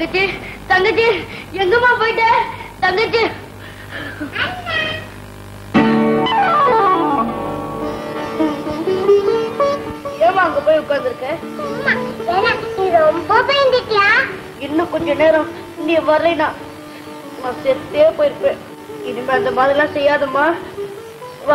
தங்கச்சி தங்கச்சி எங்கம்மா போயிட்ட தங்கச்சி ஏமா அங்க போய் உட்கார்ந்துருக்க ரொம்ப பயந்துட்டியா இன்னும் கொஞ்ச நேரம் நீ வரலைனா நான் செத்தே போயிருப்பேன் இனிமே அந்த மாதிரிலாம் செய்யாதம்மா வா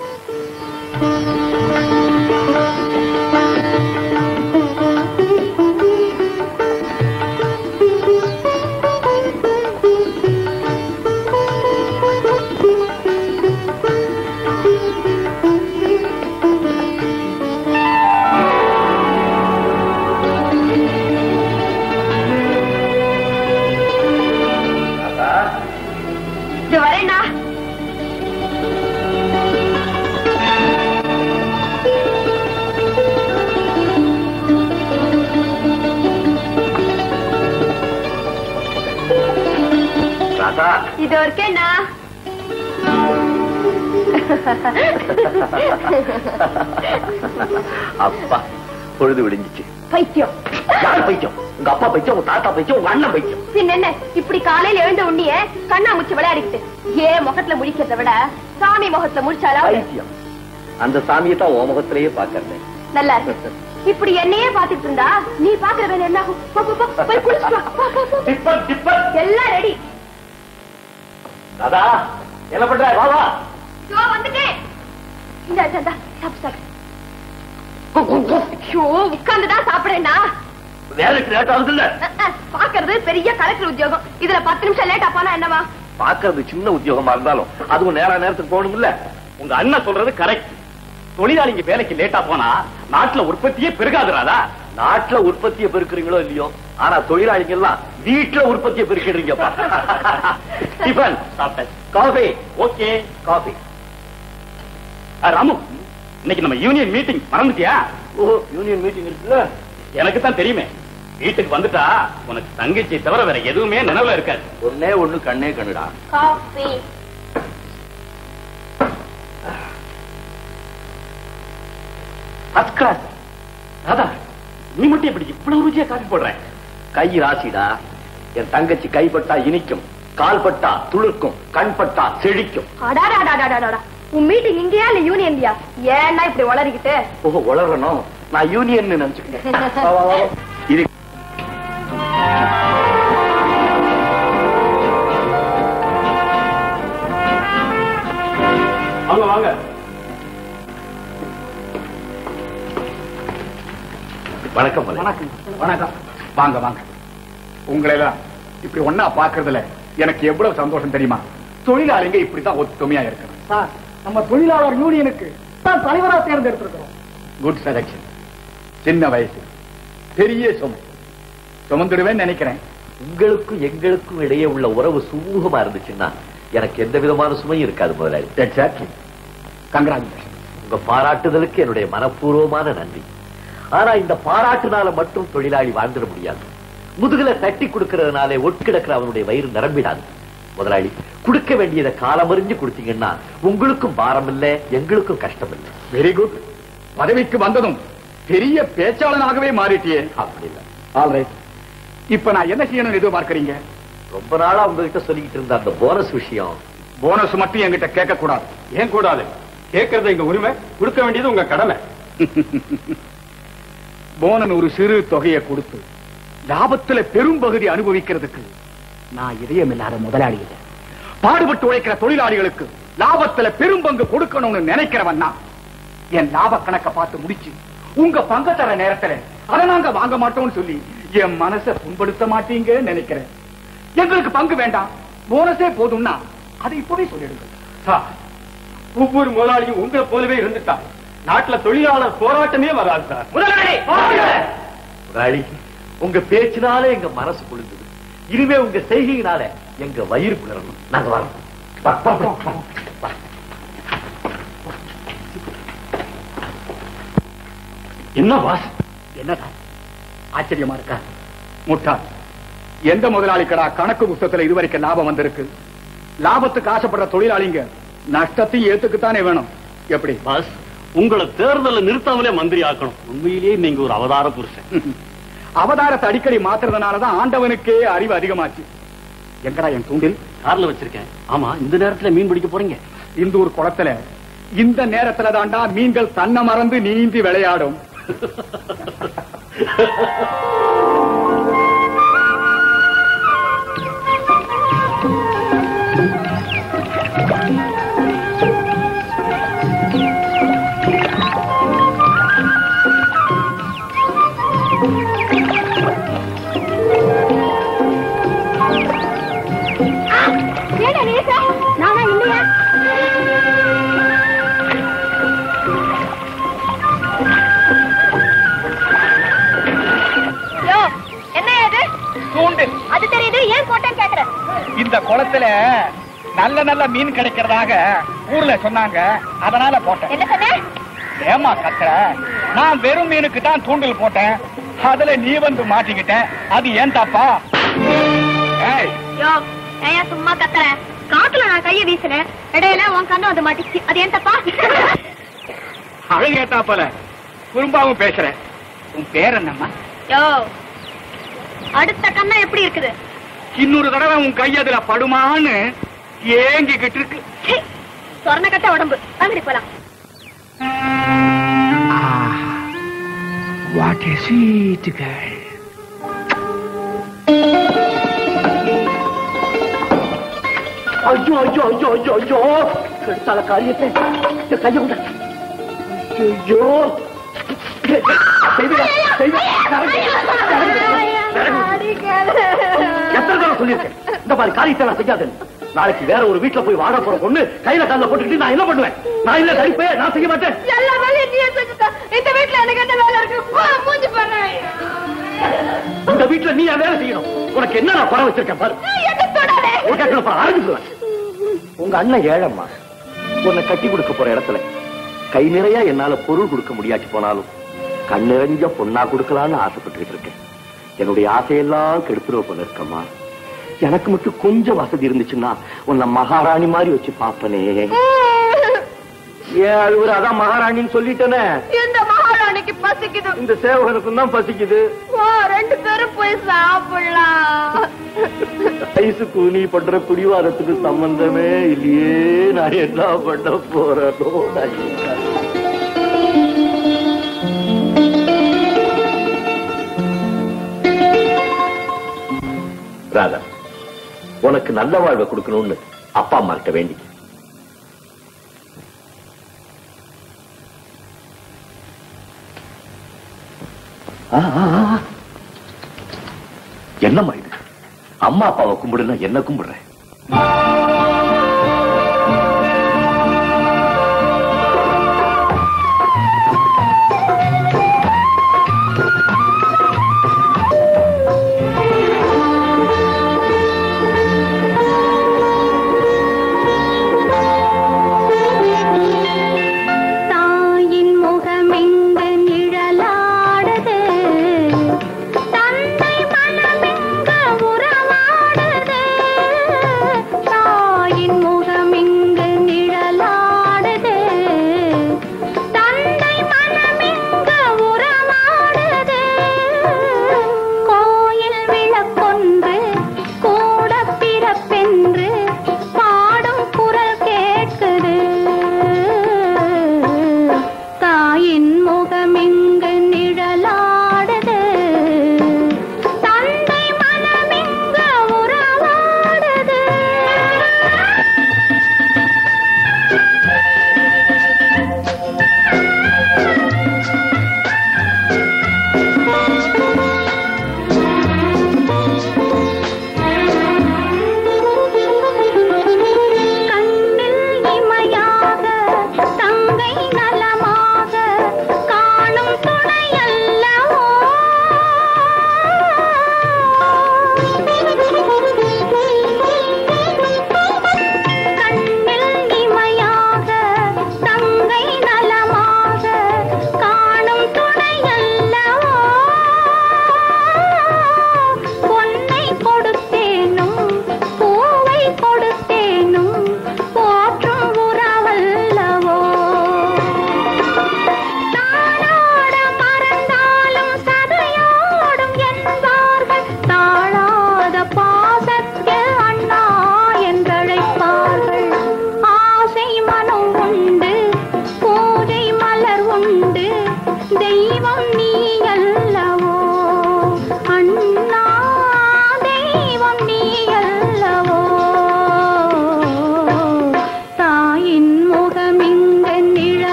இது வரேனா ராதா இது இருக்கேண்ணா அப்பா பொழுது விடிஞ்சிச்சு பைத்தியம் யார் பைத்தியம் உங்க அப்பா பைத்தியம் உங்க தாத்தா பைத்தியம் உங்க அண்ணன் பைத்தியம் பின்ன என்ன இப்படி காலையில எழுந்த உண்ணிய கண்ணாமூச்சி விளையாடிக்கிட்டு ஏன் முகத்துல முழிக்கிறத விட சாமி முகத்துல முழிச்சாலா பைத்தியம் அந்த சாமியை தான் உன் முகத்திலேயே பாக்கறேன் நல்லா இருக்கு இப்படி என்னையே பாத்துட்டு இருந்தா நீ பாக்குற வேலை என்ன ஆகும் போ, போ, போ, போய் குளிச்சுட்டு வா. போ, போ, போ. டிப்பர் டிப்பர் எல்லாம் ரெடி ராதா என்ன பண்ற வா வா இதோ வந்துட்டேன் இந்த இந்த, இந்த, சாப்பிடு சாப்பிடு ஐயோ உட்கார்ந்துதான் சாப்பிடுறேன்னா வேலைக்கு லேட் ஆகுது இல்ல பாக்குறது பெரிய கலெக்டர் உத்தியோகம் இதுல பத்து நிமிஷம் லேட்டா போனா என்னவா பாக்குறது சின்ன உத்தியோகமா இருந்தாலும் அதுவும் நேர நேரத்துக்கு போகணும் இல்ல உங்க அண்ணன் சொல்றது கரெக்ட் தொழிலாளிங்க வேலைக்கு லேட்டா போனா நாட்டுல உற்பத்தியே பெருகாதுராதா நாட்டுல உற்பத்தியை பெருக்குறீங்களோ இல்லையோ ஆனா தொழிலாளிங்க எல்லாம் வீட்டுல உற்பத்தியை பெருக்கிடுறீங்கப்பா டிஃபன் சாப்பிட்டேன் காஃபி ஓகே காஃபி ராமு இன்னைக்கு நம்ம யூனியன் மீட்டிங் மறந்துட்டியா ஓ யூனியன் மீட்டிங் இருக்குல்ல எனக்கு தான் தெரியுமே வீட்டுக்கு வந்துட்டா உனக்கு தங்கச்சி தவிர வேற எதுவுமே நினைவுல இருக்காது ஒன்னே ஒண்ணு கண்ணே கண்ணுடா காஃபி ஃபர்ஸ்ட் கிளாஸ் ராதா நீ மட்டும் இப்படி இவ்வளவு ருச்சியா காஃபி போடுற கை ராசிடா என் தங்கச்சி கைப்பட்டா இனிக்கும் கால் பட்டா துளுக்கும் கண் பட்டா செழிக்கும் அடாடாடாடாடாடா உன் மீட்டிங் இங்கயா இல்ல யூனியன்லயா ஏன்னா இப்படி வளரிக்கிட்டு ஓ வளரணும் நான் யூனியன் நினைச்சுக்கிட்டேன் வா, வா, வா. இது வாங்க வாங்க வணக்கம் மலை. வணக்கம் வணக்கம் வாங்க வாங்க உங்களை எல்லாம் இப்படி ஒன்னா பாக்குறதுல எனக்கு எவ்வளவு சந்தோஷம் தெரியுமா தொழிலாளிங்க இப்படித்தான் ஒத்துமையா இருக்கணும் சார் நம்ம தொழிலாளர் யூனியனுக்கு தான் தலைவரா தேர்ந்தெடுத்திருக்கிறோம் குட் செலக்ஷன் சின்ன வயசு பெரிய சுமை சுமந்துடுவேன்னு நினைக்கிறேன் உங்களுக்கும் எங்களுக்கும் இடையே உள்ள உறவு சுமூகமா இருந்துச்சுன்னா எனக்கு எந்த விதமான சுமையும் இருக்காது முதலாளி எக்ஸாக்ட்லி கங்க்ராச்சுலேஷன் உங்க பாராட்டுதலுக்கு என்னுடைய மனப்பூர்வமான நன்றி ஆனா இந்த பாராட்டுனால மட்டும் தொழிலாளி வாழ்ந்துட முடியாது முதுகுல தட்டி கொடுக்கறதுனாலே ஒட்கிடக்கிற அவனுடைய வயிறு நிரம்பிடாது முதலாளி கொடுக்க வேண்டியதை காலமறிஞ்சு கொடுத்தீங்கன்னா உங்களுக்கும் பாரம் இல்ல எங்களுக்கும் கஷ்டம் இல்ல வெரி குட் பதவிக்கு வந்ததும் பெரிய பேச்சாளனாகவே மாறிட்டியே அப்படி இல்ல ஆல்ரைட் இப்ப நான் என்ன செய்யணும்னு எதிர்பார்க்கறீங்க ரொம்ப நாளா உங்ககிட்ட சொல்லிக்கிட்டு இருந்த அந்த போனஸ் விஷயம் போனஸ் மட்டும் என்கிட்ட கேட்க கூடாது ஏன் கூடாது கேட்கறது எங்க உரிமை கொடுக்க வேண்டியது உங்க கடமை போனன் ஒரு சிறு தொகையை கொடுத்து லாபத்துல பெரும் பகுதி அனுபவிக்கிறதுக்கு நான் இதயமில்லாத முதலாளி இல்லை பாடுபட்டு உழைக்கிற தொழிலாளிகளுக்கு லாபத்துல பெரும் பங்கு கொடுக்கணும்னு நினைக்கிறவன் நான் என் லாப கணக்க பார்த்து முடிச்சு உங்க பங்க தர நேரத்துல அதை நாங்க வாங்க மாட்டோம்னு சொல்லி என் மனசை புண்படுத்த மாட்டீங்கன்னு நினைக்கிறேன் எங்களுக்கு பங்கு வேண்டாம் போனஸே போதும்னா அதை இப்பவே சொல்லிடுங்க சார், ஒவ்வொரு முதலாளியும் உங்களை போலவே இருந்துட்டா நாட்டுல தொழிலாளர் போராட்டமே வராது சார் முதலாளி உங்க பேச்சினாலே எங்க மனசு குளிர்ந்தது இனிமே உங்க செய்கையினால எங்க வயிறு குளிரணும் நாங்க வரோம் வா, வா, வா, வா, வா. என்ன வாஸ் என்னடா ஆச்சரியமா இருக்கா முட்டாள் எந்த முதலாளிக்கடா கணக்கு புஸ்தகத்துல இதுவரைக்கும் லாபம் வந்திருக்கு லாபத்துக்கு ஆசைப்படுற தொழிலாளிங்க நஷ்டத்தையும் ஏத்துக்குத்தானே வேணும் எப்படி பாஸ் உங்களை தேர்தல நிறுத்தாமலே மந்திரி ஆக்கணும் உண்மையிலேயே நீங்க ஒரு அவதார புருஷன் அவதாரத்தை அடிக்கடி மாத்துறதுனாலதான் ஆண்டவனுக்கே அறிவு அதிகமாச்சு எங்கடா என் தூண்டில் கார்ல வச்சிருக்கேன் ஆமா இந்த நேரத்துல மீன் பிடிக்க போறீங்க இந்த ஒரு குளத்துல இந்த நேரத்துல தாண்டா மீன்கள் தன்னை மறந்து நீந்தி விளையாடும் ஏடா நேசா நானா இல்லையா யோ என்ன இது தூண்டில் அது தெரியுது ஏன் போட்டேன்னு கேக்குறேன் இந்த குளத்துல நல்ல நல்ல மீன் கிடைக்கிறதாக ஊர்ல சொன்னாங்க அதனால போட்டேன் என்ன சொன்ன ஏமா கத்துற நான் வெறும் மீனுக்கு தான் தூண்டில் போட்டேன் அதுல நீ வந்து மாட்டிக்கிட்ட அது ஏன் தாப்பா ஏய், யோ ஏன் சும்மா கத்துற காட்டுல நான் கைய வீசினேன் இடையில உன் கண்ணு வந்து மாட்டிச்சு அது ஏன் தப்பா அழகேட்டா போல குறும்பாவும் பேசுறேன் உன் பேர் என்னம்மா யோ அடுத்த கண்ணா எப்படி இருக்குது இன்னொரு தடவை உன் கை அதுல படுமான்னு ஏங்கிக்கிட்டு இருக்கு சீ, சொர்ண கட்ட உடம்பு வாங்கடி போலாம் வாட் ஏ ஸ்வீட் கேர்ள் ஐயோ ஐயோ ஐயோ ஐயோ ஐயோ கெடுத்தால காரியத்தை இந்த கையை விட ஐயோ செய்தியா செய்தியா எத்தனை தடவை சொல்லியிருக்கேன் இந்த மாதிரி காரியத்தை நான் செய்யாதேன் நாளைக்கு வேற ஒரு வீட்டுல போய் வாட போற பொண்ணு கையில கால போட்டுக்கிட்டு நான் என்ன பண்ணுவேன் நான் இல்ல தடிப்பே நான் செய்ய மாட்டேன் எல்லா வேலையும் நீயே செஞ்சுட்ட இந்த வீட்டுல எனக்கு என்ன வேலை இருக்கு போ, மூஞ்சி பண்ண இந்த வீட்டுல நீ என் வேலை செய்யணும் உனக்கு என்ன நான் குறை வச்சிருக்கேன் பாரு என்ன தொடாதே உனக்கு ஆரம்பிச்சுடுவேன் உங்க அண்ணன் ஏழம்மா உன்னை கட்டி கொடுக்க போற இடத்துல கை நிறைய என்னால பொருள் கொடுக்க முடியாச்சு போனாலும் கண் நிறைஞ்ச பொண்ணா கொடுக்கலாம்னு ஆசைப்பட்டுக்கிட்டு இருக்கேன் என்னுடைய ஆசையெல்லாம் கெடுத்துருவ போல இருக்கம்மா எனக்கு மட்டும் கொஞ்சம் வசதி இருந்துச்சுன்னா உன்னை மகாராணி மாதிரி வச்சு பாப்பனே ஏன் அழுவுற அதான் மகாராணின்னு சொல்லிட்டேனே இந்த மகாராணிக்கு பசிக்குது இந்த சேவகனுக்கும் தான் பசிக்குது வா ரெண்டு பேரும் போய் சாப்பிடலாம் வயசுக்கு நீ பண்ற குடிவாரத்துக்கு சம்பந்தமே இல்லையே நான் என்ன பண்ண போறேனோ நான் என்ன- ராதா உனக்கு நல்ல வாழ்வை கொடுக்கணும்னு அப்பா அம்மா கிட்ட வேண்டி ஆ, ஆ, ஆ. என்னம்மா இது அம்மா அப்பாவை கும்பிடுனா என்ன கும்பிடுறேன் தாயின் முகமெங்க நிழலாடுது தந்தை மனமெங்க உறவாடுது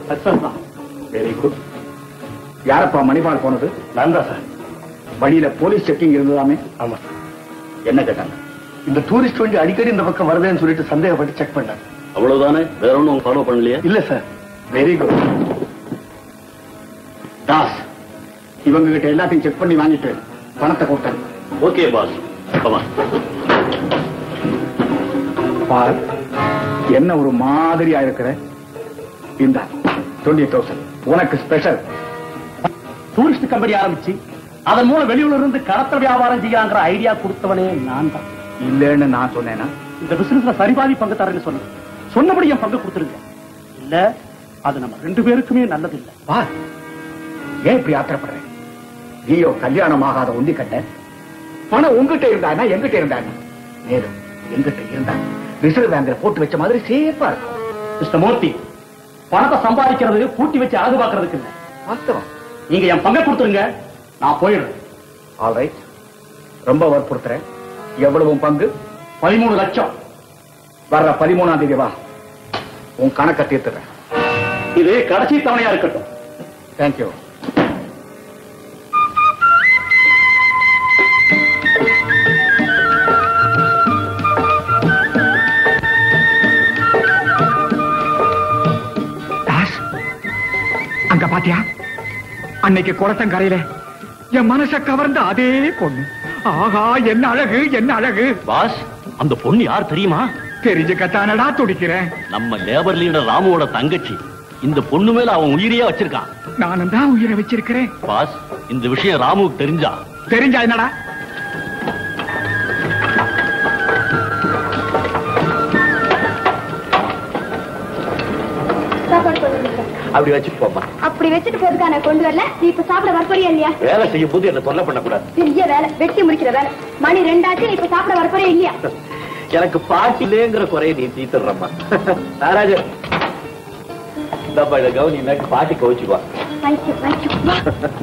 சக்சஸ் தான் வெரி குட் யாரப்பா மணிபால் போனது நான் தான் சார் வழியில போலீஸ் செக்கிங் இருந்ததாமே ஆமா என்ன கேட்டாங்க இந்த டூரிஸ்ட் வண்டி அடிக்கடி இந்த பக்கம் வருதுன்னு சொல்லிட்டு சந்தேகப்பட்டு செக் பண்ணேன் அவ்வளவுதானே வேற ஒண்ணும் ஃபாலோ பண்ணலையே இல்ல சார் வெரி குட் தாஸ் இவங்க கிட்ட எல்லாத்தையும் செக் பண்ணி வாங்கிட்டு பணத்தை கொடுத்தேன் ஓகே பாஸ் கமா பார் என்ன ஒரு மாதிரியா இருக்கிற இந்த டுவெண்ட்டி தௌசண்ட் உனக்கு ஸ்பெஷல் டூரிஸ்ட் கம்பெனி ஆரம்பிச்சு அதன் மூலம் வெளியூர்ல இருந்து கடத்தல் வியாபாரம் செய்யாங்கிற ஐடியா கொடுத்தவனே நான் தான் இல்லைன்னு நான் சொன்னேன்னா இந்த பிசினஸ்ல சரிபாதி பங்கு தரேன்னு சொன்னேன் சொன்னபடி என் பங்கு கொடுத்துருங்க இல்ல அது நம்ம ரெண்டு பேருக்குமே நல்லது இல்ல பார் ஏன் இப்படி ஆத்திரப்படுறேன் நீயோ கல்யாணம் ஆகாத உண்டி கட்ட பணம் உங்ககிட்ட இருந்தானா எங்கிட்ட இருந்தானா மேலும் எங்கிட்ட இருந்தா ரிசர்வ் பேங்க்ல போட்டு வச்ச மாதிரி சேஃபா இருக்கும் மிஸ்டர் மூர்த்தி பணத்தை சம்பாதிக்கிறது பூட்டி வச்சு அழகு பார்க்கறதுக்கு இல்ல வாஸ்தவம் நீங்க என் பங்கை கொடுத்துருங்க நான் போயிடுறேன் ஆல்ரைட் ரொம்ப வற்புறுத்துறேன் எவ்வளவு உன் பங்கு பதிமூணு லட்சம் வர்ற பதிமூணாம் தேதி வா உன் கணக்கை தீர்த்துறேன் இது கடைசி தவணையா இருக்கட்டும் தேங்க்யூ அங்க பாத்தியா அன்னைக்கு குளத்தங்கரையில என் மனச கவர்ந்த அதே பொண்ணு ஆஹா என்ன அழகு என்ன அழகு பாஸ் அந்த பொண்ணு யார் தெரியுமா தெரிஞ்சுக்கத்தானடா துடிக்கிறேன் நம்ம லேபர் லீடர் ராமுவோட தங்கச்சி இந்த பொண்ணு மேல அவன் உயிரையே வச்சிருக்கான் நானும் தான் உயிரை வச்சிருக்கிறேன் பாஸ் இந்த விஷயம் ராமுவுக்கு தெரிஞ்சா தெரிஞ்சா என்னடா சாப்பாடு கொண்டு வந்துருக்கேன். அப்படி வச்சுட்டு போமா அப்படி வச்சுட்டு போறதுக்கா நான் கொண்டு வரல நீ இப்ப சாப்பிட வரப்போறியா இல்லையா வேலை செய்யும் போது என்ன தொல்லை பண்ணக்கூடாது பெரிய வேலை வெட்டி முடிக்கிற வேலை மணி ரெண்டாச்சு நீ இப்ப சாப்பிட வரப்போறியா இல்லையா எனக்கு பாட்டி இல்லைங்கிற குறைய நீ தீத்துடுறம்மா நாராஜன் இந்தாப்பா இதை கவனி எனக்கு பாட்டி கோச்சுக்குவா தேங்க்யூ தேங்க்யூ வா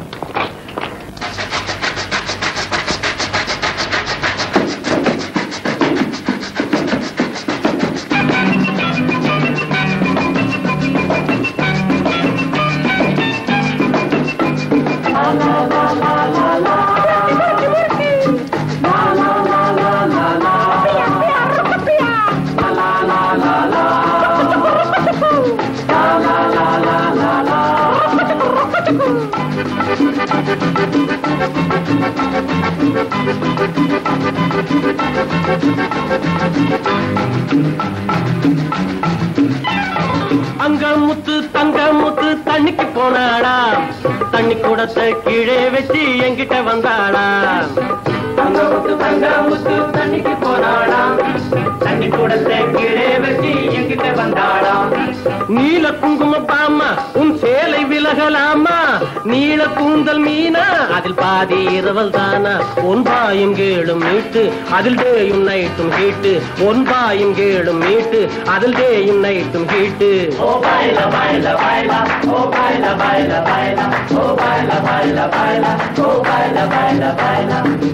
அங்க முத்து தங்க முத்து தண்ணிக்கு போனாடா தண்ணி கூடத்தை கீழே வச்சு என்கிட்ட வந்தாடா அங்க முத்து தங்க முத்து தண்ணிக்கு போனாடா தண்ணி கூடத்தை கீழே வச்சு என்கிட்ட வந்தாடா நீல குங்கும பாமா உன் சேலை விலகலாமா நீல கூந்தல் மீனா அதில் பாதி இரவல் தானா உன் பாயும் கேளும் மீட்டு அதில் டேயும் நைட்டும் ஹீட்டு உன் பாயும் கேளும் மீட்டு அதில் டேயும் நைட்டும் ஹீட்டு ஓ பாயில பாயில பாயில ஓ பாயில பாயில பாயில ஓ பாயில பாயில பாயில ஓ பாயில பாயில பாயில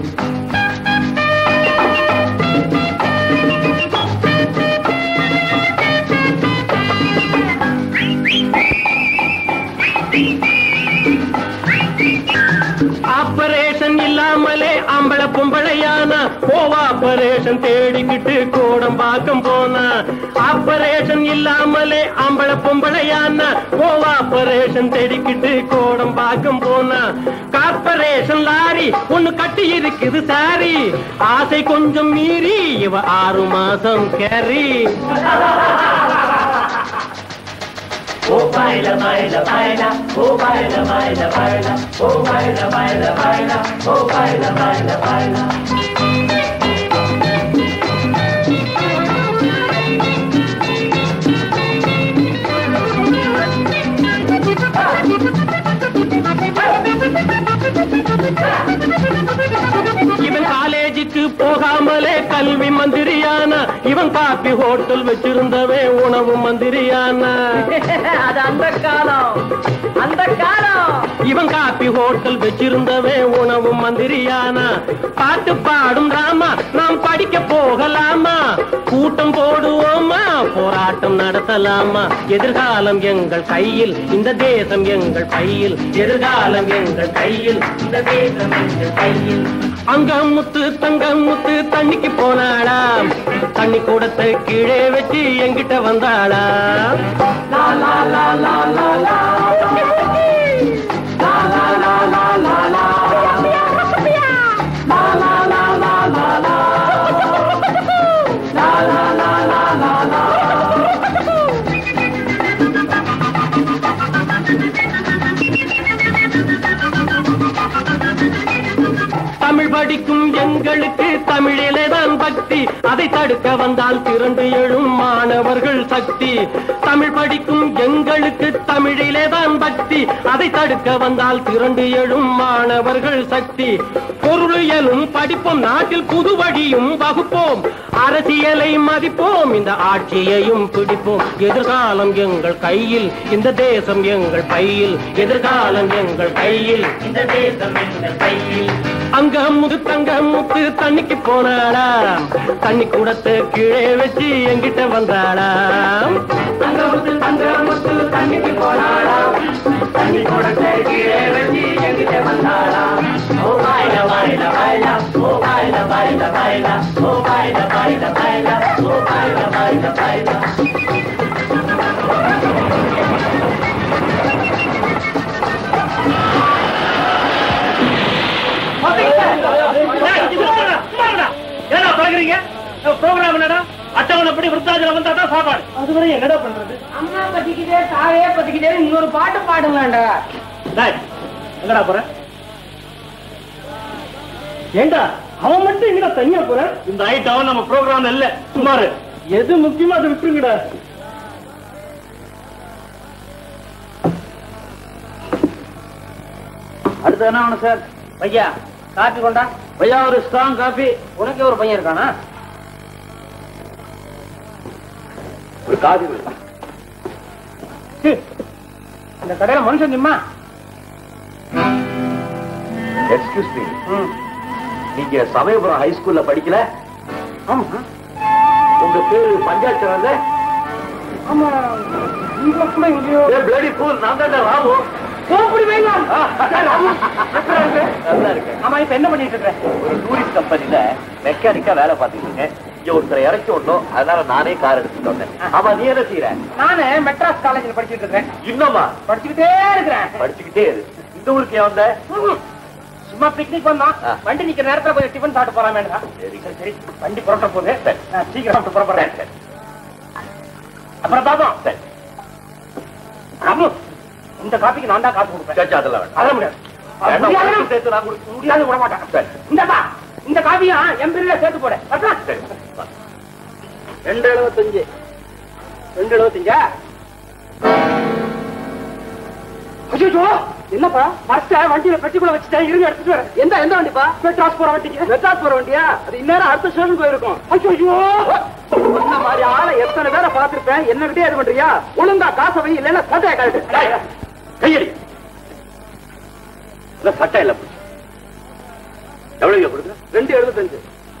ஆபரேஷன் இல்லாமலே ஆம்பள பொம்பளையான கோவாபரேஷன் தேடிக்கிட்டு கோடம்பாக்கம் போனா ஆபரேஷன் இல்லாமலே ஆம்பள பொம்பளையான கோவாபரேஷன் தேடிக்கிட்டு கோடம்பாக்கம் போனா கார்பரேஷன் லாரி ஒண்ணு கட்டி இருக்குது சாரி ஆசை கொஞ்சம் மீறி இவ ஆறு மாசம் கேரி ஓ பாயில பாயில பாயில ஓ பாயில பாயில பாயில ஓ பாயில பாயில பாயில ஓ பாயில பாயில பாயில இவன் காலேஜுக்கு போகாமலே கல்வி மந்திரியானா இவன் காப்பி ஹோட்டல் வச்சிருந்தவே உணவு மந்திரியானா அது அந்த காலம் அந்த காலம் இவன் காப்பி ஹோட்டல் வச்சிருந்தவன் உணவும் மந்திரியானா பாட்டு பாடும் ராமா நாம் படிக்க போகலாமா கூட்டம் போடுவோமா போராட்டம் நடத்தலாமா எதிர்காலம் எங்கள் கையில் இந்த தேசம் எங்கள் கையில் எதிர்காலம் எங்கள் கையில் இந்த தேசம் எங்கள் கையில் அங்கம் முத்து தங்கம் முத்து தண்ணிக்கு போனாளா தண்ணி கூடத்தை கீழே வச்சு எங்கிட்ட வந்தாளா லா லா லா லா லா லா தமிழ் படிக்கும் எங்களுக்கு தமிழிலே தான் பக்தி அதை தடுக்க வந்தால் திரண்டு எழும் மாணவர்கள் சக்தி தமிழ் படிக்கும் எங்களுக்கு தமிழிலே தான் பக்தி அதை தடுக்க வந்தால் திரண்டு எழும் மாணவர்கள் சக்தி பொருளியலும் படிப்போம் நாட்டில் புது வழியும் வகுப்போம் அரசியலை மதிப்போம் இந்த ஆட்சியையும் பிடிப்போம் எதிர்காலம் எங்கள் கையில் இந்த தேசம் எங்கள் பையில் எதிர்காலம் எங்கள் கையில் இந்த தேசம் எங்கள் கையில் அங்க முது தங்க முத்து தண்ணிக்கு போனாளா தண்ணி கூடத்தை கீழே வச்சு எங்கிட்ட வந்தாளா அங்க முத்து தங்க முத்து தண்ணிக்கு போனாளா தண்ணி கூடத்தை கீழே வச்சு எங்கிட்ட வந்தாளா ஓ பாயில பாயில பாயில ஓ பாயில பாயில பாயில ஓ பாயில பாயில பாயில ஓ பாயில பாயில பாயில ஏன்னா பழகுறீங்க ப்ரோக்ராம் என்னடா அட்டவணை படி விருத்தாஜலம் வந்தா தான் சாப்பாடு அதுவரை என்னடா பண்றது அம்மா பத்திக்கிட்டே தாயே பத்திக்கிட்டே இன்னொரு பாட்டு பாடுங்கடா டேய், எங்கடா போற ஏண்டா அவன் மட்டும் எங்கடா தனியா போற இந்த ஐட்டம் நம்ம ப்ரோக்ராம் இல்ல சுமாரு எது முக்கியமா அதை விட்டுருங்கடா அடுத்து என்ன வேணும் சார் ஐயா காப்பி கொண்டா பையா ஒரு ஸ்ட்ராங் காஃபி உனக்கு ஒரு பையன் இருக்கானா ஒரு காதி விடு. சீ, இந்த கடையில மனுஷன் நிம்மா எக்ஸ்கியூஸ் மீ நீங்க சமயபுரம் ஹை ஸ்கூல்ல படிக்கல ஆமா உங்க பேரு பஞ்சாட்சரம் ஆமா நீங்க கூட எங்கேயோ பிளடி ஃபூல் நான் தான் ராமு கோப்படி வைங்க நல்லா இருக்கேன் ஆமா இப்ப என்ன பண்ணிட்டு இருக்க ஒரு டூரிஸ்ட் கம்பெனில மெக்கானிக்கா வேலை பார்த்துட்டு இருக்கேன் இங்க ஒருத்தரை இறக்கி விடணும் அதனால நானே கார் எடுத்துட்டு வந்தேன் ஆமா நீ என்ன செய்யற நானு மெட்ராஸ் காலேஜ்ல படிச்சிட்டு இருக்கேன் இன்னுமா படிச்சுக்கிட்டே இருக்கிறேன் படிச்சுக்கிட்டே இரு இந்த ஊருக்கு ஏன் வந்த ம்ம். சும்மா பிக்னிக் வந்தோம் ஆ. வண்டி நிக்கிற நேரத்துல கொஞ்சம் டிஃபன் சாப்பிட்டு போலாம் வேண்டாம் சரி. சரி சரி வண்டி புறப்பட்ட போகுது நான் சீக்கிரம் சாப்பிட்டு புறப்படுறேன் அப்புறம் பாப்போம் சரி ராமு இந்த காப்பிக்கு நான் தான் காசு கொடுப்பேன் சரி, அதெல்லாம் வேண்டாம். அதெல்லாம் முடியாது அது வேண்டாம், முடியாது. உனக்கு சேர்த்து நான் கொடுக்க முடியாது விட மாட்டேன் சரி. இந்தப்பா இந்த காப்பியும் என் பில்ல சேர்த்து போடு வரட்டா? சரி வா. ரெண்டு எழுபத்தஞ்சு ரெண்டு எழுபத்தஞ்சா அச்சோ என்னப்பா பர்ஸ வண்டியில பெட்டிக்குள்ள வச்சுட்டேன் இருங்க எடுத்துட்டு வரேன் எந்த எந்த வண்டிப்பா மெட்ராஸ் போற வண்டிக்கு மெட்ராஸ் போற வண்டியா அது இந்நேரம் அடுத்த ஸ்டேஷன் போயிருக்கும் ஐயோ இந்த மாதிரி ஆளை எத்தனை பேரை பார்த்திருப்பேன் என்ன கிட்டே இது பண்றியா ஒழுங்கா காசை வை இல்லைன்னா சட்டையை கழட்டு கையடி இல்ல சட்டை இல்ல புடி. எவ்வளவு கொடுக்குற ரெண்டு எழுபத்தஞ்சு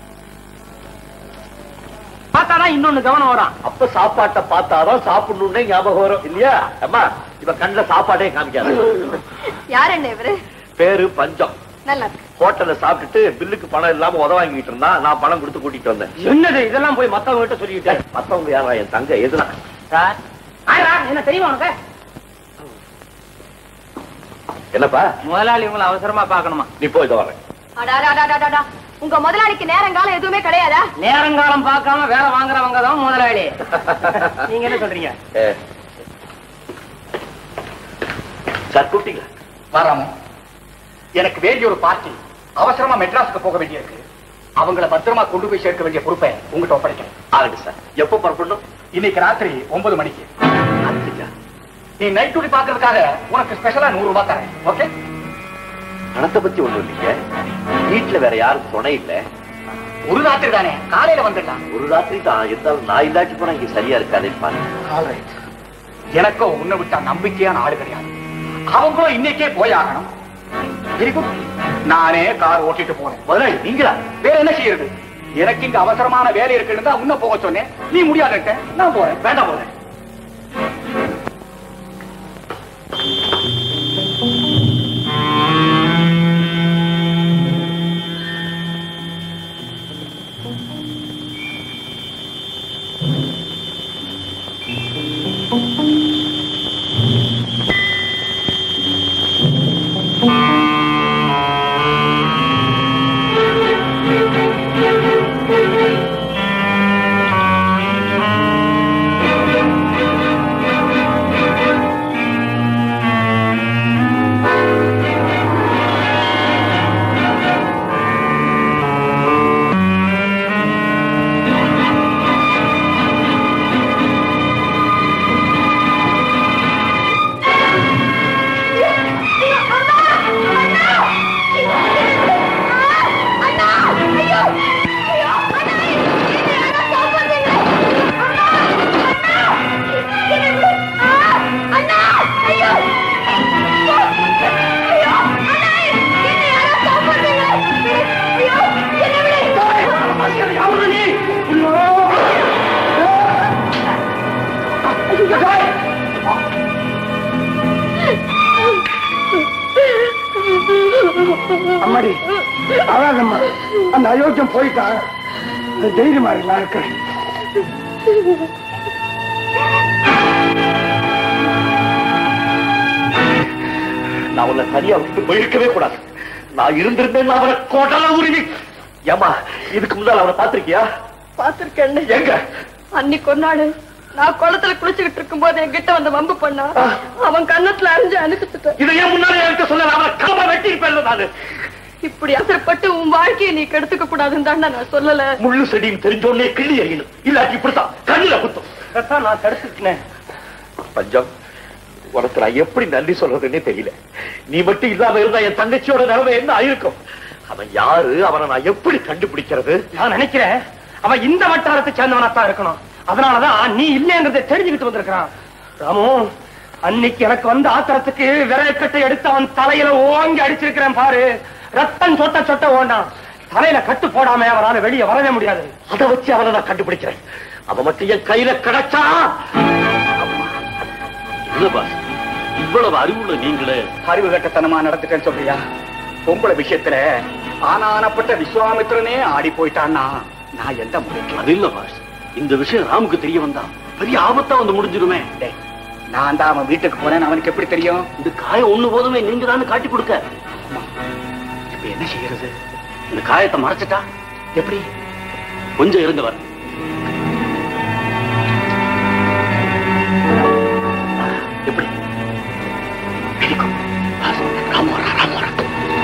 பார்த்தாதான் இன்னொன்னு கவனம் வரும் அப்ப சாப்பாட்டை பார்த்தாதான் சாப்பிடணும்னே ஞாபகம் வரும் இல்லையா அம்மா இவ கண்ணுல சாப்பாடே காமிக்காது யார் என்ன இவரு பேரு பஞ்சம் நல்லா இருக்கு ஹோட்டல்ல சாப்பிட்டுட்டு பில்லுக்கு பணம் இல்லாம உத வாங்கிட்டு இருந்தான் நான் பணம் கொடுத்து கூட்டிட்டு வந்தேன் என்னது இதெல்லாம் போய் மத்தவங்க கிட்ட சொல்லிட்டேன் டேய், மத்தவங்க யாரா என் தங்க எதுனா சார் ஆயிரா என்ன தெரியுமா உனக்கு என்னப்பா முதலாளி உங்களை அவசரமா பார்க்கணுமா நீ போய் இதை வரேன் அடாடாடாடாடாடா. உங்க முதலாளிக்கு நேரங்காலம் எதுவுமே கிடையாதா நேரங்காலம் பார்க்காம வேலை வாங்குறவங்க தான் முதலாளி நீங்க என்ன சொல்றீங்க ஏ. சார் கூப்பிட்டீங்களா வராம எனக்கு வேண்டிய ஒரு பார்ட்டி அவசரமா மெட்ராஸுக்கு போக வேண்டியிருக்கு அவங்கள பத்திரமா கொண்டு போய் சேர்க்க வேண்டிய பொறுப்பை உங்ககிட்ட ஒப்படைக்கிறேன் ஆகட்டும் சார் எப்போ புறப்படணும் இன்னைக்கு ராத்திரி ஒன்பது மணிக்கு அனுப்பிச்சா நீ நைட் டியூட்டி பாக்குறதுக்காக உனக்கு ஸ்பெஷலா நூறு ரூபாய் தரேன் ஓகே பணத்தை பத்தி ஒண்ணும் இல்லைங்க வீட்டுல வேற யாரும் துணை இல்ல ஒரு ராத்திரி தானே காலையில வந்துடலாம் ஒரு ராத்திரி தான் இருந்தாலும் நான் இல்லாட்டி போனா இங்க சரியா இருக்காதுன்னு பாருங்க All right. எனக்கும் உன்னை விட்டா நம்பிக்கையான ஆளு கிடையாது அவங்களும் இன்னைக்கே போயாகணும் வெரி குட் நானே கார் ஓட்டிட்டு போனேன் முதலாளி நீங்களா வேற என்ன செய்யறது எனக்கு இங்க அவசரமான வேலை இருக்குன்னு தான் முன்ன போக சொன்னேன் நீ முடியாதுட்ட நான் போறேன் வேண்டாம் முதலாளி அம்மாடி அழாதம்மா அந்த அயோக்கியம் போயிட்டான் தைரியமா இருக்கலாம் இருக்கிறேன் நான் உன்னை தனியா விட்டு போயிருக்கவே கூடாது நான் இருந்திருந்தேன் அவரை கோட்டல உருவி ஏமா இதுக்கு முன்னால் அவரை பார்த்திருக்கியா பாத்திருக்கேன் எங்க அன்னைக்கு ஒரு நாள் நான் குளத்துல குளிச்சுக்கிட்டு இருக்கும்போது என்கிட்ட வந்து வம்பு பண்ணா அவன் கன்னத்துல அரைஞ்சு அனுப்பிச்சுட்டேன் இதை ஏன் முன்னாலே என்கிட்ட சொல்ல அவரை கலமா வெட்டி இருப்பேன் நானு இப்படி அவசரப்பட்டு உன் வாழ்க்கையை நீ கெடுத்துக்க கூடாதுன்னு தான் நான் சொல்லல முள்ளு செடியும் தெரிஞ்சோடனே கிள்ளி எறியணும் இல்லாட்டி இப்படித்தான் கண்ணில குத்தும் அதான் நான் தடுத்துக்கினேன் பஞ்சம் உனக்கு நான் எப்படி நன்றி சொல்றதுன்னே தெரியல நீ மட்டும் இல்லாம இருந்தா என் தங்கச்சியோட நிலைமை என்ன ஆயிருக்கும் அவன் யாரு அவனை நான் எப்படி கண்டுபிடிக்கிறது நான் நினைக்கிறேன் அவன் இந்த வட்டாரத்தை சேர்ந்தவனாத்தான் இருக்கணும் அதனாலதான் நீ இல்லைன்றதை தெரிஞ்சுக்கிட்டு வந்திருக்கான் ராமு அன்னைக்கு எனக்கு வந்த ஆத்திரத்துக்கு விரல்கட்டை எடுத்து அவன் தலையில ஓங்கி அடிச்சிருக்கிறேன் பாரு ரத்தம் சொட்ட சொட்ட ஓண்டான் தலையில கட்டு போடாம அவனால வெளியே வரவே முடியாது அதை வச்சு அவனை நான் கண்டுபிடிக்கிறேன் அவன் மட்டும் என் கையில கிடைச்சா இல்ல பாஸ் இவ்வளவு அறிவுள்ள நீங்களே அறிவு கட்டத்தனமா நடந்துட்டேன்னு சொல்றியா பொம்பளை விஷயத்துல ஆனானப்பட்ட விஸ்வாமித்திரனே ஆடி போயிட்டான்னா நான் எந்த முடிக்கலாம் அது இல்ல பாஸ் இந்த விஷயம் ராமுக்கு தெரிய வந்தா பெரிய ஆபத்தா வந்து முடிஞ்சிருமே டேய், நான் தான் அவன் வீட்டுக்கு போனேன்னு அவனுக்கு எப்படி தெரியும் இந்த காயம் ஒண்ணு போதுமே நீங்க தானே காட்டி கொடுக்க இப்ப என்ன செய்யறது இந்த காயத்தை மறைச்சிட்டா எப்படி கொஞ்சம் இருங்க வர எப்படி பிடிக்கும். ராமு வரா, ராமு வரா.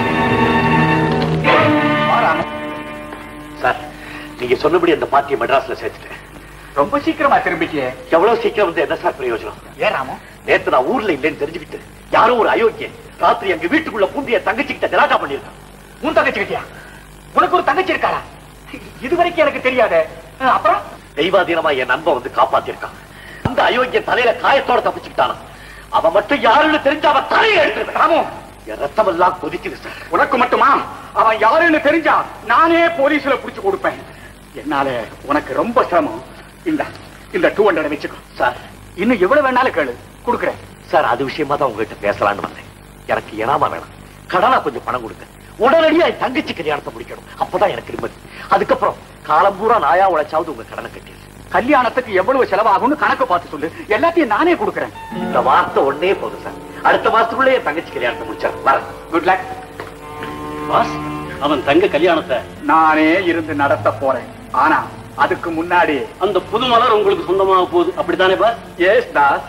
வாராம. சார் நீங்க சொன்னபடி அந்த பார்ட்டியை மெட்ராஸ்ல சேர்த்துட்டேன் ரொம்ப சீக்கிரமா திரும்பிட்டியே எவ்வளவு சீக்கிரம் வந்து என்ன சார் பிரயோஜனம் ஏன் ராமு நேத்து நான் ஊர்ல இல்லைன்னு தெரிஞ்சுக்கிட்டு யாரோ ஒரு அயோக்கியன் ராத்திரி எங்க வீட்டுக்குள்ள பூந்திய தங்கச்சிக்கிட்ட கலாட்டா பண்ணிருக்கான் உன் தங்கச்சி கிட்டியா உனக்கு ஒரு தங்கச்சி இருக்காரா இது வரைக்கும் எனக்கு தெரியாதே அஹ், அப்புறம் தெய்வாதீனமா என் நண்பன் வந்து காப்பாத்திருக்கான் அந்த அயோக்கியன் தலையில காயத்தோட தப்பிச்சுக்கிட்டானா அவன் மட்டும் யாருன்னு தெரிஞ்ச அவன் தலையில எடுத்துருக்கான் ராமு என் ரத்தம் எல்லாம் கொதிக்குது சார் உனக்கு மட்டுமா அவன் யாருன்னு தெரிஞ்சா நானே போலீஸ்ல புடிச்சு கொடுப்பேன் என்னால உனக்கு ரொம்ப சிரமம் இந்த இந்த டூ ஹண்ட்ரட் வச்சுக்கோ சார் இன்னும் எவ்வளவு வேணாலும் கேளு கொடுக்குறேன் சார் அது விஷயமா தான் உங்ககிட்ட பேசலாம்னு வந்தேன் எனக்கு இனாமா வேணும் கடனா கொஞ்சம் பணம் கொடுங்க உடனடியா என் தங்கச்சி கல்யாணத்தை முடிக்கணும் அப்பதான் எனக்கு நிம்மதி அதுக்கப்புறம் காலம் பூரா நாயா உழைச்சாவது உங்க கடனை கட்டிடு கல்யாணத்துக்கு எவ்வளவு செலவாகும்னு கணக்கு பார்த்து சொல்லு எல்லாத்தையும் நானே கொடுக்குறேன் இந்த வார்த்தை ஒன்னே போதும் சார் அடுத்த மாசத்துக்குள்ளே என் தங்கச்சி கல்யாணத்தை முடிச்சார் வரேன் குட் லக் பாஸ் அவன் தங்க கல்யாணத்தை நானே இருந்து நடத்த போறேன் ஆனா அதுக்கு முன்னாடி அந்த புது மலர் உங்களுக்கு சொந்தமாக போகுது அப்படித்தானே பாஸ் எஸ் தாஸ்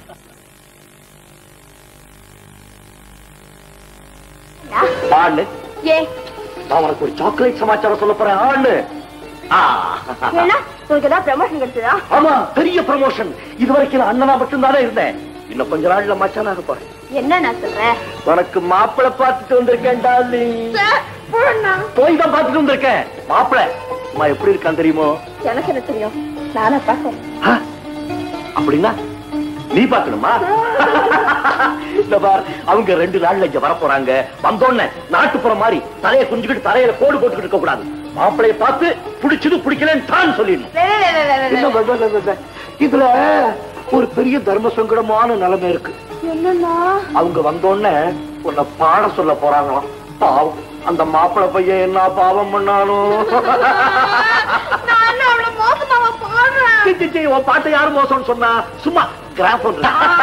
ஆளு ஏ நான் உனக்கு ஒரு சாக்லேட் சமாச்சாரம் சொல்ல போறேன் ஆளு ஆ. என்ன உங்களுக்கு ஏதாவது ப்ரமோஷன் கிடைச்சதா ஆமா பெரிய ப்ரமோஷன் இது வரைக்கும் நான் அண்ணனா மட்டும்தானே இருந்தேன் இன்னும் கொஞ்ச நாள்ல மச்சானாக போறேன் என்ன நான் சொல்றேன் உனக்கு மாப்பிளை பார்த்துட்டு வந்திருக்கேன் டார்லிங் போய் தான் பார்த்துட்டு வந்திருக்கேன் மாப்பிளை அம்மா எப்படி இருக்கான் தெரியுமோ எனக்கு என்ன தெரியும் நானா பாக்கேன் ஆ? அப்படின்னா நீ பாக்கணுமா இந்த பார் அவங்க ரெண்டு நாள்ல இங்க வர போறாங்க வந்தோடனே நாட்டுப்புறம் மாதிரி தலையை குஞ்சுக்கிட்டு தலையில கோடு போட்டுக்கிட்டு இருக்க கூடாது மாப்பிளைய பார்த்து பிடிச்சது பிடிக்கலன்னு தான் சொல்லிடணும் இல்ல, இல்ல, இல்ல, இல்ல, இல்ல. இதுல ஒரு பெரிய தர்ம சங்கடமான நிலைமை இருக்கு என்னன்னா அவங்க வந்தோடனே உன்னை பாட சொல்ல போறாங்களாம் பாவம் அந்த மாப்பிள்ளை பையன் என்ன பாவம் பண்ணாலும் நான் அவ்வளவு மோசமாவா பாடுறேன் சீ, சீ, சீ, உன் பாட்டை யாரு மோசம்னு சொன்னா சும்மா கிராஃபோன்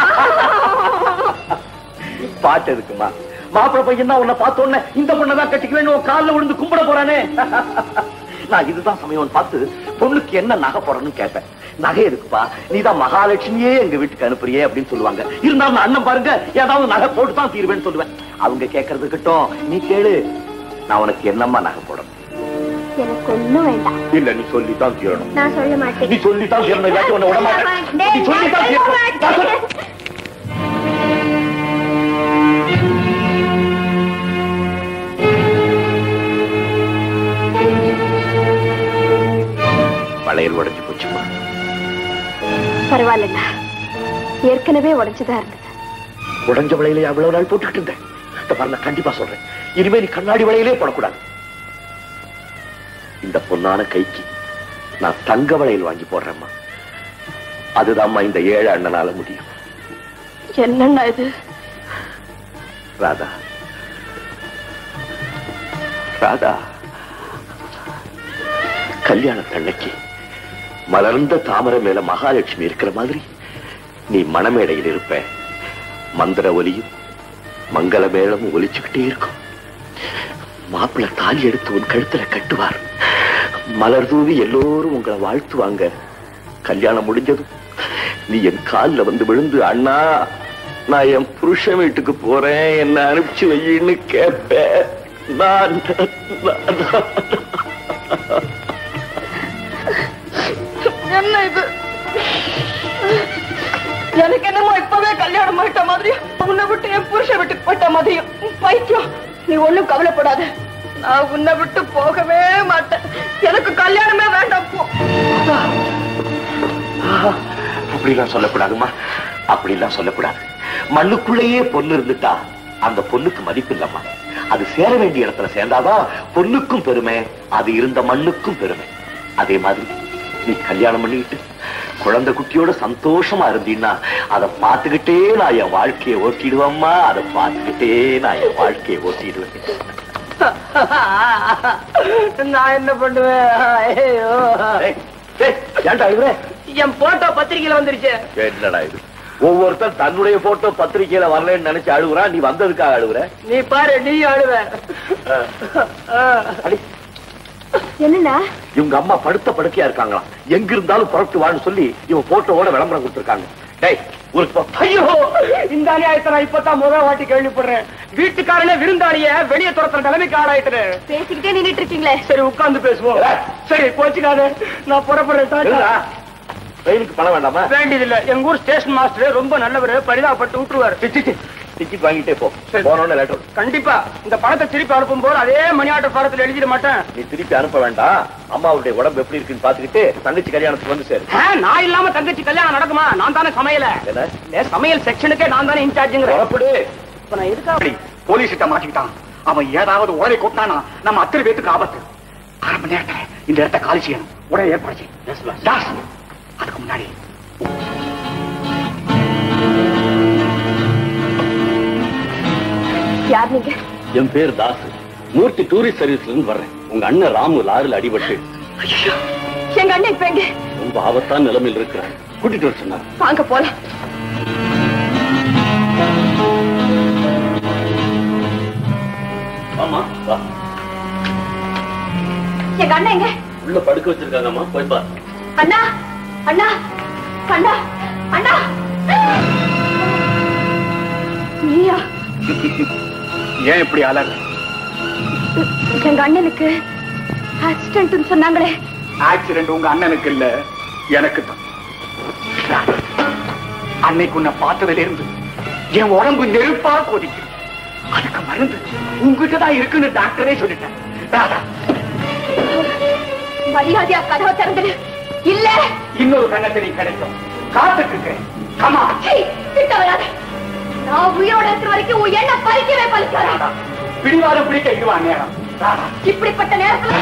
பாட்டு இருக்குமா மாப்பிள்ளை பையன் தான் உன்னை பார்த்த உடனே இந்த பொண்ணை தான் கட்டிக்குவேன்னு உன் காலில் விழுந்து கும்பிட போறானே நான் இதுதான் சமயம் பார்த்து பொண்ணுக்கு என்ன நகை போடணும்னு கேட்டேன் நகை இருக்குப்பா நீதான் மகாலட்சுமியே எங்க வீட்டுக்கு அனுப்புறியே அப்படின்னு சொல்லுவாங்க இருந்தாலும் நான் அண்ணன் பாருங்க ஏதாவது நகை போட்டு தான் தீருவேன்னு சொல்லுவேன் அவங்க கேட்கறது கிட்டும் நீ கேளு நான் உனக்கு என்னம்மா நகை போடணும் எனக்கு ஒண்ணும் வேண்டாம் இல்ல நீ சொல்லி தான் தீரணும் நான் சொல்ல மாட்டேன் நீ சொல்லித்தான் தீரணும் இல்லாட்டி உன்னை விட மாட்டேன் நீ சொல்லித்தான் தீரணும் நான் சொல்ல- வளையல் உடைஞ்சு போச்சுமா பரவாயில்லண்ணா ஏற்கனவே உடைச்சுதான் இருந்தது உடைஞ்ச வளையலை அவ்வளவு நாள் போட்டுக்கிட்டு இருந்தேன் இந்த பாரு, நான் கண்டிப்பா சொல்றேன் இனிமே நீ கண்ணாடி வளையலே போடக்கூடாது இந்த பொன்னான கைக்கு நான் தங்க வளையல் வாங்கி போடுறேம்மா அதுதாம்மா இந்த ஏழை அண்ணனால முடியும் என்னண்ணா இது ராதா ராதா கல்யாணத்தன்னைக்கு மலர்ந்த தாமரை மேல மகாலட்சுமி இருக்கிற மாதிரி நீ மணமேடையில் இருப்ப மந்திர ஒலியும் மங்கள மேளமும் ஒலிச்சுக்கிட்டே இருக்கும் மாப்பிள்ளை தாலி எடுத்து உன் கழுத்துல கட்டுவார் மலர் தூவி எல்லோரும் உங்களை வாழ்த்துவாங்க கல்யாணம் முடிஞ்சதும் நீ என் கால்ல வந்து விழுந்து அண்ணா நான் என் புருஷன் வீட்டுக்கு போறேன் என்ன அனுப்பிச்சு வையின்னு கேட்பேன் நான் நான்- என்ன இது எனக்கு என்னமோ இப்பவே கல்யாணம் ஆயிட்ட மாதிரியும் உன்னை விட்டு என் புருஷன் விட்டு போயிட்ட மாதிரியும் பைத்தியம் நீ ஒண்ணும் கவலைப்படாத நான் உன்னை விட்டு போகவே மாட்டேன் எனக்கு கல்யாணமே வேண்டாம் போ அப்படிலாம் சொல்லக்கூடாதுமா அப்படிலாம் சொல்லக்கூடாது மண்ணுக்குள்ளேயே பொண்ணு இருந்துட்டா அந்த பொண்ணுக்கு மதிப்பு இல்லம்மா அது சேர வேண்டிய இடத்துல சேர்ந்தாதான் பொண்ணுக்கும் பெருமை அது இருந்த மண்ணுக்கும் பெருமை அதே மாதிரி நீ கல்யாணம் பண்ணிக்கிட்டு குழந்தை குட்டியோட சந்தோஷமா இருந்தீன்னா அதை பார்த்துக்கிட்டே நான் என் வாழ்க்கையை ஓட்டிடுவேம்மா அதை பார்த்துக்கிட்டே நான் என் வாழ்க்கையை ஓட்டிடுவேன் நான் என்ன பண்ணுவேன் ஐயோ ஏய், ஏய், ஏன்டா அழுகுற? என் போட்டோ பத்திரிக்கையில வந்துருச்சு என்னடா இது ஒவ்வொருத்தன் தன்னுடைய போட்டோ பத்திரிக்கையில வரலன்னு நினைச்சு அழுகுறான் நீ வந்ததுக்காக அழுகுற நீ பாரு நீ அழுவ அடி, என்னண்ணா இவங்க அம்மா படுத்த படுக்கையா இருக்காங்களாம் எங்க இருந்தாலும் புறப்பட்டு வான்னு சொல்லி இவன் போட்டோவோட விளம்பரம் கொடுத்திருக்காங்க டேய் ஊருக்கு போ ஐயோ இந்த அநியாயத்தை நான் இப்பதான் முதல் வாட்டி கேள்விப்படுறேன் வீட்டுக்காரனே விருந்தாளிய வெளியே துரத்துற நிலைமைக்கு ஆளாயிட்டு பேசிக்கிட்டே நின்னுட்டு இருக்கீங்களே சரி உட்கார்ந்து பேசுவோம் சரி கோச்சுக்காத நான் புறப்படுறேன் டாட்டா. இல்லடா, ரயிலுக்கு பணம் வேண்டாமா வேண்டியதில்லை எங்க ஊர் ஸ்டேஷன் மாஸ்டர் ரொம்ப நல்லவர் பரிதாபப்பட்டு விட்டுருவாரு டிக்கெட் வாங்கிட்டே போ சரி. போனோன்னு லெட்டர் கண்டிப்பா இந்த பணத்தை திருப்பி அனுப்பும் போது அதே மணி ஆர்டர் பாரத்தில் எழுதிட மாட்டேன் நீ திருப்பி அனுப்ப வேண்டாம் அம்மாவுடைய உடம்பு எப்படி இருக்குன்னு பாத்துக்கிட்டு தங்கச்சி கல்யாணத்துக்கு வந்து சேரு ஆ, நான் இல்லாம தங்கச்சி கல்யாணம் நடக்குமா நான் தானே சமையல என்ன இல்ல, சமையல் செக்ஷனுக்கே நான் தானே இன்சார்ஜுங்கிற புறப்படு இப்ப நான் எதுக்காக போலீஸ் கிட்ட மாட்டிக்கிட்டான் அவன் ஏதாவது உடனே கொட்டானா நம்ம அத்தனை பேத்துக்கு ஆபத்து அரை மணி நேரத்துல இந்த இடத்த காலி செய்யணும் உடனே ஏற்பாடு செய்யும் தாஸ், அதுக்கு முன்னாடி யார் நீங்க என் பேர் தாஸ் மூர்த்தி டூரிஸ்ட் சர்வீஸ்ல இருந்து வர்றேன் உங்க அண்ணன் ராமு லாரில் அடிபட்டு எங்க அண்ணன் இப்ப எங்க ரொம்ப ஆபத்தான நிலைமையில் இருக்கிறார் கூட்டிட்டு வர சொன்னார் வாங்க போலாம் ஆமா வா எங்க அண்ணன் எங்க உள்ள படுக்க வச்சிருக்காங்கம்மா போய் பாரு அண்ணா அண்ணா அண்ணா அண்ணா நீயா ஏன் இப்படி அலற எங்க அண்ணனுக்கு ஆக்சிடென்ட் சொன்னாங்களே ஆக்சிடென்ட் உங்க அண்ணனுக்கு இல்ல எனக்கு தான் அன்னைக்கு உன்னை பார்த்ததுல இருந்து என் உடம்பு நெருப்பா கொதிக்கு அதுக்கு மருந்து உங்ககிட்ட தான் இருக்குன்னு டாக்டரே சொல்லிட்டேன் ராதா, மரியாதையா கதவை திறந்துடு இல்ல இன்னொரு கண்ணத்தை நீ கிடைக்கும் காத்துட்டு இருக்கேன் கமா சீ, கிட்ட வராத நான் உயிரோட இருக்கிற வரைக்கும் உன் எண்ணம் பறிக்கவே பறிக்காத பிடிவாதம் பிடிக்க இதுவான் நேரம் ராதா இப்படிப்பட்ட நேரத்துல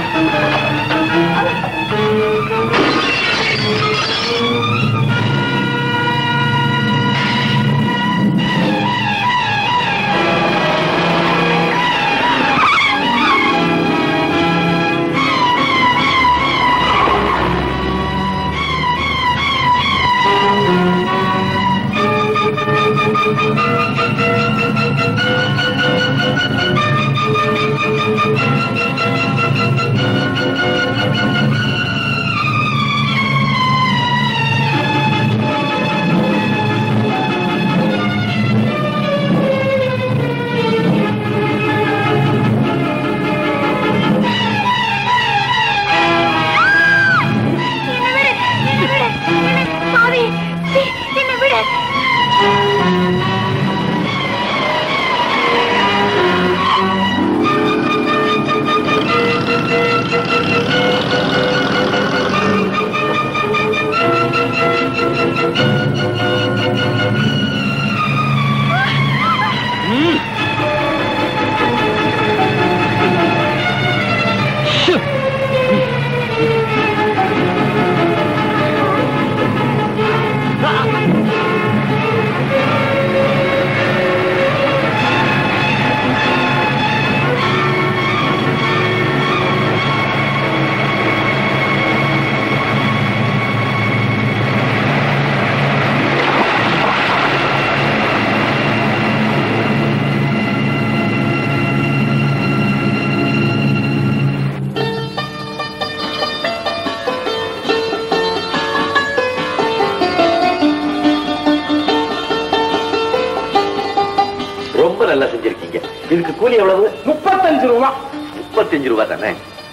ரொம்ப நல்லா செஞ்சிருக்கீங்க இதுக்கு கூலி எவ்வளவு முப்பத்தஞ்சு ரூபா முப்பத்தஞ்சு ரூபாய் தானே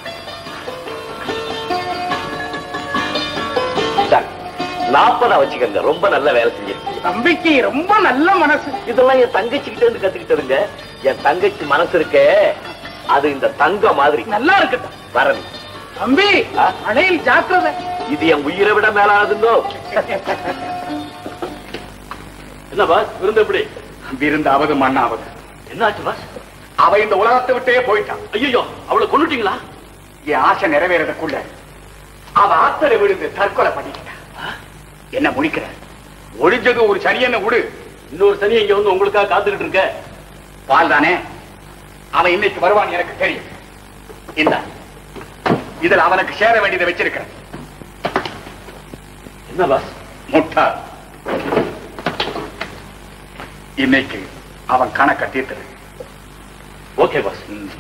நாற்பதா வச்சுக்கோங்க ரொம்ப நல்ல வேலை செஞ்சிருக்கீங்க தம்பிக்கு ரொம்ப நல்ல மனசு இதெல்லாம் என் தங்கச்சி கிட்ட இருந்து கத்துக்கிட்டதுங்க என் தங்கச்சி மனசு இருக்கே அது இந்த தங்க மாதிரி நல்லா இருக்கட்டும் வரவி தம்பி ஆ? அணையில் ஜாக்கிரதை இது என் உயிரை விட மேலானதுங்கோ என்ன பாஸ் விருந்து எப்படி விருந்தாவது மண்ணாவது என்னாச்சு பாஸ் அவ இந்த உலகத்தை விட்டே போயிட்டான் ஐயோ அவளை கொண்டுட்டீங்களா என் ஆசை நிறைவேறதுக்குள்ள அவ ஆத்தரை விழுந்து தற்கொலை பண்ணிக்கிட்டா என்ன முடிக்கிற ஒழிஞ்சது ஒரு சனியனை விடு இன்னொரு சனி இங்க வந்து உங்களுக்காக காத்துக்கிட்டு இருக்க பால் தானே அவன் இன்னைக்கு வருவான் எனக்கு தெரியும் இந்த இதுல அவனுக்கு சேர வேண்டியதை வச்சிருக்கிறேன் என்ன பாஸ் முட்டா இன்னைக்கு அவன் கணக்க தீர்த்தது okay boss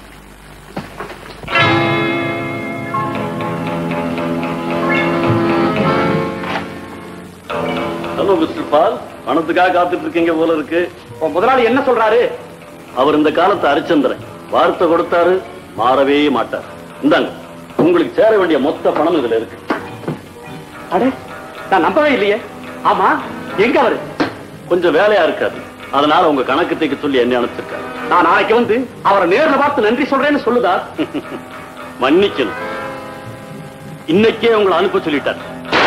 hello mister Paul பணத்துக்காக காத்துட்டு இருக்கீங்க போல இருக்கு உன் முதலாளி என்ன சொல்றாரு அவர் இந்த காலத்து அரிச்சந்திரன் வார்த்தை கொடுத்தாரு மாறவே மாட்டார் இந்தாங்க உங்களுக்கு சேர வேண்டிய மொத்த பணம் இதுல இருக்கு அடே நான் நம்பவே இல்லையே ஆமா எங்க அவரு கொஞ்சம் வேலையா இருக்காது அதனால உங்க கணக்கு தைக்க சொல்லி என்ன அனுப்பிச்சிருக்காரு நான் நாளைக்கு வந்து அவரை நேர்ல பார்த்து நன்றி சொல்றேன்னு சொல்லுதா மன்னிக்கணும் இன்னைக்கே உங்களை அனுப்ப சொல்லிட்டார்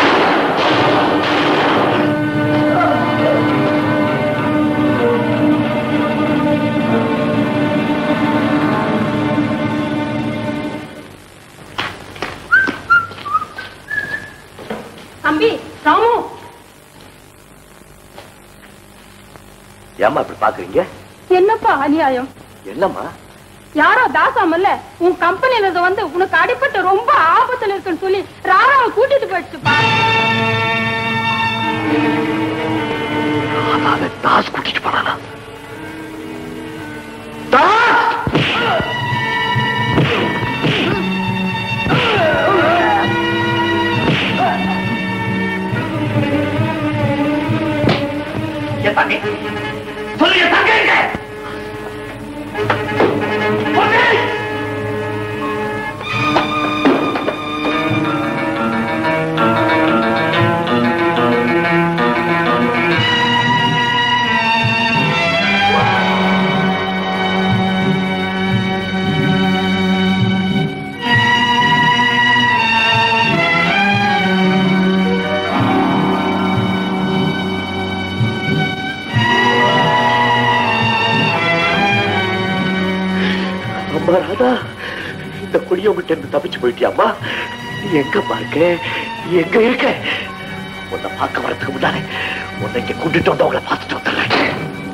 தம்பி ராமு ஏமா இப்படி பாக்குறீங்க என்னப்பா அநியாயம் என்னம்மா யாரோ தாசாமல்ல உன் கம்பெனில இருந்து வந்து உனக்கு அடிபட்டு ரொம்ப ஆபத்துல இருக்குன்னு சொல்லி ராராவை கூட்டிட்டு போயிடுச்சுப்பா தாஸ் கூட்டிட்டு போனானா என் தங்கை சொல்லு என் தங்கை எங்க? பொன்னி! ராதா இந்த குடியவங்கிட்ட இருந்து தப்பிச்சு போயிட்டியாமா நீ எங்கம்மா இருக்க நீ எங்க இருக்க உன்னை பார்க்க வரதுக்கு முன்னாலே உன்னை இங்க கூட்டிட்டு வந்தவங்களை பார்த்துட்டு வந்துடுறேன்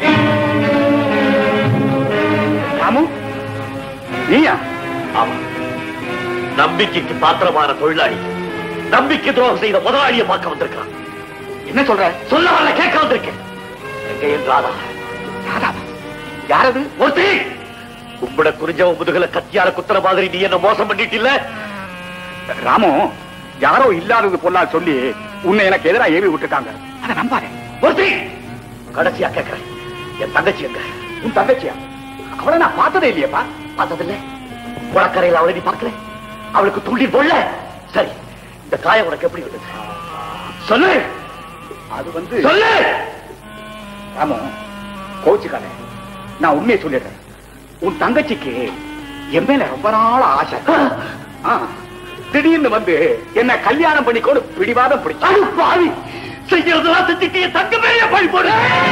ராமு நீயா ஆமா நம்பிக்கைக்கு பாத்திரமான தொழிலாளி நம்பிக்கை துரோகம் செய்த முதலாளியை பார்க்க வந்திருக்கான் என்ன சொல்ற சொல்ல வரல கேட்க வந்திருக்கேன் எங்க என் ராதா ராதாவா? யாரது ஒருத்தி கும்பிட குறிஞ்சவன் முதுகுல கத்தியால குத்துற மாதிரி நீ என்ன மோசம் பண்ணிட்டு இல்ல ராமு யாரோ இல்லாதது பொல்லா சொல்லி உன்னை எனக்கு எதிரா ஏவி விட்டுட்டாங்க அதை நம்பாதே ஒருத்தி கடைசியா கேட்கிறேன் என் தங்கச்சி எங்க உன் தங்கச்சியா அவளை நான் பார்த்ததே இல்லையப்பா பார்த்ததில்ல குளக்கரையில் அவளை நீ பார்க்கல அவளுக்கு துள்ளி போடல சரி இந்த காயம் உனக்கு எப்படி வந்தது சொல்லு அது வந்து சொல்லு ராமு கோச்சுக்காத நான் உண்மையை சொல்லிடுறேன் உன் தங்கச்சிக்கு என் மேல ரொம்ப நாள் ஆசை ஆ, திடீர்னு வந்து என்ன கல்யாணம் பண்ணிக்கோடு பிடிவாதம் பிடிச்சு அது பாவி செய்யறதெல்லாம் செஞ்சுட்டு என் தங்க மேலே பழி போடு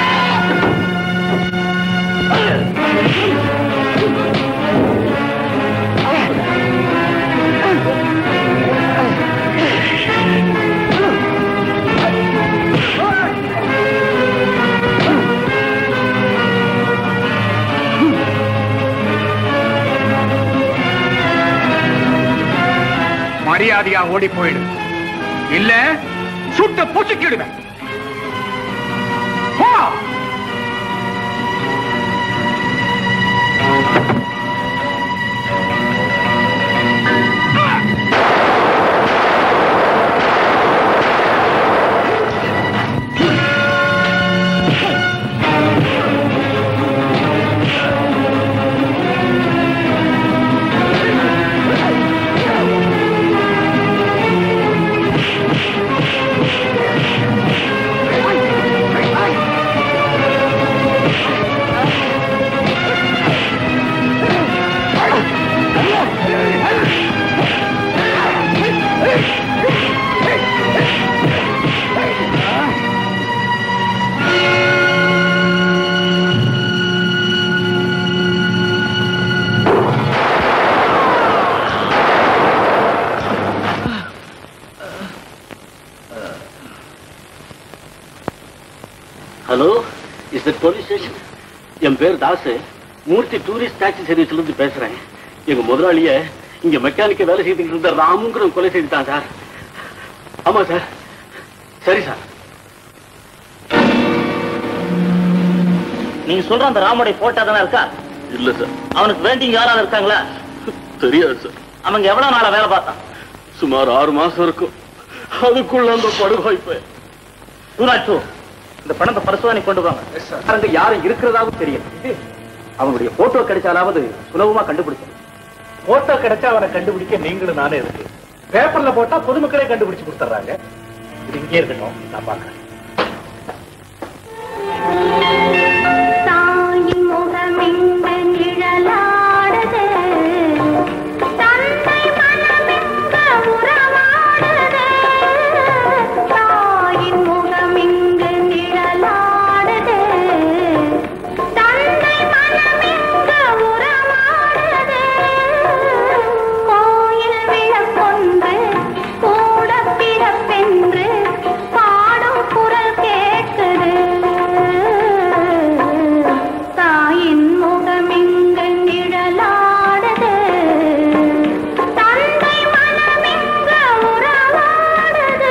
மரியாதையா ஓடி போயிடு இல்ல சுட்டு புசுக்கிடுவேன் போ hello is it police station என் பேர் தாசு மூர்த்தி டூரிஸ்ட் டாக்ஸி சர்வீஸ்ல இருந்து பேசுறேன் எங்க முதலாளிய இங்க மெக்கானிக்க வேலை செய்துட்டு இருந்த ராமுங்கிற கொலை செய்துட்டான் சார் ஆமா சார் சரி சார் நீங்க சொல்ற அந்த ராமுடைய போட்டோ தானே இருக்கா இல்ல சார் அவனுக்கு வேண்டிங்க யாராவது இருக்காங்களா தெரியாது சார் அவங்க எவ்வளவு நாளா வேலை பார்த்தான் சுமார் ஆறு மாசம் இருக்கும் அதுக்குள்ள அந்த படுவாய்ப்பை டூராச்சு இந்த பணத்தை பரிசோதனை கொண்டு வாங்க அங்க யாரும் இருக்கிறதாவும் தெரியும் அவனுடைய போட்டோ கிடைச்சாலாவது சுலபமா கண்டுபிடிச்சேன் போட்டோ கிடைச்சா அவனை கண்டுபிடிக்க நீங்களும் நானே இருக்கு பேப்பர்ல போட்டா பொதுமக்களே கண்டுபிடிச்சு கொடுத்துறாங்க இது இங்கே இருக்கட்டும் நான் பாக்குறேன் தாயின் முகமெங்கு நிழலாடுது தந்தை மனமெங்க உறவாடுது தாயின் முகமெங்கு நிழலாடுது தந்தை மனமெங்க உறவாடுது கோயில் விளக்கொன்று கூட பிறப்பென்று பாடும் குரல் கேட்குது தாயின் முகமெங்கு நிழலாடுது தந்தை மனமெங்க உறவாடுது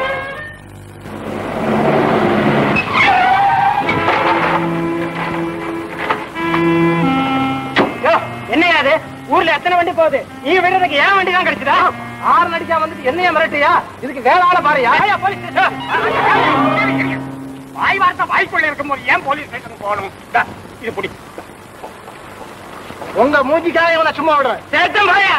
என்னையா அது ஊர்ல எத்தனை வண்டி போகுது நீ விடுறதுக்கு ஏன் வண்டி தான் கிடைச்சதா ஆறு நடிச்சா வந்துட்டு என்னைய மிரட்டியா இதுக்கு வேற ஆள பாருயா போலீஸ் வாய் வார்த்தை வாய்க்குள்ள இருக்கும்போது ஏன் போலீஸ் ஸ்டேஷன் போகணும் இந்தா, இது புடி உங்க மூஞ்சிக்காக இவனை சும்மா விடுறேன் சேத்தம் பாயா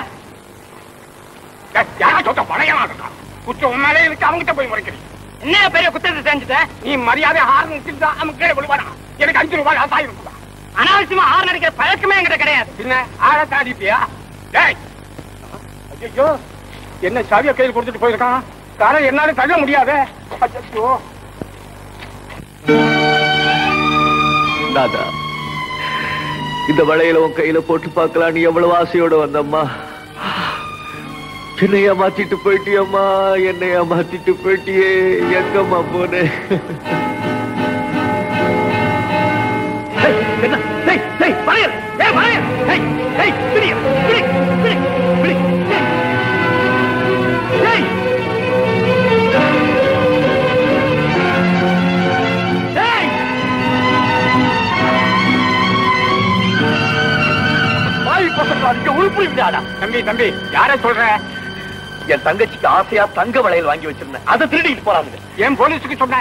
யாரா சொத்த பழையமா இருக்கா குற்றம் உண்மையிலே இருக்கு அவங்கிட்ட போய் முறைக்கிறீங்க என்ன பெரிய குற்றத்தை செஞ்சுட்ட நீ மரியாதை ஆறு நிறுத்திட்டு அவன் கீழே விழுவானா எனக்கு அஞ்சு ரூபாய் ஆசாயம் இருக்குதா அனாவசியமா ஆறு நடிக்கிற பழக்கமே என்கிட்ட கிடையாது பின்ன ஆழ தாடிப்பியா டேய் ஐயோ என்ன சாவிய கையில் கொடுத்துட்டு போயிருக்கான் காரை என்னால தள்ள முடியாதே ஐயோ தாதா இந்த வளையல உன் கையில போட்டு பார்க்கலாம் நீ எவ்வளவு ஆசையோட வந்தம்மா என்னை ஏமாத்திட்டு போயிட்டியம்மா என்னை ஏமாத்திட்டு போயிட்டியே எங்கம்மா போனே தம்பி தம்பி யார சொல்ற என் தங்கச்சிக்கு ஆசையா தங்க வளையல் வாங்கி வச்சிருந்தேன் அதை திருடிட்டு போறாங்க ஏன் போலீஸுக்கு சொன்ன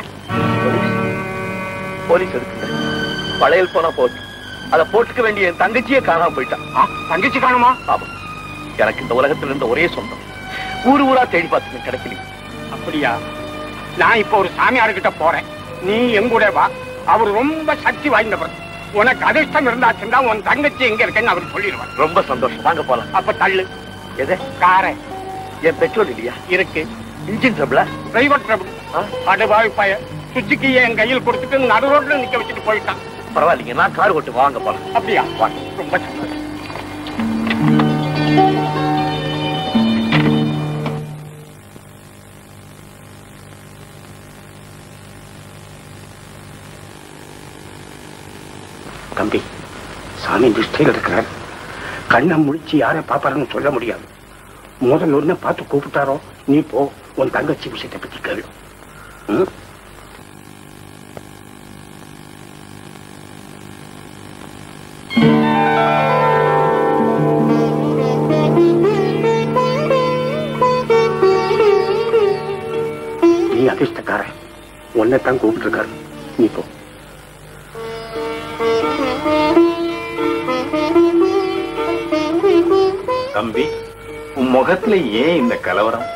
போலீஸ் எடுக்குங்க வளையல் போனா போதும் அதை போட்டுக்க வேண்டிய என் தங்கச்சியே காணாம போயிட்டான் ஆ, தங்கச்சி காணுமா ஆமா எனக்கு இந்த உலகத்துல இருந்த ஒரே சொந்தம் ஊரு ஊரா தேடி பார்த்து கிடைக்கல அப்படியா நான் இப்ப ஒரு சாமியார்கிட்ட போறேன் நீ எங்கூட வா அவர் ரொம்ப சக்தி வாய்ந்தவர் உனக்கு அதிர்ஷ்டம் இருந்தாச்சுன்னா உன் தங்கச்சி எங்க இருக்கேன்னு அவர் சொல்லிடுவார் ரொம்ப சந்தோஷம் வாங்க போலாம் அப்ப தள்ளு எது காரை என் பெட்ரோல் இல்லையா இருக்கு இன்ஜின் ட்ரபிளா டிரைவர் ட்ரபிள் அடுவாய் பய சுச்சுக்கு என் கையில் கொடுத்துட்டு நடு ரோட்ல நிக்க வச்சுட்டு போயிட்டான் பரவாயில்லைங்க நான் கார் ஓட்டு வாங்க போலாம் அப்படியா வாங்க ரொம்ப சந்தோஷம் தம்பி சாமி நிஷ்டையில் இருக்கிறார் கண்ணை முழிச்சு யாரை பாப்பாருன்னு சொல்ல முடியாது முதல்ல ஒண்ணு பார்த்து கூப்பிட்டாரோ நீ போ உன் தங்கச்சி விஷயத்தை பத்தி கேளு ம்? நீ அதிர்ஷ்டக்காரன் உன்னை தான் கூப்பிட்டு இருக்காரு நீ போ தம்பி உன் முகத்துல ஏன் இந்த கலவரம்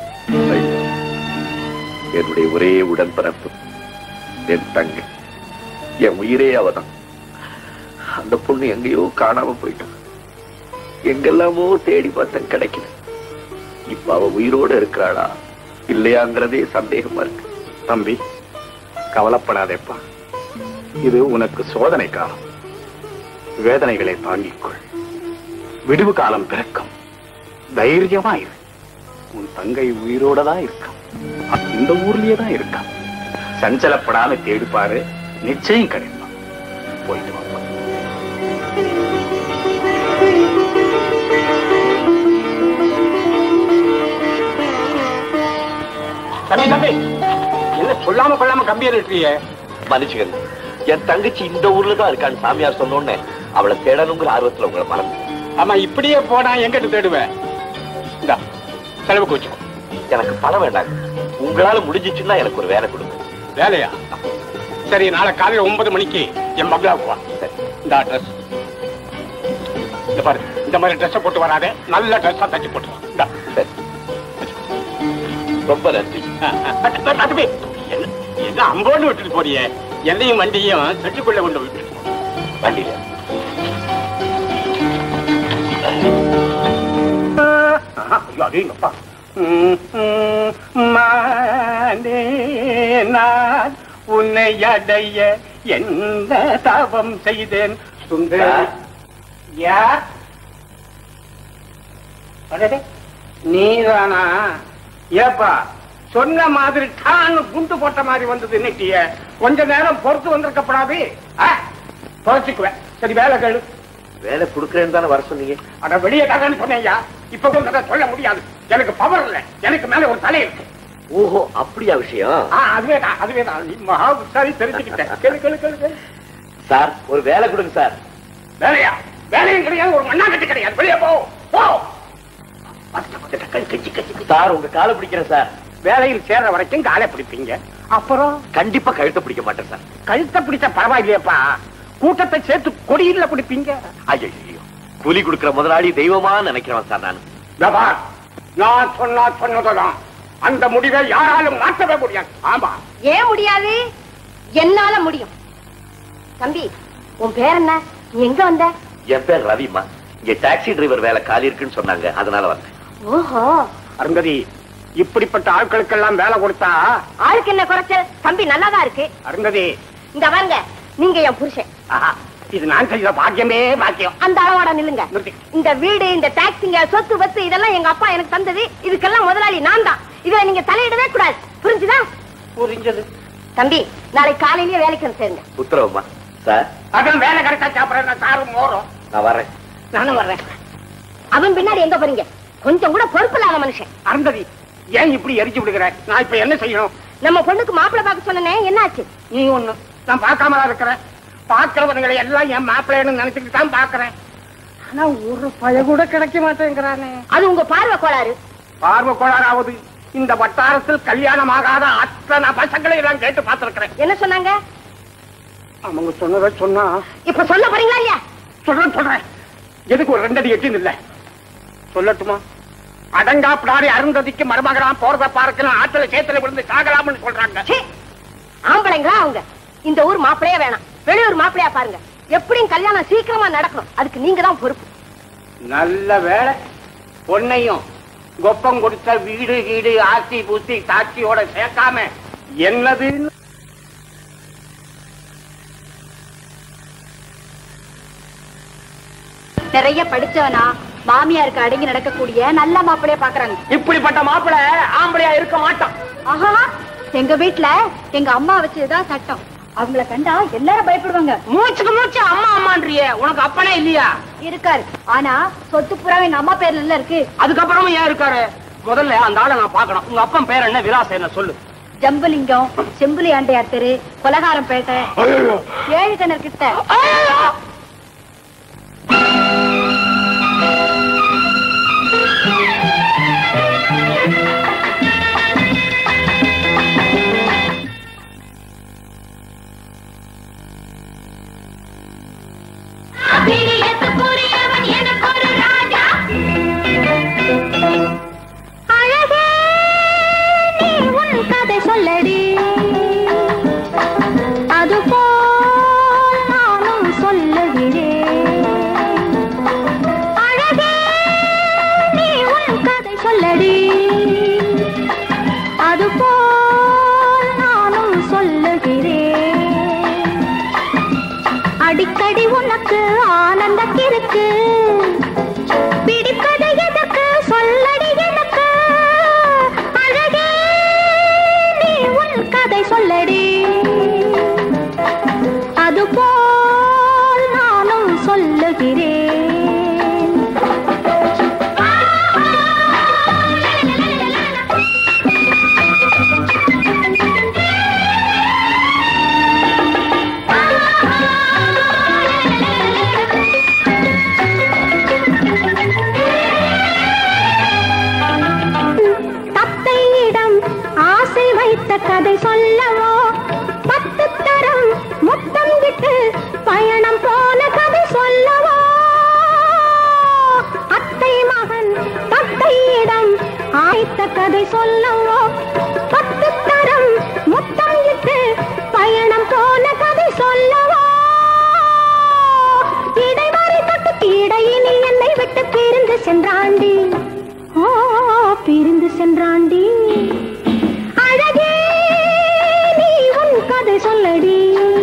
என்னுடைய ஒரே உடன்பிறப்பு என் தங்கை என் உயிரே அவதான் அந்த பொண்ணு எங்கேயோ காணாம போயிட்டான் எங்கெல்லாமோ தேடி பார்த்தேன் கிடைக்கல இப்ப அவ உயிரோட இருக்கிறாளா இல்லையாங்கிறதே சந்தேகமா இருக்கு தம்பி கவலைப்படாதேப்பா இது உனக்கு சோதனை காலம் வேதனைகளை தாங்கிக்கொள் விடுவு காலம் பிறக்கும் தைரியமா இரு உன் தங்கை உயிரோட தான் இருக்கான் இந்த ஊர்லயே தான் இருக்கான் சஞ்சலப்படாம தேடி பாரு நிச்சயம் கிடைப்பான் போயிட்டு வாப்பா தம்பி தம்பி என்ன சொல்லாம கொள்ளாம கம்பியர் இருக்கிறியே மன்னிச்சுக்கங்க என் தங்கச்சி இந்த ஊர்ல தான் இருக்கான்னு சாமியார் சொன்ன உடனே அவளை தேடணுங்கிற ஆர்வத்துல உங்களை மறந்து ஆமா இப்படியே போனா எங்கிட்ட தேடுவேன் இந்தா செலவுக்கு வச்சுக்கோ எனக்கு பணம் வேண்டாங்க உங்களால முடிஞ்சிச்சுன்னா எனக்கு ஒரு வேலை கொடுங்க வேலையா சரி நாளை காலையில ஒன்பது மணிக்கு என் பங்களாவுக்கு வா இந்த அட்ரஸ் இந்த பாரு இந்த மாதிரி ட்ரெஸ் போட்டு வராதே நல்ல ட்ரெஸ்ஸா தச்சு போட்டு வா. இந்தா. சரி ரொம்ப நன்றி ஆ, ஆ, அட, அட, அதுவே. என்ன என்ன அம்போன்னு விட்டுட்டு போறியே என்னையும் வண்டியும் செட்டுக்குள்ள கொண்டு விட்டுட்டு போ. வண்டியில ஆஹா, ஐயோ, அடேங்கப்பா. ம், ம், மானே நான் உன்னை அடைய என்ன தவம் செய்தேன் சுந்தர யார் அடடே, நீதானா ஏப்பா சொன்ன மாதிரி டான்னு குண்டு போட்ட மாதிரி வந்தது இன்னைக்கு கொஞ்ச நேரம் பொறுத்து வந்திருக்கப்படாது தொலைச்சுக்குவேன் சரி வேலை கேளு வேலை கொடுக்கறேன்னு தானே வர சொன்னீங்க அட வெளியே தாங்கன்னு சொன்னேயா இப்ப கூட அதை சொல்ல முடியாது எனக்கு பவர் இல்ல எனக்கு மேல ஒரு தலை இருக்கு ஓஹோ அப்படியா விஷயம் ஆ, அதுவே தான் அதுவே தான் நீ மகா சரி தெரிஞ்சுக்கிட்டேன் கேளு கேளு கேளு கேளு சார் ஒரு வேலை கொடுங்க சார் வேலையா வேலையும் கிடையாது ஒரு மண்ணாங்கட்டி கிடையாது வெளியே போ போ பத்த பத்த கை கச்சி கச்சி சார் உங்க காலை பிடிக்கிறேன் சார் வேலையில் சேர்ற வரைக்கும் காலை பிடிப்பீங்க அப்புறம் கண்டிப்பா கழுத்தை பிடிக்க மாட்டேன் சார் கழுத்தை பிடிச்ச பரவாயில்லையப்பா கூட்டத்தை சேர்த்து கொடியில பிடிப்பீங்க ஐயோ கூலி கொடுக்கிற முதலாளி தெய்வமா நினைக்கிறவன் சார் நான் இதோ பார், நான் சொன்னா சொன்னதுதான் அந்த முடிவை யாராலும் மாற்றவே முடியாது ஆமா ஏன் முடியாது என்னால முடியும் தம்பி உன் பேர் என்ன நீ எங்க வந்த என் பேர் ரவிமா இங்க டாக்ஸி டிரைவர் வேலை காலி இருக்குன்னு சொன்னாங்க அதனால வந்தேன் ஓஹோ அருந்ததி இப்படிப்பட்ட ஆட்களுக்கெல்லாம் வேலை கொடுத்தா ஆளுக்கு என்ன குறைச்சல் தம்பி நல்லாதான் இருக்கு அருந்ததி இந்த வாங்க நீங்க என் புருஷன் ஆஹா, இது நான் செய்த பாக்கியமே பாக்கியம் அந்த அளவோட நில்லுங்க இந்த வீடு இந்த டாக்ஸிங்க சொத்து வத்து இதெல்லாம் எங்க அப்பா எனக்கு தந்தது இதுக்கெல்லாம் முதலாளி நான் தான் இதுல நீங்க தலையிடவே கூடாது புரிஞ்சுதா புரிஞ்சது தம்பி நாளைக்கு காலையிலேயே வேலைக்கு வந்து சேருங்க உத்தரவுமா சார் அதான் வேலை கிடைச்சா சாப்பிடுறேன் சாரும் மோறும் நான் வரேன் நானும் வர்றேன் அவன் பின்னாடி எங்க போறீங்க கொஞ்சம் கூட பொறுப்பு இல்லாத மனுஷன் அருந்ததி ஏன் இப்படி எரிச்சு விடுகிற நான் இப்ப என்ன செய்யணும் நம்ம பொண்ணுக்கு மாப்பிள்ளை பார்க்க சொன்னனே என்னாச்சு நீ ஒண்ணு நான் பார்க்காம தான் இருக்கிறேன் பார்க்கிறவங்களை எல்லாம் என் மாப்பிள்ளைன்னு நினைச்சுட்டு தான் பாக்குறேன் ஆனா ஒரு பய கூட கிடைக்க மாட்டேங்கிறானே அது உங்க பார்வை கோளாறு பார்வை கோளாறாவது இந்த வட்டாரத்தில் கல்யாணம் ஆகாத அத்தனை பசங்களை எல்லாம் கேட்டு பார்த்திருக்கிறேன் என்ன சொன்னாங்க அவங்க சொன்னதை சொன்னா இப்ப சொல்ல போறீங்களா இல்லையா சொல்றேன் சொல்றேன் எதுக்கு ஒரு ரெண்டடி எட்டின்னு இல்ல சொல்லட்டுமா அடங்கா பிடாரி அருந்ததிக்கு மருமகளாம் போறத பார்க்கலாம் ஆத்துல சேத்துல விழுந்து சாகலாம்னு சொல்றாங்க சீ, ஆம்பளைங்களா அவங்க இந்த ஊர் மாப்பிளையே வேணாம் வெளியூர் மாப்பிளையா பாருங்க எப்படியும் கல்யாணம் சீக்கிரமா நடக்கணும் அதுக்கு நீங்க தான் பொறுப்பு நல்ல வேலை பொன்னையும் கொப்பம் கொடுத்த வீடு வீடு ஆசி பூசி சாட்சியோட சேர்க்காம என்னதுன்னு நிறைய படிச்சவனா மாமியாருக்கு அடங்கி நடக்கக்கூடிய நல்ல மாப்பிளைய பாக்குறாங்க இப்படிப்பட்ட மாப்பிளை ஆம்பளையா இருக்க மாட்டான் ஆஹா எங்க வீட்ல எங்க அம்மா வச்சதுதான் சட்டம் அவங்கள கண்டா எல்லாரும் பயப்படுவாங்க மூச்சுக்கு மூச்சு அம்மா அம்மான்றிய உனக்கு அப்பனே இல்லையா இருக்காரு ஆனா சொத்து புறா எங்க அம்மா பேர்ல இல்ல இருக்கு அதுக்கப்புறமும் ஏன் இருக்காரு முதல்ல அந்த ஆளை நான் பார்க்கணும் உங்க அப்பன் பேர் என்ன விலாசம் என்ன சொல்லு ஜம்புலிங்கம் செம்புலி ஆண்டையார் தெரு கொலகாரம் பேட்டை ஏழு கிணறு கிட்ட பிரியத்துக்குரியவன் எனக்கொரு ராஜா அழகே நீ உன் கதை சொல்லடி அதுபோல் நானும் சொல்லுகிறேன் அழகே நீ உன் கதை சொல்லடி அதுபோல் நானும் சொல்லுகிறேன் அடிக்கடி உனக்கு ஆனந்த கிறுக்கு பிடிப்பது எதற்கு சொல்லடி எனக்கு அழகே நீ உன் கதை சொல்லடி அதுபோல் நானும் சொல்லுகிறேன் தத்தையிடம் ஆசை வைத்த கதை சொல்லவோ பத்து தரம் முத்தம் விட்டு பயணம் போன கதை சொல்லவோ அத்தை மகன் தத்தையிடம் ஆய்த்த கதை சொல்லவோ பத்து தரம் முத்தம் விட்டு பயணம் போன கதை சொல்லவோ இடைமறை தொட்டு இடையினில் என்னை விட்டு பிரிந்து சென்றாண்டி ஓ பிரிந்து சென்றாண்டி அழகே நீ உன் கதை சொல்லடி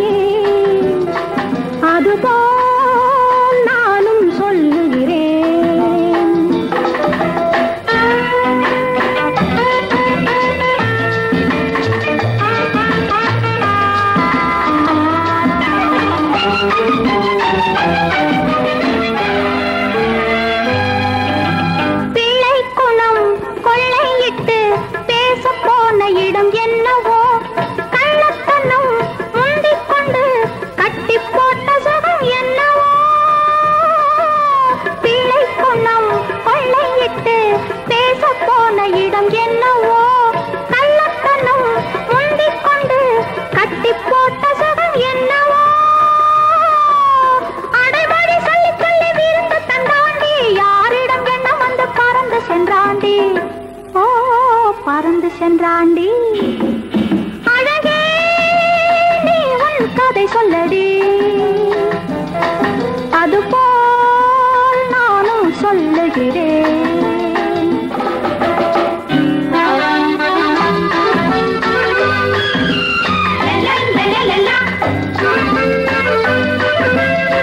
அதுபோல் நானும் சொல்லுகிறேன் பிள்ளை குணம் கொள்ளையிட்டு பேச போன இடம் என்னவோ கள்ளத்தனம் முந்திக் கொண்டு கட்டி போட்ட சுகம் என்னவோ பிள்ளை குணம் கொள்ளையிட்டு பேச போன இடம் என்னவோ கள்ளத்தனம் முந்திக் கொண்டு கட்டி போட்ட சுகம் என்னவோ அடைமொழி சொல்லி சொல்லி விருந்து தந்தாண்டி யாரிடம் எண்ணம் வந்து பறந்து சென்றாண்டி ஓ பறந்து சென்றாண்டி அழகே நீ உன் கதை சொல்லடி அதுபோல் நானும் சொல்லுகிறேன் லல்லா, லல்லா, லல்லா.